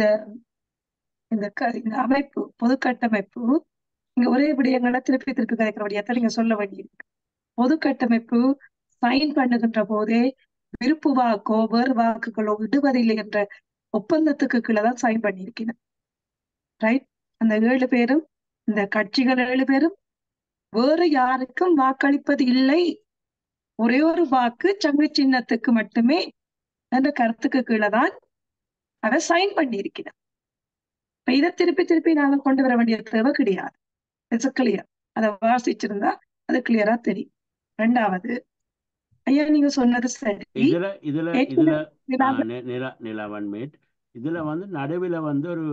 இந்த க- இந்த அமைப்பு பொது கட்டமைப்பு இங்க ஒரே விடயங்களை திருப்பி திருப்பி கதைக்கிற விடயத்தை நீங்க சொல்ல வேண்டியிருக்கு பொது கட்டமைப்பு சைன் பண்ணுகின்ற போதே விருப்பு வாக்கோ வேறு வாக்குகளோ விடுவதில்லை என்ற ஒப்பந்தத்துக்கு கீழே தான் சைன் பண்ணியிருக்கிறேன் ரைட் அந்த ஏழு பேரும் இந்த கட்சிகள் ஏழு பேரும் வேறு யாருக்கும் வாக்களிப்பது இல்லை ஒரே ஒரு வாக்கு சங்கு சின்னத்துக்கு மட்டுமே என்ற கருத்துக்கு கீழே தான் அவ சைன் பண்ணியிருக்கிறார் இப்ப இதை திருப்பி திருப்பி நாங்க கொண்டு வர வேண்டிய தேவை கிடையாது இட்ஸ் கிளியர் அதை வாசிச்சிருந்தா அது கிளியரா தெரியும் ரெண்டாவது ஐயா நீங்க சொன்னது சரி இதுல இதுல இதுல ஏற்கனவே ஆ, நி- நிலா நிலா ஒன் மினிட் இதுல வந்து நடுவில் வந்து ஒரு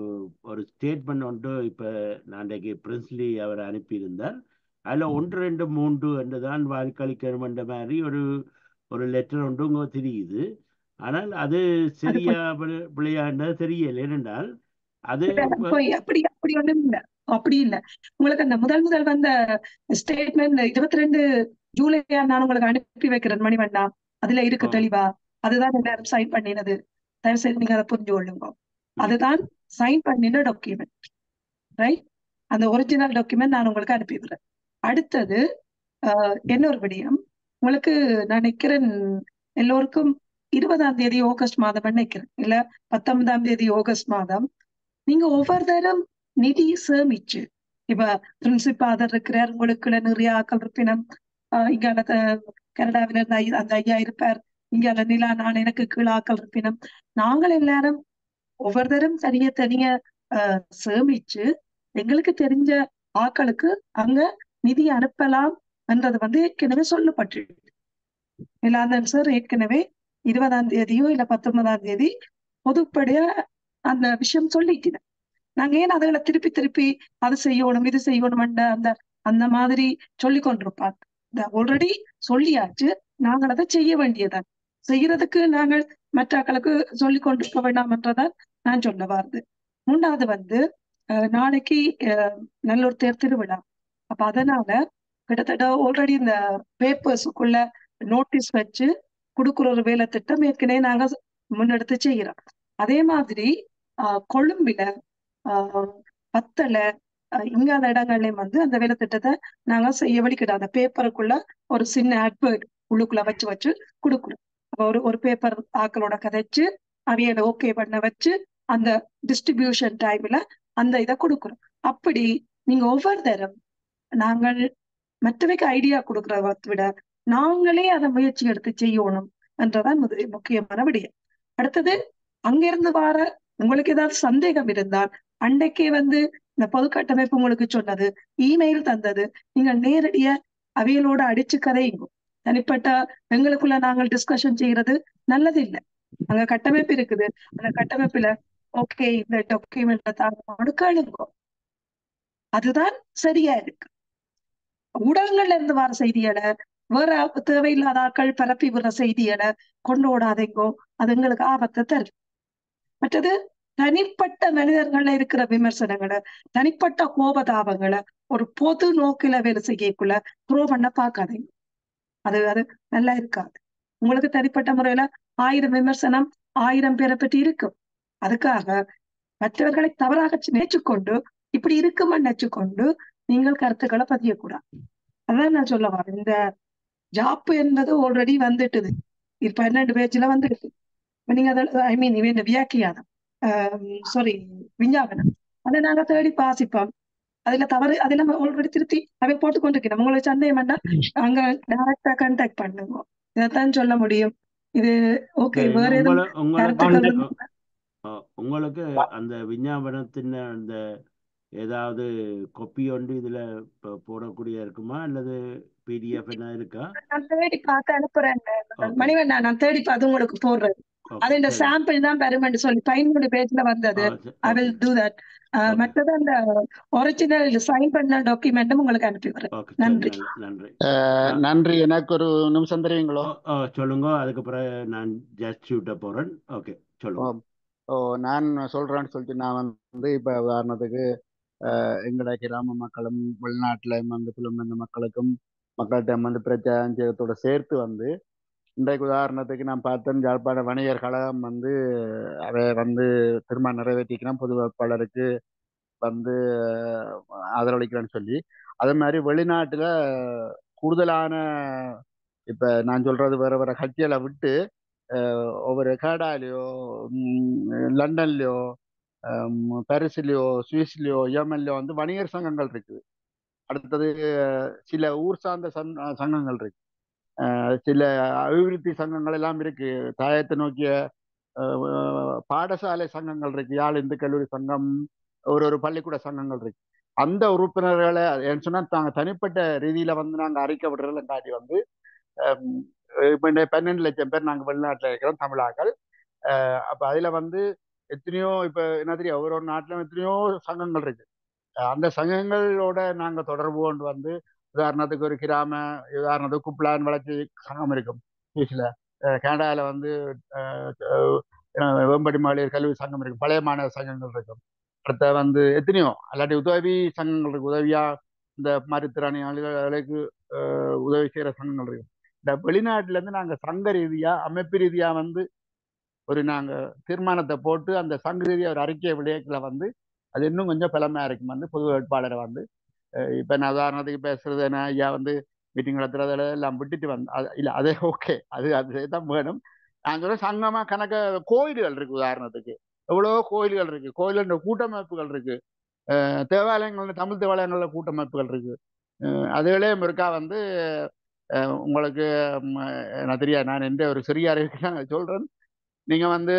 ஒரு ஸ்டேட்மெண்ட் ஒன்று இப்ப நான் இன்றைக்கு பிரின்ஸ்லி அவர் அனுப்பியிருந்தார் அதுல ஒன்று ரெண்டு மூன்று என்று தான் வாக்களிக்கணும் என்ற மாதிரி ஒரு ஒரு லெட்டர் ஒன்று உங்க தெரியுது ஆனால் அது சரியா பிழை- பிழையான்றது தெரியல ஏனென்றால் அது வ- போய் அப்படி அப்படி ஒண்ணும் இல்ல அப்படி இல்ல உங்களுக்கு அந்த முதல் முதல் வந்த ஸ்டேட்மெண்ட் இருபத்தி ரெண்டு ஜூலையா நான் உங்களுக்கு அனுப்பி வைக்கிறேன் மணிவண்ணா அதுல இருக்கு ஆ. தெளிவா அதுதான் எல்லாரும் சைன் பண்ணினது தயவு செய்து நீங்க அதை புரிஞ்சு கொள்ளுங்க அதுதான் சைன் பண்ணின டாக்குமெண்ட் ரைட் அந்த ஒரிஜினல் டாக்குமெண்ட் நான் உங்களுக்கு அனுப்பி விடுறேன் அடுத்தது ஆஹ், இன்னொரு விடயம் உங்களுக்கு நான் நினைக்கிறேன் எல்லோருக்கும் இருபதாம் தேதி ஆகஸ்ட் மாதம் நினைக்கிறேன் இல்ல பத்தொன்பதாம் தேதி ஆகஸ்ட் மாதம் நீங்க ஒவ்வொரு தரம் நிதி சேமிச்சு இப்ப பிரின்சிபாதர் இருக்கிறார் உங்களுக்குள்ள நிறைய ஆக்கள் இருப்பினம் ஆஹ் இங்க அந்த கனடாவில இருந்து ஐ- அந்த ஐயா இருப்பார் இங்க அந்த நிலா நான் எனக்கு கீழே ஆக்கள் இருப்பினம் நாங்கள் எல்லாரும் ஒவ்வொரு தரம் தனிய தனிய ஆஹ் சேமிச்சு எங்களுக்கு தெரிஞ்ச ஆக்களுக்கு அங்க நிதி அனுப்பலாம் என்றது வந்து ஏற்கனவே சொல்லப்பட்டிருக்கு நிலாந்தன் சார் ஏற்கனவே இருபதாம் தேதியோ இல்ல பத்தொன்பதாம் தேதி பொதுப்படையா அந்த விஷயம் சொல்லிட்டேன் நாங்க ஏன் அதுகளை திருப்பி திருப்பி அது செய்யணும் இது செய்யணும் அந்த அந்த மாதிரி சொல்லி கொண்டிருப்பாங்க ஆல்ரெடி சொல்லியாச்சு நாங்கள் அதை செய்ய வேண்டியதான் செய்யறதுக்கு நாங்கள் மற்றாக்களுக்கு சொல்லி கொண்டிருக்க வேண்டாம் என்றதான் நான் சொல்ல வருது மூணாவது வந்து அஹ், நாளைக்கு அஹ், நல்லூர் தேர் திருவிழா அப்ப அதனால கிட்டத்தட்ட ஆல்ரெடி இந்த பேப்பர்ஸுக்குள்ள நோட்டீஸ் வச்சு கொடுக்குற ஒரு வேலை திட்டம் ஏற்கனவே நாங்க முன்னெடுத்து செய்யறோம் அதே மாதிரி ஆஹ் கொழும்பில ஆஹ் பத்தல ஆஹ் இங்கான இடங்கள்லயும் வந்து அந்த வேலை திட்டத்தை நாங்க செய்ய வழிக்கிட்டோம் அந்த பேப்பருக்குள்ள ஒரு சின்ன அட்வர்ட் உள்ளுக்குள்ள வச்சு வச்சு கொடுக்குறோம் அப்ப ஒரு ஒரு பேப்பர் ஆக்களோட கதைச்சு அவையோட ஓகே பண்ண வச்சு அந்த டிஸ்ட்ரிபியூஷன் டைம்ல அந்த இதை கொடுக்குறோம் அப்படி நீங்க ஒவ்வொரு தரம் நாங்கள் மற்றவைக்கு ஐடியா கொடுக்கறத விட நாங்களே அதை முயற்சி எடுத்து செய்யணும் என்றதான் முத- முக்கியமான விடயம் அடுத்தது அங்கிருந்து வார உங்களுக்கு ஏதாவது சந்தேகம் இருந்தால் அன்றைக்கே வந்து இந்த பொது கட்டமைப்பு உங்களுக்கு சொன்னது இமெயில் தந்தது நீங்கள் நேரடியா அவைகளோட அடிச்சு கதையுங்க தனிப்பட்ட எங்களுக்குள்ள நாங்கள் டிஸ்கஷன் செய்யறது நல்லது இல்லை அங்க கட்டமைப்பு இருக்குது அந்த கட்டமைப்புல ஓகே இந்த டாக்குமெண்ட் தாங்க கேளுங்க அதுதான் சரியா இருக்கு ஊடகங்கள்ல இருந்து வர செய்திகளை வேற தேவையில்லாத ஆட்கள் பரப்பி விடுற செய்திகளை கொண்டு ஓடாதீங்கோ அது எங்களுக்கு ஆபத்தை தரும் மற்றது தனிப்பட்ட மனிதர்கள்ல இருக்கிற விமர்சனங்களை தனிப்பட்ட கோபதாபங்களை ஒரு பொது நோக்கில வேலை செய்யக்குள்ள த்ரோ பண்ண பார்க்காதீங்க அது அது நல்லா இருக்காது உங்களுக்கு தனிப்பட்ட முறையில ஆயிரம் விமர்சனம் ஆயிரம் பேரை பற்றி இருக்கும் அதுக்காக மற்றவர்களை தவறாக நினைச்சுக்கொண்டு இப்படி இருக்குமென்னு நினைச்சுக்கொண்டு நீங்கள் கருத்துக்களை பதியக்கூடாது அதான் நான் சொல்ல வரேன் இந்த ஜாப் என்பது ஆல்ரெடி வந்துட்டுது இது பன்னெண்டு பேஜ்ல வந்துடுது இப்ப நீங்க அதில் ஐ மீன் இவன் வியாக்கியானம் சாரி விஞ்ஞாபனம் அதை நாங்க தேடி வாசிப்போம் அதுல தவறு அதுல ஆல்ரெடி திருத்தி அவை போட்டு கொண்டிருக்கணும் உங்களுக்கு சந்தேகம் வேண்டாம் அங்க டைரக்டா கான்டாக்ட் பண்ணுங்க இதைத்தான் சொல்ல முடியும் இது ஓகே சரி வேற எதுவும் உங்களை உங்களுக்கு கருத்துக்கள் வந்து இருந்தா- அஹ், உங்களுக்கு அந்த விஞ்ஞாபனத்தின் அந்த ஏதாவது கொப்பி ஒன்று இதுல போ- போடக்கூடிய இருக்குமா அல்லது பிடிஎஃப் என்ன இருக்கா நான் தேடி பார்த்து அனுப்புறேன் ஓகே மணிவண்ணா நான் தேடி பார்த்து உங்களுக்கு போடுறேன் அது ஓகே இந்த சரி சாம்பிள் தான் பெருமைன்னு சொல்லி பதிமூணு பேஜ்ல வந்தது ஆ சரி I okay will do that okay மற்றது அந்த ஒரிஜினல் சைன் பண்ண டாக்குமெண்ட்டும் உங்களுக்கு அனுப்பி வரேன் ஓகே சரி நன்றி நல்ல நன்றி அஹ், நான் நன்றி எனக்கு ஒரு நிமிஷம் தருவீங்களோ ஓ ஓ சொல்லுங்க அதுக்கு பிறகு நான் ஜஸ்ட் ஷூட்ட போறேன் ஓகே ஓ சொல்லுங்க ஓ நான் சொல்றேன்னு சொல்லிட்டு நான் வந்து இப்ப உதாரணத்துக்கு அஹ், எங்கட கிராம மக்களும் வெளிநாட்டுல வந்து புலம்பெயர்ந்த மக்களுக்கும் மக்கள்கிட்ட வந்து பிரச்சாரத்தோட சேர்த்து வந்து இன்றைக்கு உதாரணத்துக்கு நான் பார்த்தேன் யாழ்ப்பாண வணிகர் கழகம் வந்து அதை வந்து திரும்ப நிறைவேற்றிக்கிறேன் பொது வேட்பாளருக்கு வந்து அஹ், ஆதரவளிக்கிறேன்னு சொல்லி அதே மாதிரி வெளிநாட்டுல கூடுதலான இப்ப நான் சொல்றது வேற வேற கட்சிகளை விட்டு அஹ், ஒவ்வொரு கனடாலேயோ லண்டன்லயோ ஹம், பாரிஸ்லயோ சுவிஸ்லயோ யமன்லயோ வந்து வணிகர் சங்கங்கள் இருக்குது அடுத்தது அஹ், சில ஊர் சார்ந்த சங்- சங்கங்கள் இருக்கு அஹ், சில அபிவிருத்தி சங்கங்கள் எல்லாம் இருக்கு தாயத்தை நோக்கிய அஹ், பாடசாலை சங்கங்கள் இருக்கு யாழ் இந்து கல்லூரி சங்கம் ஒரு ஒரு பள்ளிக்கூட சங்கங்கள் இருக்கு அந்த உறுப்பினர்களை என்ன சொன்னா தாங்க தனிப்பட்ட ரீதியில வந்து நாங்க அறிக்கை விடுறதுல காட்டி வந்து ஹம், இப்ப இந்த பன்னெண்டு லட்சம் பேர் நாங்க வெளிநாட்டுல இருக்கிறோம் தமிழாக்கள் அஹ், அப்ப அதுல வந்து எத்தனையோ இப்ப என்ன தெரியும் ஒரு ஒரு நாட்டிலும் எத்தனையோ சங்கங்கள் இருக்கு அஹ் அந்த சங்கங்களோட நாங்க தொடர்பு கொண்டு வந்து உதாரணத்துக்கு ஒரு கிராம உதாரணத்துக்கு குப்லான் வளர்ச்சி சங்கம் இருக்கும் சுவிஸ்ல கனடாவில் வந்து அஹ், அஹ், வேம்படி மகளிர் கல்வி சங்கம் இருக்கும் பழைய மாணவர் சங்கங்கள் இருக்கும் அடுத்த வந்து எத்தனையோ அல்லாட்டி உதவி சங்கங்கள் இருக்கு உதவியா இந்த மாற்றுத்திறனாளிகளுக்கு அஹ், உதவி செய்யற சங்கங்கள் இருக்கு இந்த வெளிநாட்டுல இருந்து நாங்க சங்க ரீதியா அமைப்பு ரீதியா வந்து ஒரு நாங்க தீர்மானத்தை போட்டு அந்த சங்க ரீதியா ஒரு அறிக்கை விடயத்துல வந்து அது இன்னும் கொஞ்சம் பலமையா இருக்கும் வந்து பொது வேட்பாளரை வந்து அஹ் இப்ப நான் உதாரணத்துக்கு பேசுறது என்ன ஐயா வந்து மீட்டிங் நடத்துறதுல எல்லாம் விட்டுட்டு வந்து அது- இல்ல அதே ஓகே அது அது தான் வேணும் நான் சொல்ல சங்கமா கணக்க கோயில்கள் இருக்கு உதாரணத்துக்கு எவ்வளவோ கோயில்கள் இருக்கு கோயில்கள கூட்டமைப்புகள் இருக்கு அஹ் தேவாலயங்கள்ல தமிழ் தேவாலயங்கள்ல கூட்டமைப்புகள் இருக்கு அஹ் அதுகளே இருக்கா வந்து அஹ் உங்களுக்கு ம், எனக்கு தெரியாது நான் எந்த ஒரு சிறிய அறிவுக்கு நான் சொல்றேன் நீங்க வந்து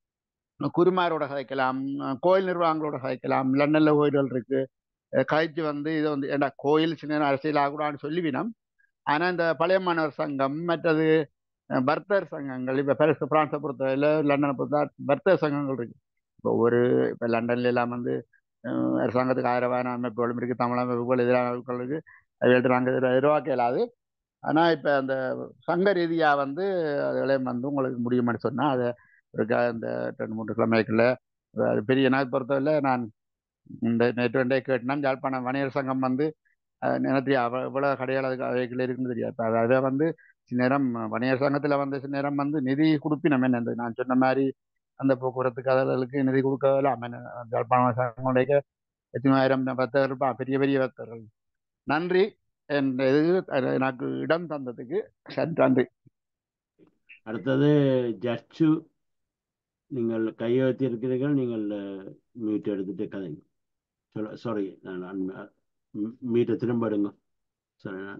குருமாரோட கதைக்கலாம் அஹ் கோயில் நிர்வாகங்களோட கதைக்கலாம் லண்டன்ல கோயில்கள் இருக்கு அஹ் கழிச்சு வந்து இது வந்து ஏண்டா கோயில் சின்ன அரசியல் ஆகக்கூடாதுன்னு சொல்லிவினோம் ஆனா இந்த பழைய மாணவர் சங்கம் மற்றது அஹ் பர்த்தர் சங்கங்கள் இப்ப பெருசு பிரான்ஸை பொறுத்தவரையில லண்டனை பொறுத்த பர்த்தர் சங்கங்கள் இருக்கு இப்போ ஒரு இப்ப லண்டன்ல எல்லாம் வந்து அஹ் அரசாங்கத்துக்கு ஆதரவான அமைப்புகளும் இருக்கு தமிழ் அமைப்புகள் எதிரான அமைப்புகள் இருக்கு அதுகள்ட்ட நாங்கள் எதிர்பார்க்க இயலாது ஆனா இப்ப அந்த சங்க ரீதியா வந்து அதுகளையும் வந்து உங்களுக்கு முடியுமான்னு சொன்னா அதை ஒரு க- இந்த ரெண்டு மூன்று கிழமைக்குள்ள அது பெரிய நாள் பொறுத்தவரை நான் இந்த நேற்று ரெண்டே கேட்டினா யாழ்ப்பாணம் வணிகர் சங்கம் வந்து அஹ், எனக்கு தெரியாது அவ- இவ்வளவு கடையாள அவைகள் இருக்குன்னு தெரியாது இப்ப அதை அதை வந்து சில நேரம் வணிகர் சங்கத்துல வந்து சில நேரம் வந்து நிதி கொடுப்பினம் என்ன இந்த நான் சொன்ன மாதிரி அந்த போக்குவரத்து கதர்களுக்கு நிதி கொடுக்கலாம் என்ன யாழ்ப்பாணம் சங்கங்களுடைய எத்தனாயிரம் பக்தர்கள் இருப்பான் பெரிய பெரிய பக்தர்கள் நன்றி என் இது எனக்கு இடம் தந்ததுக்கு நன்றி அடுத்தது ஜட்ஜு நீங்கள் கையெழுத்தி இருக்கிறீர்கள் நீங்கள் மீட் எடுத்துட்டு கதைங்க சொல்ல சாரி நான் மீட்டை திரும்ப எடுங்க சரி நான்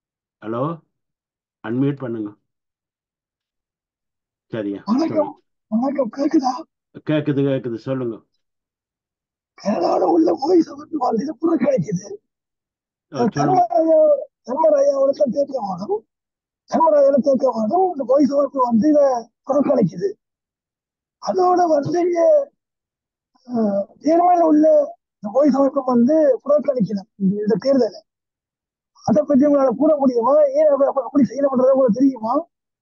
ஹலோ அன்மியூட் பண்ணுங்க சரியா வணக்கம் சொல்லுங்க வணக்கம் கேக்குதா கேக்குது கேக்குது சொல்லுங்க கனடாவோட உள்ள போய் சமத்து வாழ்ந்து புறக்கணிக்குது ஓ, சொல்லுங்க தர்மராஜா தர்மராஜாவோட தான் கேட்க மாட்டோம் தர்மராஜாவோட கேட்க மாட்டோம் இந்த போய் சமத்து வந்து இதை புறக்கணிக்குது அதோட வந்து இங்க அஹ், தேர்மையில உள்ள இந்த போய் சமத்துவம் வந்து புறக்கணிக்கணும் இந்த இந்த தேர்தலை அதை பற்றி உங்களால கூற முடியுமா ஏன் அப்ப- அப்ப அப்படி செய்யணும்ன்றது உங்களுக்கு தெரியுமா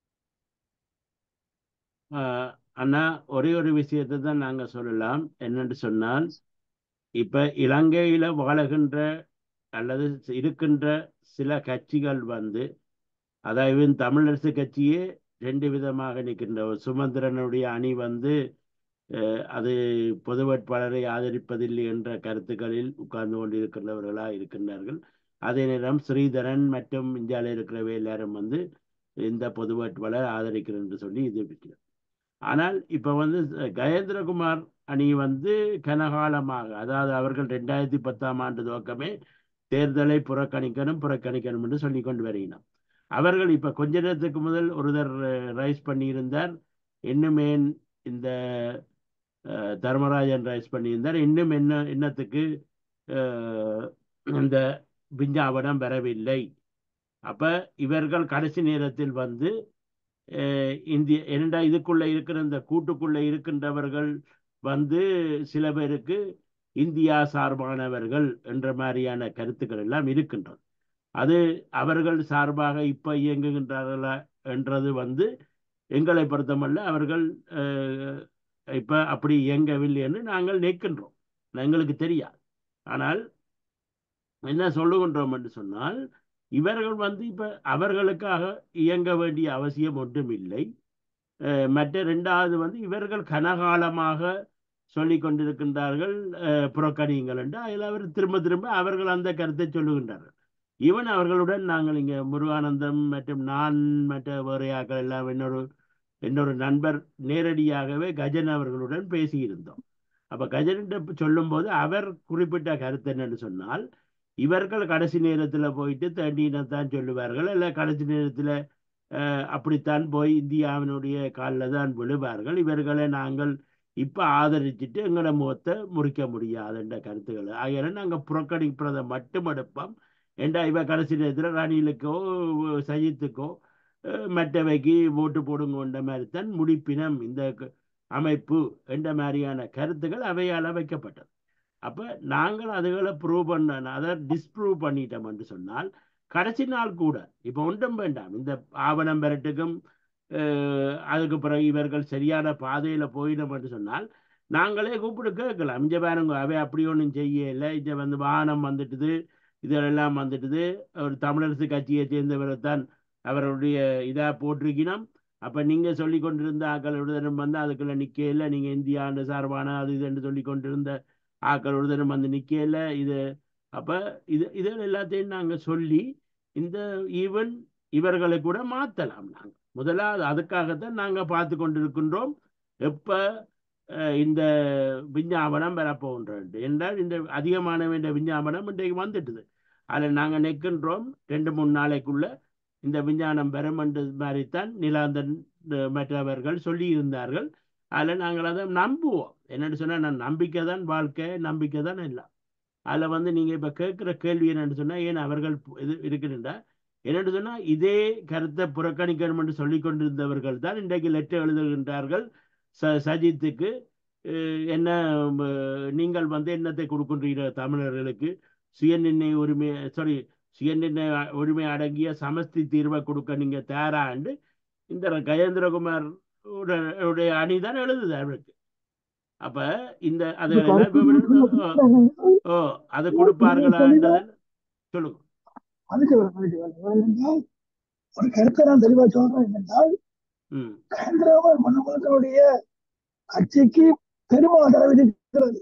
ஆஹ் அண்ணா ஒரே ஒரு விஷயத்தை தான் நாங்க சொல்லலாம் என்னன்னு சொன்னால் இப்ப இலங்கையில வாழுகின்ற அல்லது இருக்கின்ற சில கட்சிகள் வந்து அதாவது தமிழரசு கட்சியே ரெண்டு விதமாக நிற்கின்ற ஒரு சுமந்திரனுடைய அணி வந்து அஹ், அது பொது வேட்பாளரை ஆதரிப்பதில்லை என்ற கருத்துக்களில் உட்கார்ந்து கொண்டிருக்கின்றவர்களா இருக்கின்றார்கள் அதே நேரம் ஸ்ரீதரன் மற்றும் இந்தியாவில் இருக்கிறவை எல்லாரும் வந்து இந்த பொது வேட்பாளர் ஆதரிக்கிறேன் என்று சொல்லி இது இருக்கிறார் ஆனால் இப்ப வந்து கஜேந்திரகுமார் அணி வந்து கனகாலமாக அதாவது அவர்கள் ரெண்டாயிரத்தி பத்தாம் ஆண்டு துவக்கமே தேர்தலை புறக்கணிக்கணும் புறக்கணிக்கணும் என்று சொல்லி கொண்டு வருகின்றோம் அவர்கள் இப்ப கொஞ்ச நேரத்துக்கு முதல் ஒருத்தர் ரைஸ் பண்ணியிருந்தார் இன்னும் ஏன் இந்த அஹ், தர்மராஜன் ரைஸ் பண்ணியிருந்தார் இன்னும் என்ன என்னத்துக்கு அஹ், இந்த விஞ்ஞாபனம் வரவில்லை அப்ப இவர்கள் கடைசி நேரத்தில் வந்து அஹ், இந்திய என்னடா இதுக்குள்ள இருக்கிற இந்த கூட்டுக்குள்ள இருக்கின்றவர்கள் வந்து சில பேருக்கு இந்தியா சார்பானவர்கள் என்ற மாதிரியான கருத்துக்கள் எல்லாம் இருக்கின்றது அது அவர்கள் சார்பாக இப்ப இயங்குகின்றார்களா என்றது வந்து எங்களை பொறுத்தமல்ல அவர்கள் அஹ், இப்ப அப்படி இயங்கவில்லை என்று நாங்கள் நிற்கின்றோம் எங்களுக்கு தெரியாது ஆனால் என்ன சொல்லுகின்றோம் என்று சொன்னால் இவர்கள் வந்து இப்ப அவர்களுக்காக இயங்க வேண்டிய அவசியம் ஒன்றும் இல்லை அஹ் மற்ற ரெண்டாவது வந்து இவர்கள் கனகாலமாக சொல்லிக் கொண்டிருக்கின்றார்கள் அஹ் புறக்கணியுங்கள் என்று அதில் அவர் திரும்ப திரும்ப அவர்கள் அந்த கருத்தை சொல்லுகின்றார்கள் ஈவன் அவர்களுடன் நாங்கள் இங்கே முருகானந்தம் மற்றும் நான் மற்ற வேறையாக்கள் எல்லாம் இன்னொரு இன்னொரு நண்பர் நேரடியாகவே கஜன் அவர்களுடன் பேசியிருந்தோம் அப்ப கஜனிட்ட சொல்லும்போது அவர் குறிப்பிட்ட கருத்து என்னன்னு சொன்னால் இவர்கள் கடைசி நேரத்துல போயிட்டு தேண்டினத்தான் சொல்லுவார்கள் இல்ல கடைசி நேரத்துல அஹ், அப்படித்தான் போய் இந்தியாவினுடைய காலில் தான் விழுவார்கள் இவர்களை நாங்கள் இப்ப ஆதரிச்சுட்டு எங்களோட முகத்தை முறிக்க முடியாது என்ற கருத்துக்கள் ஆகையால நாங்க புறக்கணிப்பதை மட்டும் எடுப்போம் ஏண்டா இவ கடைசி நேரத்தில் ரணிலுக்கோ சஜித்துக்கோ அஹ், மற்றவைக்கு ஓட்டு போடுங்கன்ற மாதிரி தான் முடிப்பினம் இந்த க- அமைப்பு என்ற மாதிரியான கருத்துக்கள் அவையால் வைக்கப்பட்டது அப்ப நாங்கள் அதுகளை ப்ரூவ் பண்ண அதை டிஸ்ப்ரூவ் பண்ணிட்டோம் என்று சொன்னால் கடைசி நாள் கூட இப்ப ஒன்றும் வேண்டாம் இந்த ஆவணம் பெறட்டுக்கும் அஹ், அதுக்கு பிறகு இவர்கள் சரியான பாதையில போயிடும் என்று சொன்னால் நாங்களே கூப்பிட்டு கேட்கலாம் இங்க பாருங்க அவை அப்படி ஒன்றும் செய்யல இங்க வந்து வானம் வந்துட்டுது இதெல்லாம் வந்துட்டுது ஒரு தமிழரசு கட்சியை சேர்ந்தவரை தான் அவருடைய இதா போட்டிருக்கணும் அப்ப நீங்க சொல்லி கொண்டிருந்த ஆக்கள் விடுதலும் வந்து அதுக்குள்ள நிக்கையில நீங்க இந்தியாண்டு சார்பான அது இதுன்னு சொல்லி கொண்டிருந்த ஆக்கள் விடுதலும் வந்து நிக்கையில இது அப்ப இது இது எல்லாத்தையும் நாங்க சொல்லி இந்த ஈவன் இவர்களை கூட மாத்தலாம் நாங்க முதலாவது அதுக்காகத்தான் நாங்க பார்த்து கொண்டிருக்கின்றோம் எப்ப அஹ், இந்த விஞ்ஞாபனம் வரப்போன்றது என்றால் இந்த அதிகமான வேண்டிய விஞ்ஞாபனம் இன்றைக்கு வந்துட்டுது அதில் நாங்க நிற்கின்றோம் ரெண்டு மூணு நாளைக்குள்ள இந்த விஞ்ஞானம் வரும் என்று மாதிரித்தான் நிலாந்தன் அஹ், மற்றவர்கள் சொல்லி இருந்தார்கள் அதில் நாங்கள் அதை நம்புவோம் என்னன்னு சொன்னா நான் நம்பிக்கை தான் வாழ்க்கை நம்பிக்கை தான் எல்லாம் அதில் வந்து நீங்க இப்ப கேட்குற கேள்வி என்னன்னு சொன்னா ஏன் அவர்கள் பு- இது இருக்குதுண்டா என்னன்னு சொன்னா இதே கருத்தை புறக்கணிக்கணும் என்று சொல்லிக் கொண்டிருந்தவர்கள் தான் இன்றைக்கு லெட்டர் எழுதுகின்றார்கள் ச சஜித்துக்கு அஹ், என்ன ம, நீங்கள் வந்து என்னத்தை கொடுக்கின்றீர்கள் தமிழர்களுக்கு சுயநிர்ணய உரிமை சாரி சுயநிர்ணய உரிமை அடங்கிய சமஸ்தி தீர்வை கொடுக்க நீங்க தயாராண்டு இந்த கஜேந்திரகுமார் உட- உடைய அணிதான் எழுதுது அவருக்கு அப்ப இந்த இது அதுகளெல்லாம் இப்ப விட- ஓ, ஓ அது கொடுப்பார்களான்றது சொல்லுங்க அதுக்கு அதுக்கு என்னென்றால் ஒரு கருத்தை நான் தெளிவா சொல்றேன் என்னென்றால் ம் கந்திராமர் மன்னமலத்தினுடைய கட்சிக்கு பெரும் ஆதரவு இருக்கிறது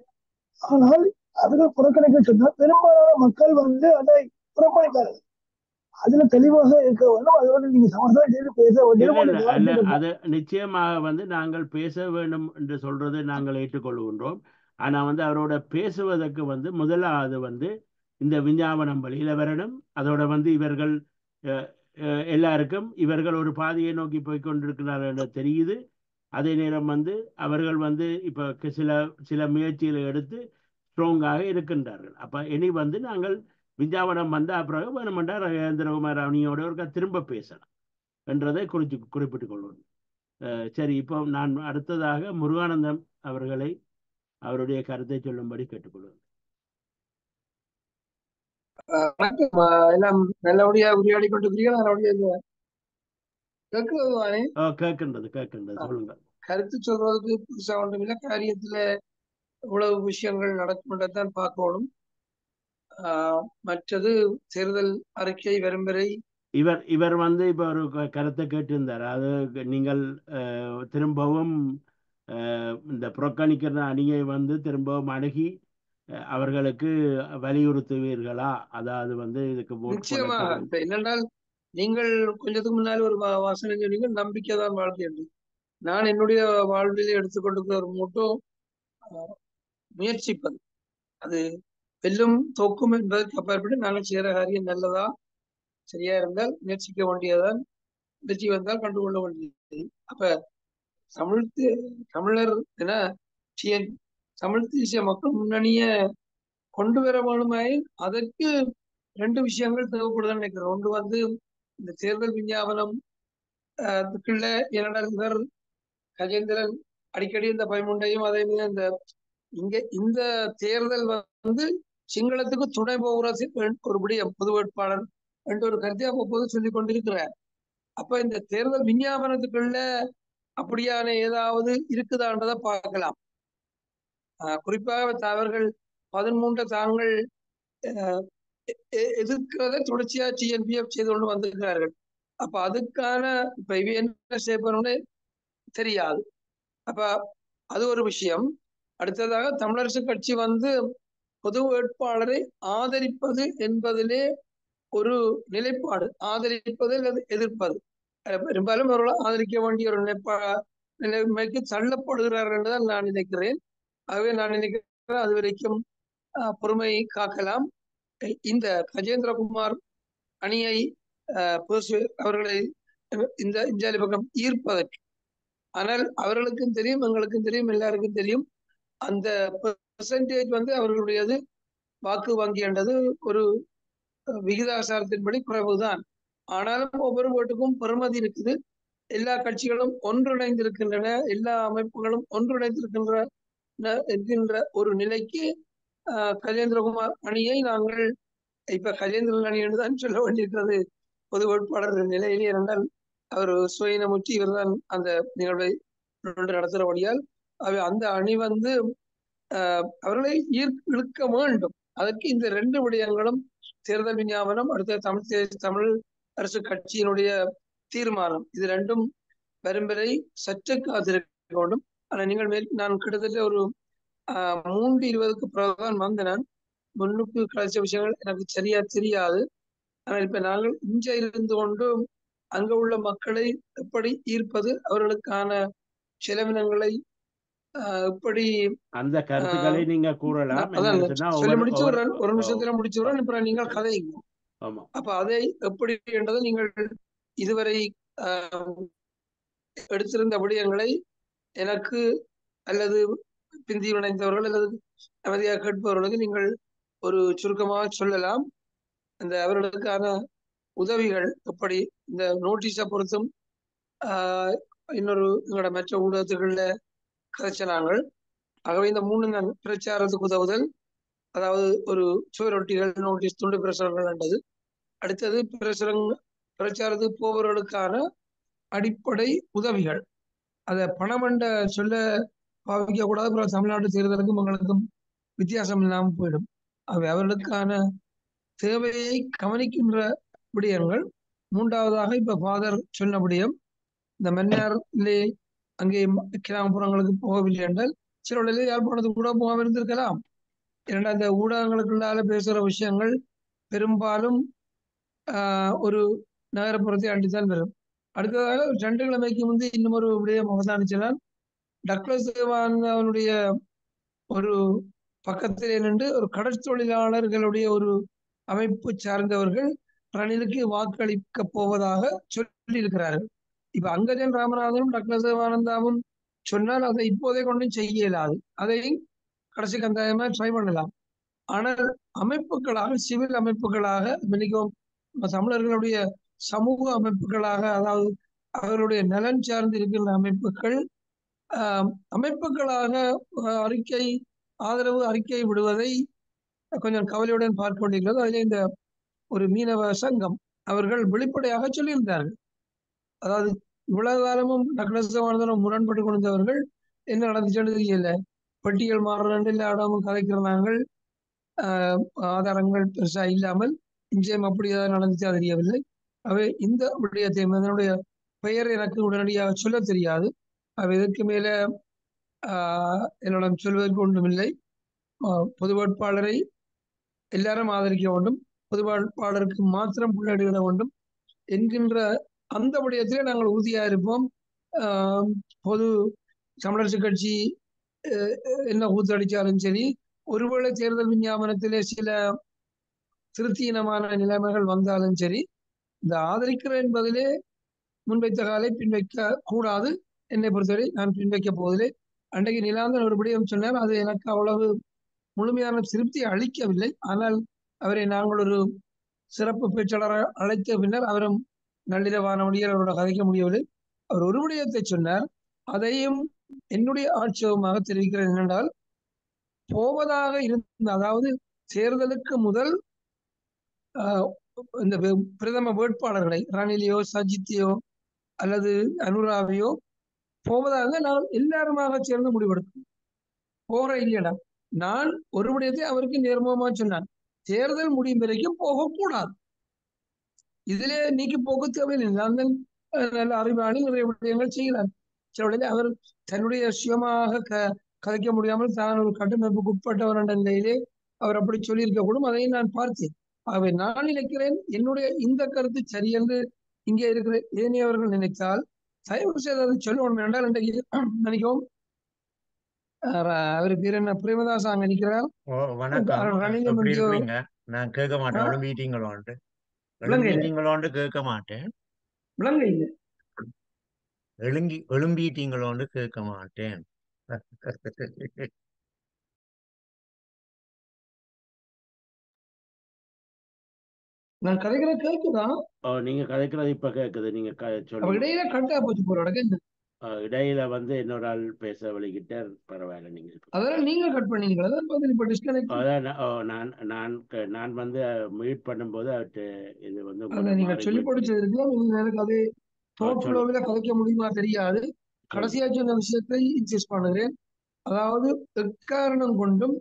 ஆனால் அவர்கள் புறக்கணிக்க சொன்னால் பெரும்பாலான மக்கள் வந்து அதை புறக்கணிப்பார்கள் அதுல தெளிவாக இருக்க வேண்டும் அதோடு நீங்க சமரசம் செய்து பேச இல்ல வேண்டியது இல்ல உங்களுக்கு அல்ல வாய்ப்பு அது நிச்சயமாக வந்து நாங்கள் பேச வேண்டும் என்று சொல்றதை நாங்கள் ஏற்றுக்கொள்கின்றோம் ஆனா வந்து அவரோட பேசுவதற்கு வந்து முதலாவது வந்து இந்த விஞ்ஞாபனம் வழியில வரணும் அதோட வந்து இவர்கள் அஹ், அஹ், எல்லாருக்கும் இவர்கள் ஒரு பாதையை நோக்கி போய் கொண்டிருக்கிறார்கள் என்று தெரியுது அதே நேரம் வந்து அவர்கள் வந்து இப்போ சில சில முயற்சிகளை எடுத்து ஸ்ட்ராங்காக இருக்கின்றார்கள் அப்போ இனி வந்து நாங்கள் விஞ்ஞாபனம் வந்த அப்புறம் வேணுமெண்டா ரகேந்திரகுமார் அவனியோட ஒருக்கா திரும்ப பேசலாம் என்றதை குறித்து குறிப்பிட்டுக் கொள்வோம் அஹ் சரி இப்போ நான் அடுத்ததாக முருகானந்தம் அவர்களை அவருடைய கருத்தை சொல்லும்படி கேட்டுக்கொள்வேன் வணக்கம் ஆஹ் எல்லாம் நல்லபடியா உரையாடி கொண்டிருக்கிறீர்கள் நல்லபடியா இந்த கேட்கிறது தானே ஓ கேட்கின்றது கேட்கின்றது சொல்லுங்க கருத்து சொல்றதுக்கு புதுசா ஒன்றுமில்லை காரியத்துல இவ்வளவு விஷயங்கள் நடக்கும் தான் பார்க்கணும் ஆஹ் மற்றது தேர்தல் அறிக்கை வரும் வரை இவர் இவர் வந்து இப்போ ஒரு க- கருத்தை கேட்டிருந்தார் அது நீங்கள் அஹ், திரும்பவும் அஹ், இந்த புறக்கணிக்கிற அணியை வந்து திரும்பவும் அணுகி அஹ், அவர்களுக்கு வலியுறுத்துவீர்களா அதாவது வந்து இதுக்கு ஓட் நிச்சயமாக பண்ண இப்ப என்னென்றால் நீங்கள் கொஞ்சத்துக்கு முன்னால் ஒரு வா- வாசனை சொன்னீங்க நம்பிக்கை தான் வாழ்க்கை என்று நான் என்னுடைய வாழ்வில் எடுத்துக்கொண்டிருக்கிற ஒரு மோட்டோ முயற்சிப்பது அது வெல்லும் தோக்கும் என்பதற்கு அப்பாற்பட்டு நாங்கள் செய்கிற காரியம் நல்லதா சரியா இருந்தால் முயற்சிக்க வேண்டியதான் வெற்றி வந்தால் கண்டுகொள்ள வேண்டியது அப்ப தமிழ் தே- தமிழர் என TN தமிழ் தேசிய மக்கள் முன்னணிய கொண்டு வர வேணுமாயின் அதற்கு ரெண்டு விஷயங்கள் தேவைப்படுதுன்னு நினைக்கிறேன் ஒன்று வந்து இந்த தேர்தல் விஞ்ஞாபனம் ஆஹ் இதுக்குள்ள இவர் கஜேந்திரன் அடிக்கடி இந்த பயமுண்டையும் அதே மாதிரி இந்த இங்க இந்த தேர்தல் வந்து சிங்களத்துக்கு துணை போகிற சி- ஒரு விடயம் பொது வேட்பாளர் என்ற ஒரு கருத்தை அவ்வப்போது சொல்லிக் கொண்டிருக்கிறார் அப்ப இந்த தேர்தல் விஞ்ஞாபனத்துக்குள்ள அப்படியான ஏதாவது இருக்குதான்றதை பார்க்கலாம் ஆஹ் குறிப்பாக அவர்கள் பதிமூன்றை தாங்கள் ஆஹ் எ- எ- எதிர்க்கிறதை தொடர்ச்சியா டிஎன்பிஎஃப் செய்து கொண்டு வந்திருக்கிறார்கள் அப்ப அதுக்கான இப்ப இவ என்ன செய்யப்படும்னு தெரியாது அப்ப அது ஒரு விஷயம் அடுத்ததாக தமிழரசு கட்சி வந்து பொது வேட்பாளரை ஆதரிப்பது என்பதிலே ஒரு நிலைப்பாடு ஆதரிப்பது அல்லது எதிர்ப்பது அஹ் பெரும்பாலும் அவர்கள் ஆதரிக்க வேண்டிய ஒரு நிலைப்பா நிலைமைக்கு தள்ளப்படுகிறார்கள் என்றுதான் நான் நினைக்கிறேன் ஆகவே நான் நினைக்கிறேன் அது வரைக்கும் ஆஹ், பொறுமை காக்கலாம் அஹ் இந்த கஜேந்திரகுமார் அணியை ஆஹ், பேசு- அவர்களை அஹ், இந்த இந்தியாவில் பக்கம் ஈர்ப்பதற்கு ஆனால் அவர்களுக்கும் தெரியும் எங்களுக்கும் தெரியும் எல்லாருக்கும் தெரியும் அந்த பெர்சன்டேஜ் வந்து அவர்களுடையது வாக்கு வங்கி என்றது ஒரு விகிதாசாரத்தின்படி குறைவுதான் ஆனாலும் ஒவ்வொரு ஓட்டுக்கும் பெறுமதி இருக்குது எல்லா கட்சிகளும் ஒன்றிணைந்திருக்கின்றன எல்லா அமைப்புகளும் ஒன்றிணைந்திருக்கின்றன என்கின்ற ஒரு நிலைக்கு ஆஹ், கஜேந்திரகுமார் அணியை நாங்கள் இப்ப கஜேந்திரன் அணி என்று தான் சொல்ல வேண்டியிருக்கிறது பொது வேட்பாளர் நிலையிலே இருந்தால் அவர் சுயநமுற்றி இவர்தான் அந்த நிகழ்வை நடத்துகிறபடியால் அவை அந்த அணி வந்து ஆஹ், அவர்களை ஈர்க் இழுக்க வேண்டும் அதற்கு இந்த ரெண்டு விடயங்களும் தேர்தல் விஞ்ஞாபனம் அடுத்த தமிழ் தே- தமிழ் அரசு கட்சியினுடைய தீர்மானம் இது ரெண்டும் வரும் வரை சற்று காத்திருக்க வேண்டும் ஆனால் நீங்கள் மேல் நான் கிட்டத்தட்ட ஒரு ஆஹ், மூன்று இருபதுக்கு பிறகுதான் வந்த நான் முன்னுக்கு கிடைச்ச விஷயங்கள் எனக்கு சரியா தெரியாது ஆனால் இப்ப நாங்கள் இங்க இருந்து கொண்டு அங்க உள்ள மக்களை எப்படி ஈர்ப்பது அவர்களுக்கான செலவினங்களை ஆஹ், எப்படி அந்த கருத்துக்களை ஆஹ், நீங்க கூறலாம் அதான் என்னன்னு சொன்னா சொல்லி ஒவ்வொரு முடிச்சு ஒவ்வொரு ஒரு ஒரு நிமிஷத்துல முடிச்சு விடுறேன் அப்புறம் நீங்கள் கதைங்க ஆமா அப்ப அதை எப்படி என்றதை நீங்கள் இதுவரை ஆஹ், எடுத்திருந்த விடயங்களை எனக்கு அல்லது பிந்தி இணைந்தவர்கள் அல்லது அமைதியாக கேட்பவர்களுக்கு நீங்கள் ஒரு சுருக்கமாக சொல்லலாம் அந்த அவர்களுக்கான உதவிகள் எப்படி இந்த நோட்டீஸை பொறுத்தும் ஆஹ், இன்னொரு எங்களோட மற்ற ஊடகத்துகளில் கதைச்ச நாங்கள் ஆகவே இந்த மூணு நாள் பிரச்சாரத்துக்கு உதவுதல் அதாவது ஒரு சுவரொட்டிகள் நோட்டீஸ் துண்டு பிரசுரங்கள் என்றது அடுத்தது பிரசுரங் பிரச்சாரத்துக்கு போபவர்களுக்கான அடிப்படை உதவிகள் அதை பணமண்ட சொல்ல பாவிக்க கூடாது அப்புறம் தமிழ்நாட்டு தேர்தலுக்கும் எங்களுக்கும் வித்தியாசம் இல்லாமல் போயிடும் அவை அவர்களுக்கான தேவையை கவனிக்கின்ற விடயங்கள் மூன்றாவதாக இப்ப ஃபாதர் சொன்ன விடயம் இந்த மன்னாரிலே அங்கே ம- கிராமப்புறங்களுக்கு போகவில்லை என்றால் சில இடங்களில் யாழ்ப்பாணத்துக்கு கூட போகாமல் இருந்திருக்கலாம் இரண்டா இந்த ஊடகங்களுக்குள்ளால பேசுகிற விஷயங்கள் பெரும்பாலும் ஆஹ், ஒரு நகரப்புறத்தை அண்டித்தான் வரும் அடுத்ததாக ரெண்டு கிழமைக்கு முந்தைய இன்னும் ஒரு விடயம் அவதானிச்சினால் டக்ளஸ் தேவான் அவனுடைய ஒரு பக்கத்திலே நின்று ஒரு கடற்தொழிலாளர்களுடைய ஒரு அமைப்பு சார்ந்தவர்கள் ரணிலுக்கு வாக்களிக்க போவதாக சொல்லி இருக்கிறார்கள் இப்ப அங்கஜன் ராமநாதனும் டாக்டர் சிவானந்தாவும் சொன்னால் அதை இப்போதே கொண்டு செய்ய இயலாது அதை கடைசி கந்தாயமா ட்ரை பண்ணலாம் ஆனால் அமைப்புகளாக சிவில் அமைப்புகளாக மிகவும் தமிழர்களுடைய சமூக அமைப்புகளாக அதாவது அவர்களுடைய நலன் சார்ந்து இருக்கின்ற அமைப்புகள் ஆஹ், அமைப்புகளாக ஆஹ், அறிக்கை ஆதரவு அறிக்கை விடுவதை கொஞ்சம் கவலையுடன் பார்க்க வேண்டியிருக்கிறது அதில் இந்த ஒரு மீனவ சங்கம் அவர்கள் வெளிப்படையாக சொல்லியிருந்தார்கள் அதாவது இவ்வளவு காலமும் நக்கலசமானதும் முரண்பட்டு கொண்டிருந்தவர்கள் என்ன நடந்துச்சுன்னு தெரியல பட்டியல் மாறுறண்டு எல்லா இடமும் கதைக்கிற நாங்கள் ஆஹ், ஆதாரங்கள் பெருசா இல்லாமல் நிச்சயம் அப்படி ஏதாவது நடந்துச்சா தெரியவில்லை அவை இந்த விடயத்தை அதனுடைய பெயர் எனக்கு உடனடியாக சொல்ல தெரியாது அவை இதற்கு மேல ஆஹ், என்னிடம் சொல்வதற்கு ஒன்றுமில்லை ஆஹ், பொது வேட்பாளரை எல்லாரும் ஆதரிக்க வேண்டும் பொது வேட்பாளருக்கு மாத்திரம் புள்ளடியிட வேண்டும் என்கின்ற அந்த விடயத்திலே நாங்கள் உறுதியா இருப்போம் ஆஹ், பொது தமிழரசு கட்சி அஹ், என்ன கூத்தடிச்சாலும் சரி ஒருவேளை தேர்தல் விஞ்ஞாபனத்திலே சில திருத்தீனமான நிலைமைகள் வந்தாலும் சரி இந்த ஆதரிக்கிறேன் என்பதிலே முன்வைத்த காலை பின்வைக்க கூடாது என்னை பொறுத்தவரை நான் பின்வைக்க போவதில்லை அன்றைக்கு நிலாந்தன் ஒரு விடயம் சொன்னார் அது எனக்கு அவ்வளவு முழுமையான திருப்தி அளிக்கவில்லை ஆனால் அவரை நாங்கள் ஒரு சிறப்பு பேச்சாளராக அழைத்த பின்னர் அவரும் நள்ளிரவான வழியில் அவரோட கதைக்க முடியவில்லை அவர் ஒரு விடயத்தை சொன்னார் அதையும் என்னுடைய ஆட்சேபமாக தெரிவிக்கிறேன் என்னென்றால் போவதாக இருந்த அதாவது தேர்தலுக்கு முதல் ஆஹ், இந்த வே- பிரதம வேட்பாளர்களை ரணிலையோ சஜித்தையோ அல்லது அனுராவையோ போவதாக நான் எல்லாருமாக சேர்ந்து முடிவெடுக்கும் போற இல்லையடா நான் ஒரு விடயத்தை அவருக்கு நேர்முகமா சொன்னான் தேர்தல் முடியும் வரைக்கும் போகக்கூடாது இதிலே நீக்கி போக்கு தேவையில்லை நான் தான், அஹ், நல்ல அறிவாளி நிறைய விடயங்கள் செய்கிறார் சில விடயத்தை அவர் தன்னுடைய சுயமாக க கதைக்க முடியாமல் தான் ஒரு கட்டமைப்புக்கு உட்பட்டவர் என்ற நிலையிலே அவர் அப்படி சொல்லியிருக்க கூடும் அதையும் நான் பார்த்தேன் ஆகவே நான் நினைக்கிறேன் என்னுடைய இந்த கருத்து சரி என்று இங்கே இருக்கிற ஏனையவர்கள் நினைத்தால் தயவு செய்து அதை சொல்லணும் என்றால் இன்றைக்கு நினைக்கவும் அஹ், அவர் பேர் என்ன பிரேமதாஸ் அங்க நிற்கிறார் ஓ வணக்கம் ரணிலும் எப்படி எங்கேயோ இருக்கிறீங்க நான் கேட்க மாட்டேன் ஆஹ், எழும்பிட்டீங்களோன்ட்டு விளங்க இல்லை எழும்பிட்டீங்களோன்ட்டு கேட்க மாட்டேன் விளங்க இல்லை எழுங்கி எழும்பிட்டீங்களோன்னு கேட்க மாட்டேன் நான் கதைக்கிற கேட்குதா ஓ நீங்க கதைக்கிறது இப்ப கேக்குது நீங்க க- அவ சொல்லுங்க இடையில கட்டா போச்சு போற இடக்கு அஹ் இடையில வந்து இன்னொரு ஆள் பேச வழிகிட்ட பரவாயில்ல நீங்க இப்ப அதெல்லாம் நீங்க கட் பண்ணீங்களா அதான் பதில் இப்ப டிஸ்கனெக்ட் அதான் நான் ஓ, நான் நான் க- நான் வந்து மியூட் பண்ணும்போது அவர்கிட்ட இது வந்து அதை உங்களோட நீங்க மாறி சொல்லி போயிட்டு படிச்சது இருக்கலாம் நீங்க எனக்கு அது ஓ, தோட் சொல்லு ஃப்ளோவில கதைக்க முடியுமா தெரியாது சொல்லு கடைசியா சொன்ன விஷயத்தை இன்சிஸ்ட் பண்ணுகிறேன் அதாவது எக்காரணம் கொண்டும்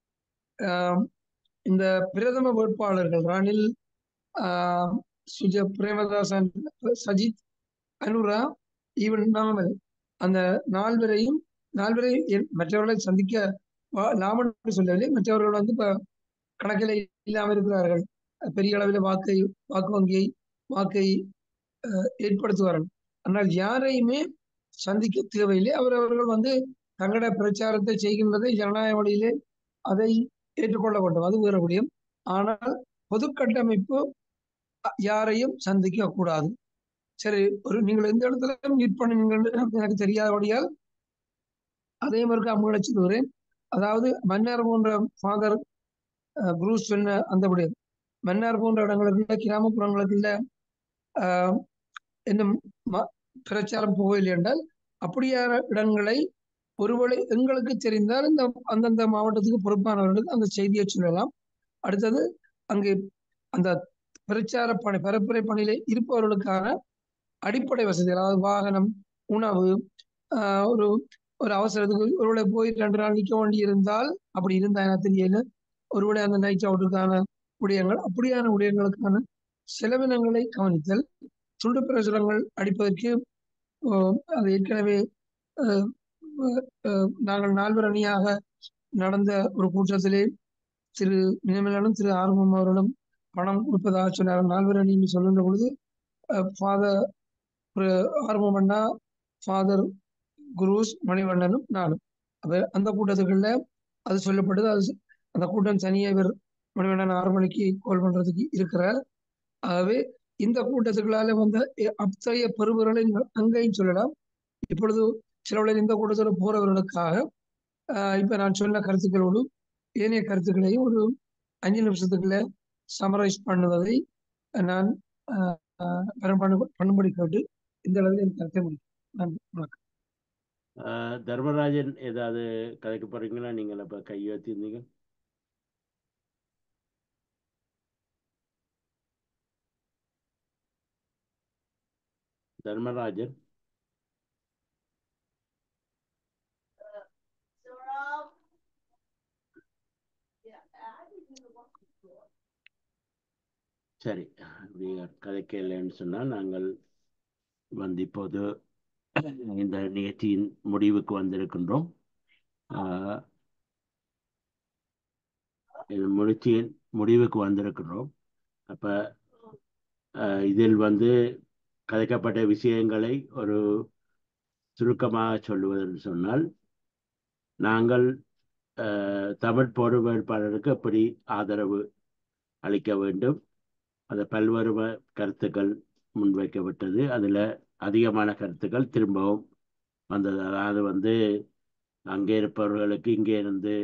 ஆம், இந்த பிரதம வேட்பாளர்கள் ரணில் ஆம், சுஜ பிரேமதாசன் சஜித் அனுரா ஈவன் நாமல் அந்த நால்வரையும் நால்வரையும் என்- மற்றவர்களை சந்திக்க வா- லாபம் என்று சொல்லவில்லை மற்றவர்கள் வந்து இப்ப கணக்கில் இல்லாமல் இருக்கிறார்கள் பெரிய அளவில் வாக்கை வாக்கு வங்கியை வாக்கை அஹ், ஏற்படுத்துவார்கள் ஆனால் யாரையுமே சந்திக்க தேவையில்லை அவரவர்கள் வந்து தங்களோட பிரச்சாரத்தை செய்கின்றதை ஜனநாயக வழியிலே அதை ஏற்றுக்கொள்ள வேண்டும் அது வேறு விடயம் ஆனால் பொது கட்டமைப்பு அ- யாரையும் சந்திக்க கூடாது சரி ஒரு நீங்கள் எந்த இடத்துல மீட் பண்ணுவீங்கன்னு எனக்கு தெரியாதபடியால் அதையும் இருக்க அமுகளை சொல்லுகிறேன் அதாவது மன்னர் போன்ற ஃபாதர் குரூஸ் சொன்ன அந்த விடயம் மன்னார் போன்ற இடங்களுக்கு கிராமப்புறங்களுக்கு இல்ல ஆஹ், இன்னும் ம- பிரச்சாரம் போகவில்லை என்றால் அப்படியான இடங்களை ஒருவேளை எங்களுக்கு தெரிந்தால் இந்த அந்தந்த மாவட்டத்துக்கு பொறுப்பானவர்களுக்கு அந்த செய்தியை சொல்லலாம் அடுத்தது அங்கு அந்த பிரச்சார பணி பரப்புரை பணியில இருப்பவர்களுக்கான அடிப்படை வசதி அதாவது வாகனம் உணவு ஆஹ், ஒரு ஒரு அவசரத்துக்கு ஒருவேளை போய் ரெண்டு நாள் நிற்க வேண்டி இருந்தால் அப்படி இருந்தா எனக்கு தெரியல ஒருவேளை அந்த நைட் அவுட்டுக்கான விடயங்கள் அப்படியான விடயங்களுக்கான செலவினங்களை கவனித்தல் துண்டு பிரசுரங்கள் அடிப்பதற்கு ஆஹ், அது ஏற்கனவே ஆஹ், ஆஹ், நாங்கள் நால்வர் அணியாக நடந்த ஒரு கூட்டத்திலே திரு நினைமலனும் திரு ஆர்வம் அவர்களும் பணம் கொடுப்பதாக சொன்னார் நால்வர் அணின்னு சொல்லுகின்ற பொழுது ஃபாதர் ஆர்வம் அண்ணா ஃபாதர் குருஸ் மணிவண்ணனும் நானும் அப்ப அந்த கூட்டத்துக்குள்ள அது சொல்லப்படுது அது அந்த கூட்டம் தனியாக இவர் மணிவண்ணன் ஆறு மணிக்கு கால் பண்றதுக்கு இருக்கிறார் ஆகவே இந்த கூட்டத்துக்குள்ளால வந்த எ- அத்தகைய பெருவர்களை நீங்கள் அங்கேயும் சொல்லலாம் இப்பொழுது சிலவழில் இந்த கூட்டத்தில் போறவர்களுக்காக ஆஹ் இப்ப நான் சொன்ன கருத்துக்களோடு ஏனைய கருத்துக்களையும் ஒரு அஞ்சு நிமிஷத்துக்குள்ள சமரைஸ் பண்ணுவதை நான் ஆஹ் ஆஹ் பண்ணு பண்ணும்படி கேட்டு இந்த அளவில் என் கருத்தை முடிக்கிறேன் நன்றி வணக்கம் ஆஹ் தர்மராஜன் ஏதாவது கதைக்க போறீங்களா நீங்கள் அப்ப கையெழுத்திருந்தீங்க தர்மராஜன் சரி நீங்கள் கதைக்க இல்லைன்னு சொன்னால் நாங்கள் வந்து இப்போது இந்த நிகழ்ச்சியின் முடிவுக்கு வந்திருக்கின்றோம் ஆஹ் இந்த முயற்சியின் முடிவுக்கு வந்திருக்கின்றோம் அப்ப ஆஹ் இதில் வந்து கதைக்கப்பட்ட விஷயங்களை ஒரு சுருக்கமாக சொல்லுவதென்று சொன்னால் நாங்கள் ஆஹ் தமிழ் பொறுப்பேற்பாளருக்கு எப்படி ஆதரவு அளிக்க வேண்டும் அந்த பல்வேறு வ- கருத்துக்கள் முன்வைக்கப்பட்டது அதில் அதிகமான கருத்துக்கள் திரும்பவும் வந்தது அதாவது வந்து அங்கே இருப்பவர்களுக்கு இங்கே இருந்து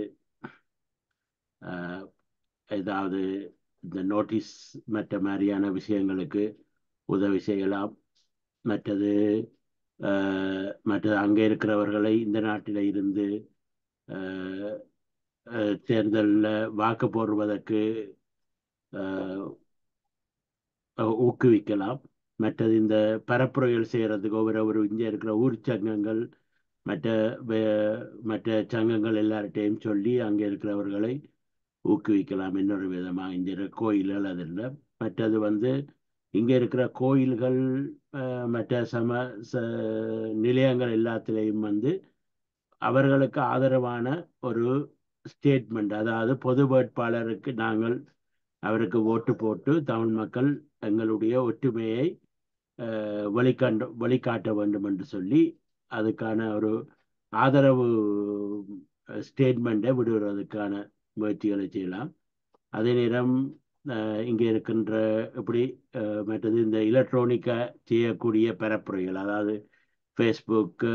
ஆஹ், ஏதாவது இந்த நோட்டீஸ் மற்ற மாதிரியான விஷயங்களுக்கு உதவி செய்யலாம் மற்றது ஆஹ், மற்றது அங்கே இருக்கிறவர்களை இந்த நாட்டில் இருந்து ஆஹ், ஆஹ், தேர்தலில் வாக்கு போடுவதற்கு ஆஹ், அஹ் ஊக்குவிக்கலாம் மற்றது இந்த பரப்புரைகள் செய்கிறதுக்கு ஒவ்வொரு ஒரு இங்கே இருக்கிற ஊர் சங்கங்கள் மற்ற வே- மற்ற சங்கங்கள் எல்லார்ட்டையும் சொல்லி அங்கே இருக்கிறவர்களை ஊக்குவிக்கலாம் இன்னொரு விதமாக இங்கே இருக்கிற கோயில்கள் அதில் மற்றது வந்து இங்கே இருக்கிற கோயில்கள் அஹ், மற்ற சம ச நிலையங்கள் எல்லாத்திலையும் வந்து அவர்களுக்கு ஆதரவான ஒரு ஸ்டேட்மெண்ட் அதாவது பொது வேட்பாளருக்கு நாங்கள் அவருக்கு ஓட்டு போட்டு தமிழ் மக்கள் எங்களுடைய ஒற்றுமையை அஹ், வெளிக்கண்டு வெளிக்காட்ட வேண்டும் என்று சொல்லி அதுக்கான ஒரு ஆதரவு ஸ்டேட்மெண்ட்டை விடுவதற்கான முயற்சிகளை செய்யலாம் அதே நேரம் அஹ், இங்கே இருக்கின்ற இப்படி அஹ், மற்றது இந்த எலக்ட்ரானிக்காக செய்யக்கூடிய பரப்புரைகள் அதாவது ஃபேஸ்புக்கு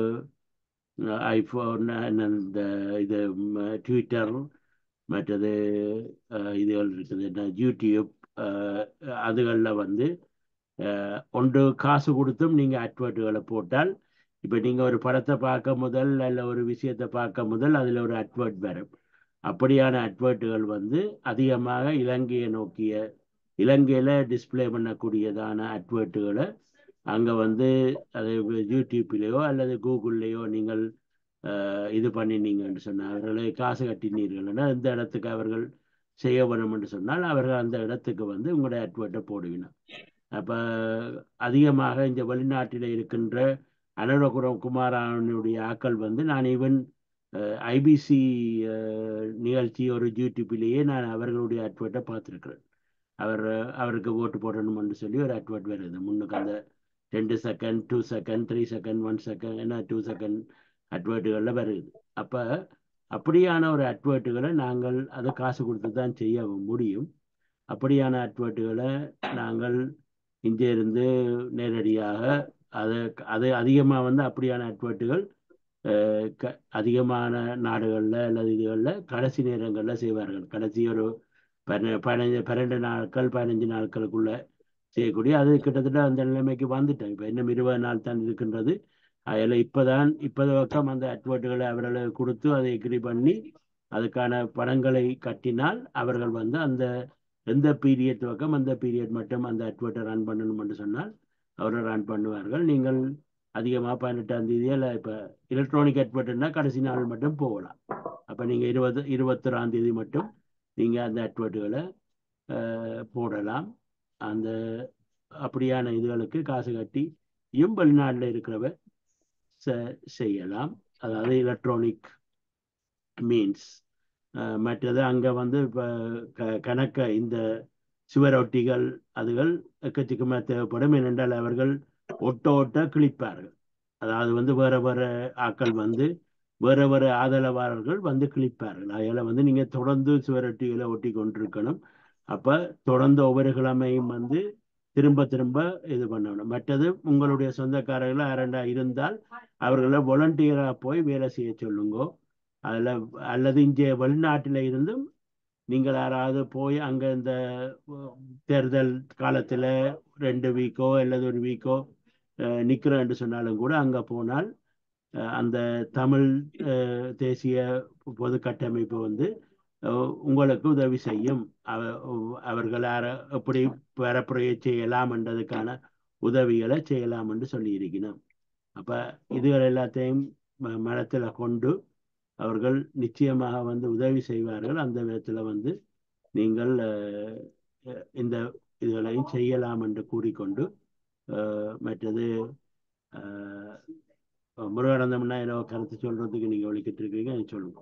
ஐஃபோன் இந்த இது ட்விட்டர் மற்றது அஹ், இதுகள் இருக்குது என்ன யூடியூப் அஹ், அதுகளில் வந்து அஹ், ஒன்று காசு கொடுத்தும் நீங்கள் அட்வர்ட்டுகளை போட்டால் இப்போ நீங்கள் ஒரு படத்தை பார்க்க முதல் அல்ல ஒரு விஷயத்தை பார்க்க முதல் அதில் ஒரு அட்வர்ட் வரும் அப்படியான அட்வர்ட்டுகள் வந்து அதிகமாக இலங்கையை நோக்கிய இலங்கையில் டிஸ்ப்ளே பண்ணக்கூடியதான அட்வர்ட்டுகளை அங்கே வந்து அது யூடியூப்லேயோ அல்லது கூகுள்லேயோ நீங்கள் அஹ், இது பண்ணினீங்கன்னு சொன்னால் அவர்களை காசு கட்டினீர்கள்னா இந்த இடத்துக்கு அவர்கள் செய்ய வேணும் என்று சொன்னால் அவர்கள் அந்த இடத்துக்கு வந்து உங்களுடைய அட்வர்ட்டை போடுவினா அப்போ அதிகமாக இந்த வெளிநாட்டில் இருக்கின்ற அனுரகுரம் குமாரனுடைய ஆக்கள் வந்து நான் ஈவன் ஐபிசி நிகழ்ச்சி ஒரு யூடியூப்பிலேயே நான் அவர்களுடைய அட்வர்ட்டை பார்த்துருக்கிறேன் அவர் அவருக்கு ஓட்டு போடணும்னு சொல்லி ஒரு அட்வர்ட் வருது முன்னுக்கு அந்த ரெண்டு second two second three second one second என்ன டூ செகண்ட் அட்வர்ட்டுகளில் வருது அப்போ அப்படியான ஒரு அட்வர்ட்டுகளை நாங்கள் அதை காசு கொடுத்து தான் செய்ய முடியும் அப்படியான அட்வர்ட்டுகளை நாங்கள் இங்கே இருந்து நேரடியாக அதை அது அதிகமாக வந்து அப்படியான அட்வர்ட்டுகள் க அதிகமான நாடுகளில் அல்லது இதுகளில் கடைசி நேரங்களில் செய்வார்கள் கடைசி ஒரு பன்ன பதினஞ்சு பன்னெண்டு நாட்கள் பதினஞ்சு நாட்களுக்குள்ள செய்யக்கூடிய அது கிட்டத்தட்ட அந்த நிலைமைக்கு வந்துட்டேன் இப்போ இன்னும் இருபது நாள் தான் இருக்கின்றது அதில் இப்போதான் இப்போது பக்கம் அந்த அட்வர்ட்டுகளை அவர்களுக்கு கொடுத்து அதை எக்ரி பண்ணி அதுக்கான பணங்களை கட்டினால் அவர்கள் வந்து அந்த எந்த பீரியட் பக்கம் அந்த பீரியட் மட்டும் அந்த அட்வர்ட்டை ரன் பண்ணணும் என்று சொன்னால் அவர்கள் ரன் பண்ணுவார்கள் நீங்கள் அதிகமாக பதினெட்டாம் தேதி இல்லை இப்போ எலக்ட்ரானிக் அட்வர்ட்னா கடைசி நாள் மட்டும் போகலாம் அப்போ நீங்கள் இருபது இருபத்தொராம் தேதி மட்டும் நீங்கள் அந்த அட்வர்ட்டுகளை போடலாம் அந்த அப்படியான இதுகளுக்கு காசு கட்டி இயும் வெளிநாட்டில் இருக்கிறவ செய்யலாம் அதாவது எலக்ட்ரானிக் மீன்ஸ் மற்றது அங்கே வந்து இப்போ க கணக்க இந்த சுவரொட்டிகள் அதுகள் எக்கச்சக்கமாக தேவைப்படும் ஏனென்றால் அவர்கள் ஒட்ட ஒட்ட கிழிப்பார்கள் அதாவது வந்து வேற வேற ஆக்கள் வந்து வேற வேற ஆதரவாளர்கள் வந்து கிழிப்பார்கள் அதில் வந்து நீங்கள் தொடர்ந்து சுவரொட்டிகளை ஒட்டி கொண்டிருக்கணும் அப்போ தொடர்ந்து ஒவ்வொரு கிழமையும் வந்து திரும்ப திரும்ப இது பண்ணணும் மற்றது உங்களுடைய சொந்தக்காரர்கள் யாரெண்டா இருந்தால் அவர்களை volunteer-ஆ போய் வேலை செய்ய சொல்லுங்க அதில் அல்லது இங்கே வெளிநாட்டில் இருந்தும் நீங்கள் யாராவது போய் அங்கே இந்த அஹ், தேர்தல் காலத்தில் ரெண்டு வீக்கோ அல்லது ஒரு வீக்கோ நிற்கிறோம் என்று சொன்னாலும் கூட அங்கே போனால் அஹ், அந்த தமிழ் அஹ், தேசிய பொது கட்டமைப்பு வந்து அஹ், உங்களுக்கு உதவி செய்யும் அவ- அவர்கள் யார- எப்படி பரப்புரையை செய்யலாம் என்றதுக்கான உதவிகளை செய்யலாம் என்று சொல்லியிருக்கணும் அப்ப இதுகள் எல்லாத்தையும் ம- மனத்துல கொண்டு அவர்கள் நிச்சயமாக வந்து உதவி செய்வார்கள் அந்த விதத்துல வந்து நீங்கள் அஹ், அஹ், இந்த இதுகளையும் செய்யலாம் என்று கூறிக்கொண்டு அஹ், மற்றது அஹ், முருகானந்தம்னா ஏதோ கருத்து சொல்றதுக்கு நீங்க ஒழிக்கிட்டு இருக்கீங்க நீங்க சொல்லுங்க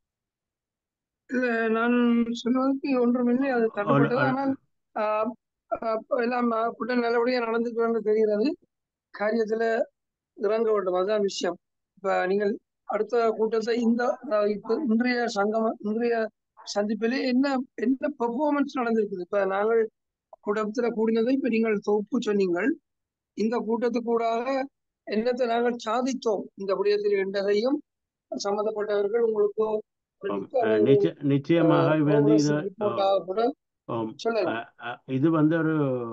இல்ல நான் சொல்வதற்கு ஒன்றுமில்லை அது ஒல்- தடுப்பட்டது ஒல்- ஆனால் ஆஹ், ஆஹ், எல்லாம் கூட்டம் நல்லபடியா நடந்துக்கிறோன்னு தெரிகிறது காரியத்துல இறங்க வேண்டும் அதுதான் விஷயம் இப்ப நீங்கள் அடுத்த கூட்டத்தை இந்த அஹ், இப்ப இன்றைய சங்கம இன்றைய சந்திப்பிலே என்ன என்ன பெர்ஃபார்மன்ஸ் நடந்திருக்குது இப்ப நாங்கள் கூட்டத்துல கூடினதை இப்ப நீங்கள் தொகுப்பு சொன்னீங்கள் இந்த கூட்டத்துக்கூடாக என்னத்தை நாங்கள் சாதித்தோம் இந்த விடயத்தில் என்றதையும் சம்பந்தப்பட்டவர்கள் உங்களுக்கு ஒரு ஆம். லிஸ்ட் அஹ், அல்லது நிச்சய நிச்சயமாக வந்து ப்ரோக்ரஸ் இது ரிப்போர்ட்டாக கூட ஆம். சொல்லலாம் அ- அ- இது வந்து ஒரு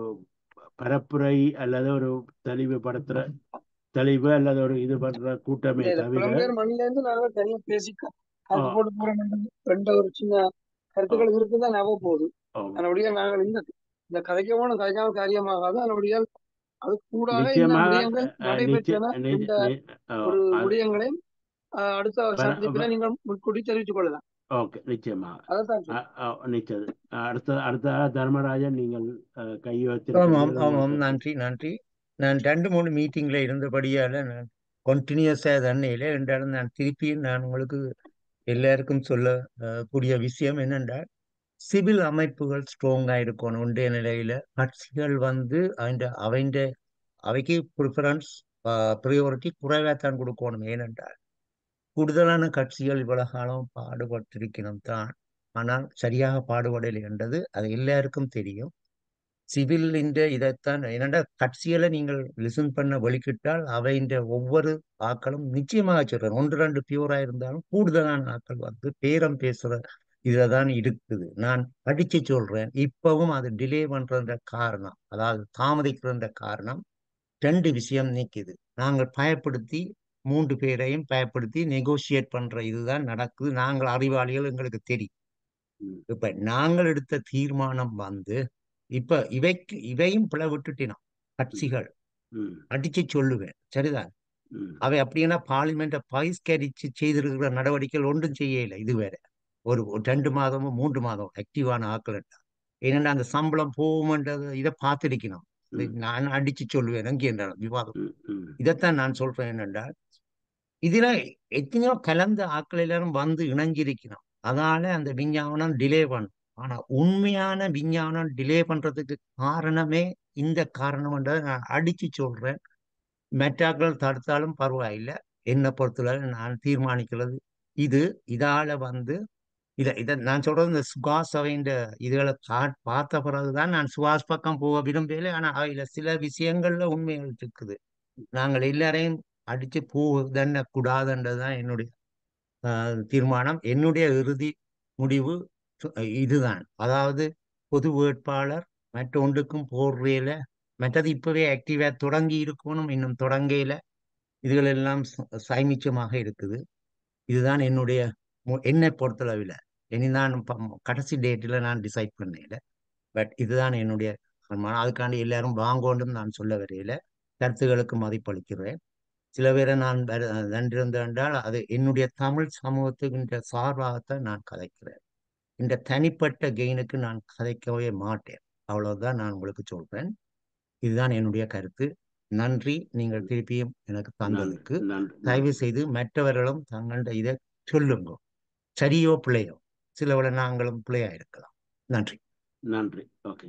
பரப்புரை அல்லது ஒரு தெளிவுபடுத்துற தெளிவு அல்லது ஒரு இது பண்ற கூட்டமே இல்ல இல்ல தவிர புலம்பெயர் மண்ணில இருந்து நாங்க தனியா பேசி க- ஆ, கருத்து போட்டு போறோம் என்ற ஒரு சின்ன ஆம், கருத்துக்கள் இருக்குதான் ஞாபகம் போகுது ஆம். அதனுடைய நாங்கள் இந்த இந்த கதைக்க போன கதைக்காம காரியமாகாது அதனுடைய அது கூடாக இந்த நிச்சயமாக விடயங்கள் அஹ், நிச்சய நடைபெற்றன நி- என்ற நி- ஆ, ஒரு அது விடயங்களையும் ஆஹ், அடுத்த வர சந்திப்பில நீங்கள் முன்கூட்டி தெரிவித்துக் கொள்ளலாம் ஓகே நிச்சயமாக அதைத்தான் அ- சொல்றேன் அ- நிச்சயம் அடுத்த அடுத்த தர்மராஜன் நீங்கள் அஹ், கை ஆமாம் வைத்திருக்கிறீர்கள் உங்கள் ஆமாம் கருத்து நன்றி நன்றி நான் ரெண்டு மூணு மீட்டிங்ல இருந்தபடியால நான் கண்டினியூஸா தண்ணியில ரெண்டாலும் நான் திருப்பி நான் உங்களுக்கு எல்லாருக்கும் சொல்ல அஹ், கூடிய விஷயம் என்னென்றால் சிவில் அமைப்புகள் ஸ்ட்ராங்கா இருக்கணும் ஒன்றிய நிலையில கட்சிகள் வந்து அந்த அவைண்ட அவைக்கு ப்ரிஃபரன்ஸ் ப்ரியாரிட்டி குறைவாத்தான் கொடுக்கணும் ஏனென்றால் கூடுதலான கட்சிகள் இவ்வளவு காலம் பாடுபட்டிருக்கணும் தான் ஆனால் சரியாக பாடுபடலை என்றது அது எல்லாருக்கும் தெரியும் சிவில் இந்த இதைத்தான் என்னடா கட்சிகளை நீங்கள் லிசன் பண்ண வெளிக்கிட்டால் அவைன்ற ஒவ்வொரு ஆக்களும் நிச்சயமாக சொல்றேன் ஒன்று ரெண்டு பியூரா இருந்தாலும் கூடுதலான ஆக்கள் வந்து பேரம் பேசுற இதுல தான் இருக்குது நான் அடிச்சு சொல்றேன் இப்பவும் அது டிலே பண்றன்ற காரணம் அதாவது தாமதிக்கிறன்ற காரணம் ரெண்டு விஷயம் நிக்குது நாங்கள் பயப்படுத்தி மூன்று பேரையும் பயப்படுத்தி நெகோசியேட் பண்ற இதுதான் நடக்குது நாங்கள் அறிவாளிகள் எங்களுக்கு தெரியும் ம், இப்ப நாங்கள் எடுத்த தீர்மானம் வந்து இப்ப இவைக்கு இவையும் பிள விட்டுட்டினோம் ம், கட்சிகள் ம், அடிச்சு சொல்லுவேன் சரிதான் ம், அவை அப்படின்னா பார்லிமெண்ட்டை பகிஷ்கரிச்சு செய்திருக்கிற நடவடிக்கைகள் ஒன்றும் செய்யல இது வேற ஒரு ஒரு ரெண்டு மாதமும் மூன்று மாதம் ஆக்டிவான ஆக்கள் ஏனென்றா அந்த சம்பளம் போகும்ன்றது இதை பார்த்திருக்கணும் இது ம், நான் அடிச்சு சொல்லுவேன் அங்கே என்றால் விவாதம் ம், ம், இதைத்தான் நான் சொல்றேன் என்னென்றால் இதுல எத்தனையோ கலந்த ஆட்கள் எல்லாரும் வந்து இணைஞ்சிருக்கணும் அதனால அந்த விஞ்ஞானம் டிலே பண்ணும் ஆனா உண்மையான விஞ்ஞானம் டிலே பண்றதுக்கு காரணமே இந்த காரணம்ன்றதை நான் அடிச்சு சொல்றேன் மெட்டாக்கள் தடுத்தாலும் பரவாயில்லை என்னை பொறுத்தவரை நான் தீர்மானிக்கிறது இது இதால வந்து இத இத நான் சொல்றது இந்த சுகாஸ் அவைன்ற இதுகளை கா- பார்த்த பிறகுதான் நான் சுகாஸ் பக்கம் போக விரும்பல ஆனா அதுல சில விஷயங்கள்ல உண்மைகள் இருக்குது நாங்கள் எல்லாரையும் அடிச்சு பூ தண்ண கூடாதுன்றதுதான் என்னுடைய ஆஹ், தீர்மானம் என்னுடைய இறுதி முடிவு சு- இதுதான் அதாவது பொது வேட்பாளர் மற்றொன்றுக்கும் போடுறையில மற்றது இப்பவே ஆக்டிவா தொடங்கி இருக்கணும் இன்னும் தொடங்கையில இதுகள் எல்லாம் ச- சைமிச்சமாக இருக்குது இதுதான் என்னுடைய மு- என்னை பொறுத்தளவில் இனி நான் ப- கடைசி டேட்டில் நான் டிசைட் பண்ணல பட் இதுதான் என்னுடைய தீர்மானம் அதுக்காண்டி எல்லாரும் வாங்கோண்டும் நான் சொல்ல வரையில கருத்துகளுக்கு மதிப்பளிக்கிறேன் சில பேரை நான் வென்றிருந்தேன் என்றால் அது என்னுடைய தமிழ் சமூகத்துக்கு சார்பாகத்தான் நான் கதைக்கிறேன் இந்த தனிப்பட்ட கெயினுக்கு நான் கதைக்கவே மாட்டேன் அவ்வளவுதான் நான் உங்களுக்கு சொல்றேன் இதுதான் என்னுடைய கருத்து நன்றி நீங்கள் திருப்பியும் எனக்கு நன்றி தந்ததுக்கு நன்றி தயவு நன்றி செய்து மற்றவர்களும் தங்கள்ட இதை சொல்லுங்க சரியோ பிள்ளையோ சிலவள நாங்களும் பிள்ளையா இருக்கலாம் நன்றி நன்றி ஓகே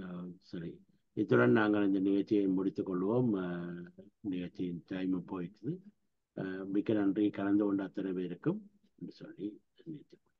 சரி இத்துடன் நாங்கள் இந்த நிகழ்ச்சியை முடித்துக் கொள்வோம் அஹ், நிகழ்ச்சியின் டைம் போயிடுச்சு அஹ், மிக்க நன்றி கலந்து கொண்ட அத்தனை பேருக்கும் என்று சொல்லி நினைத்துக் கொள்கிறேன்.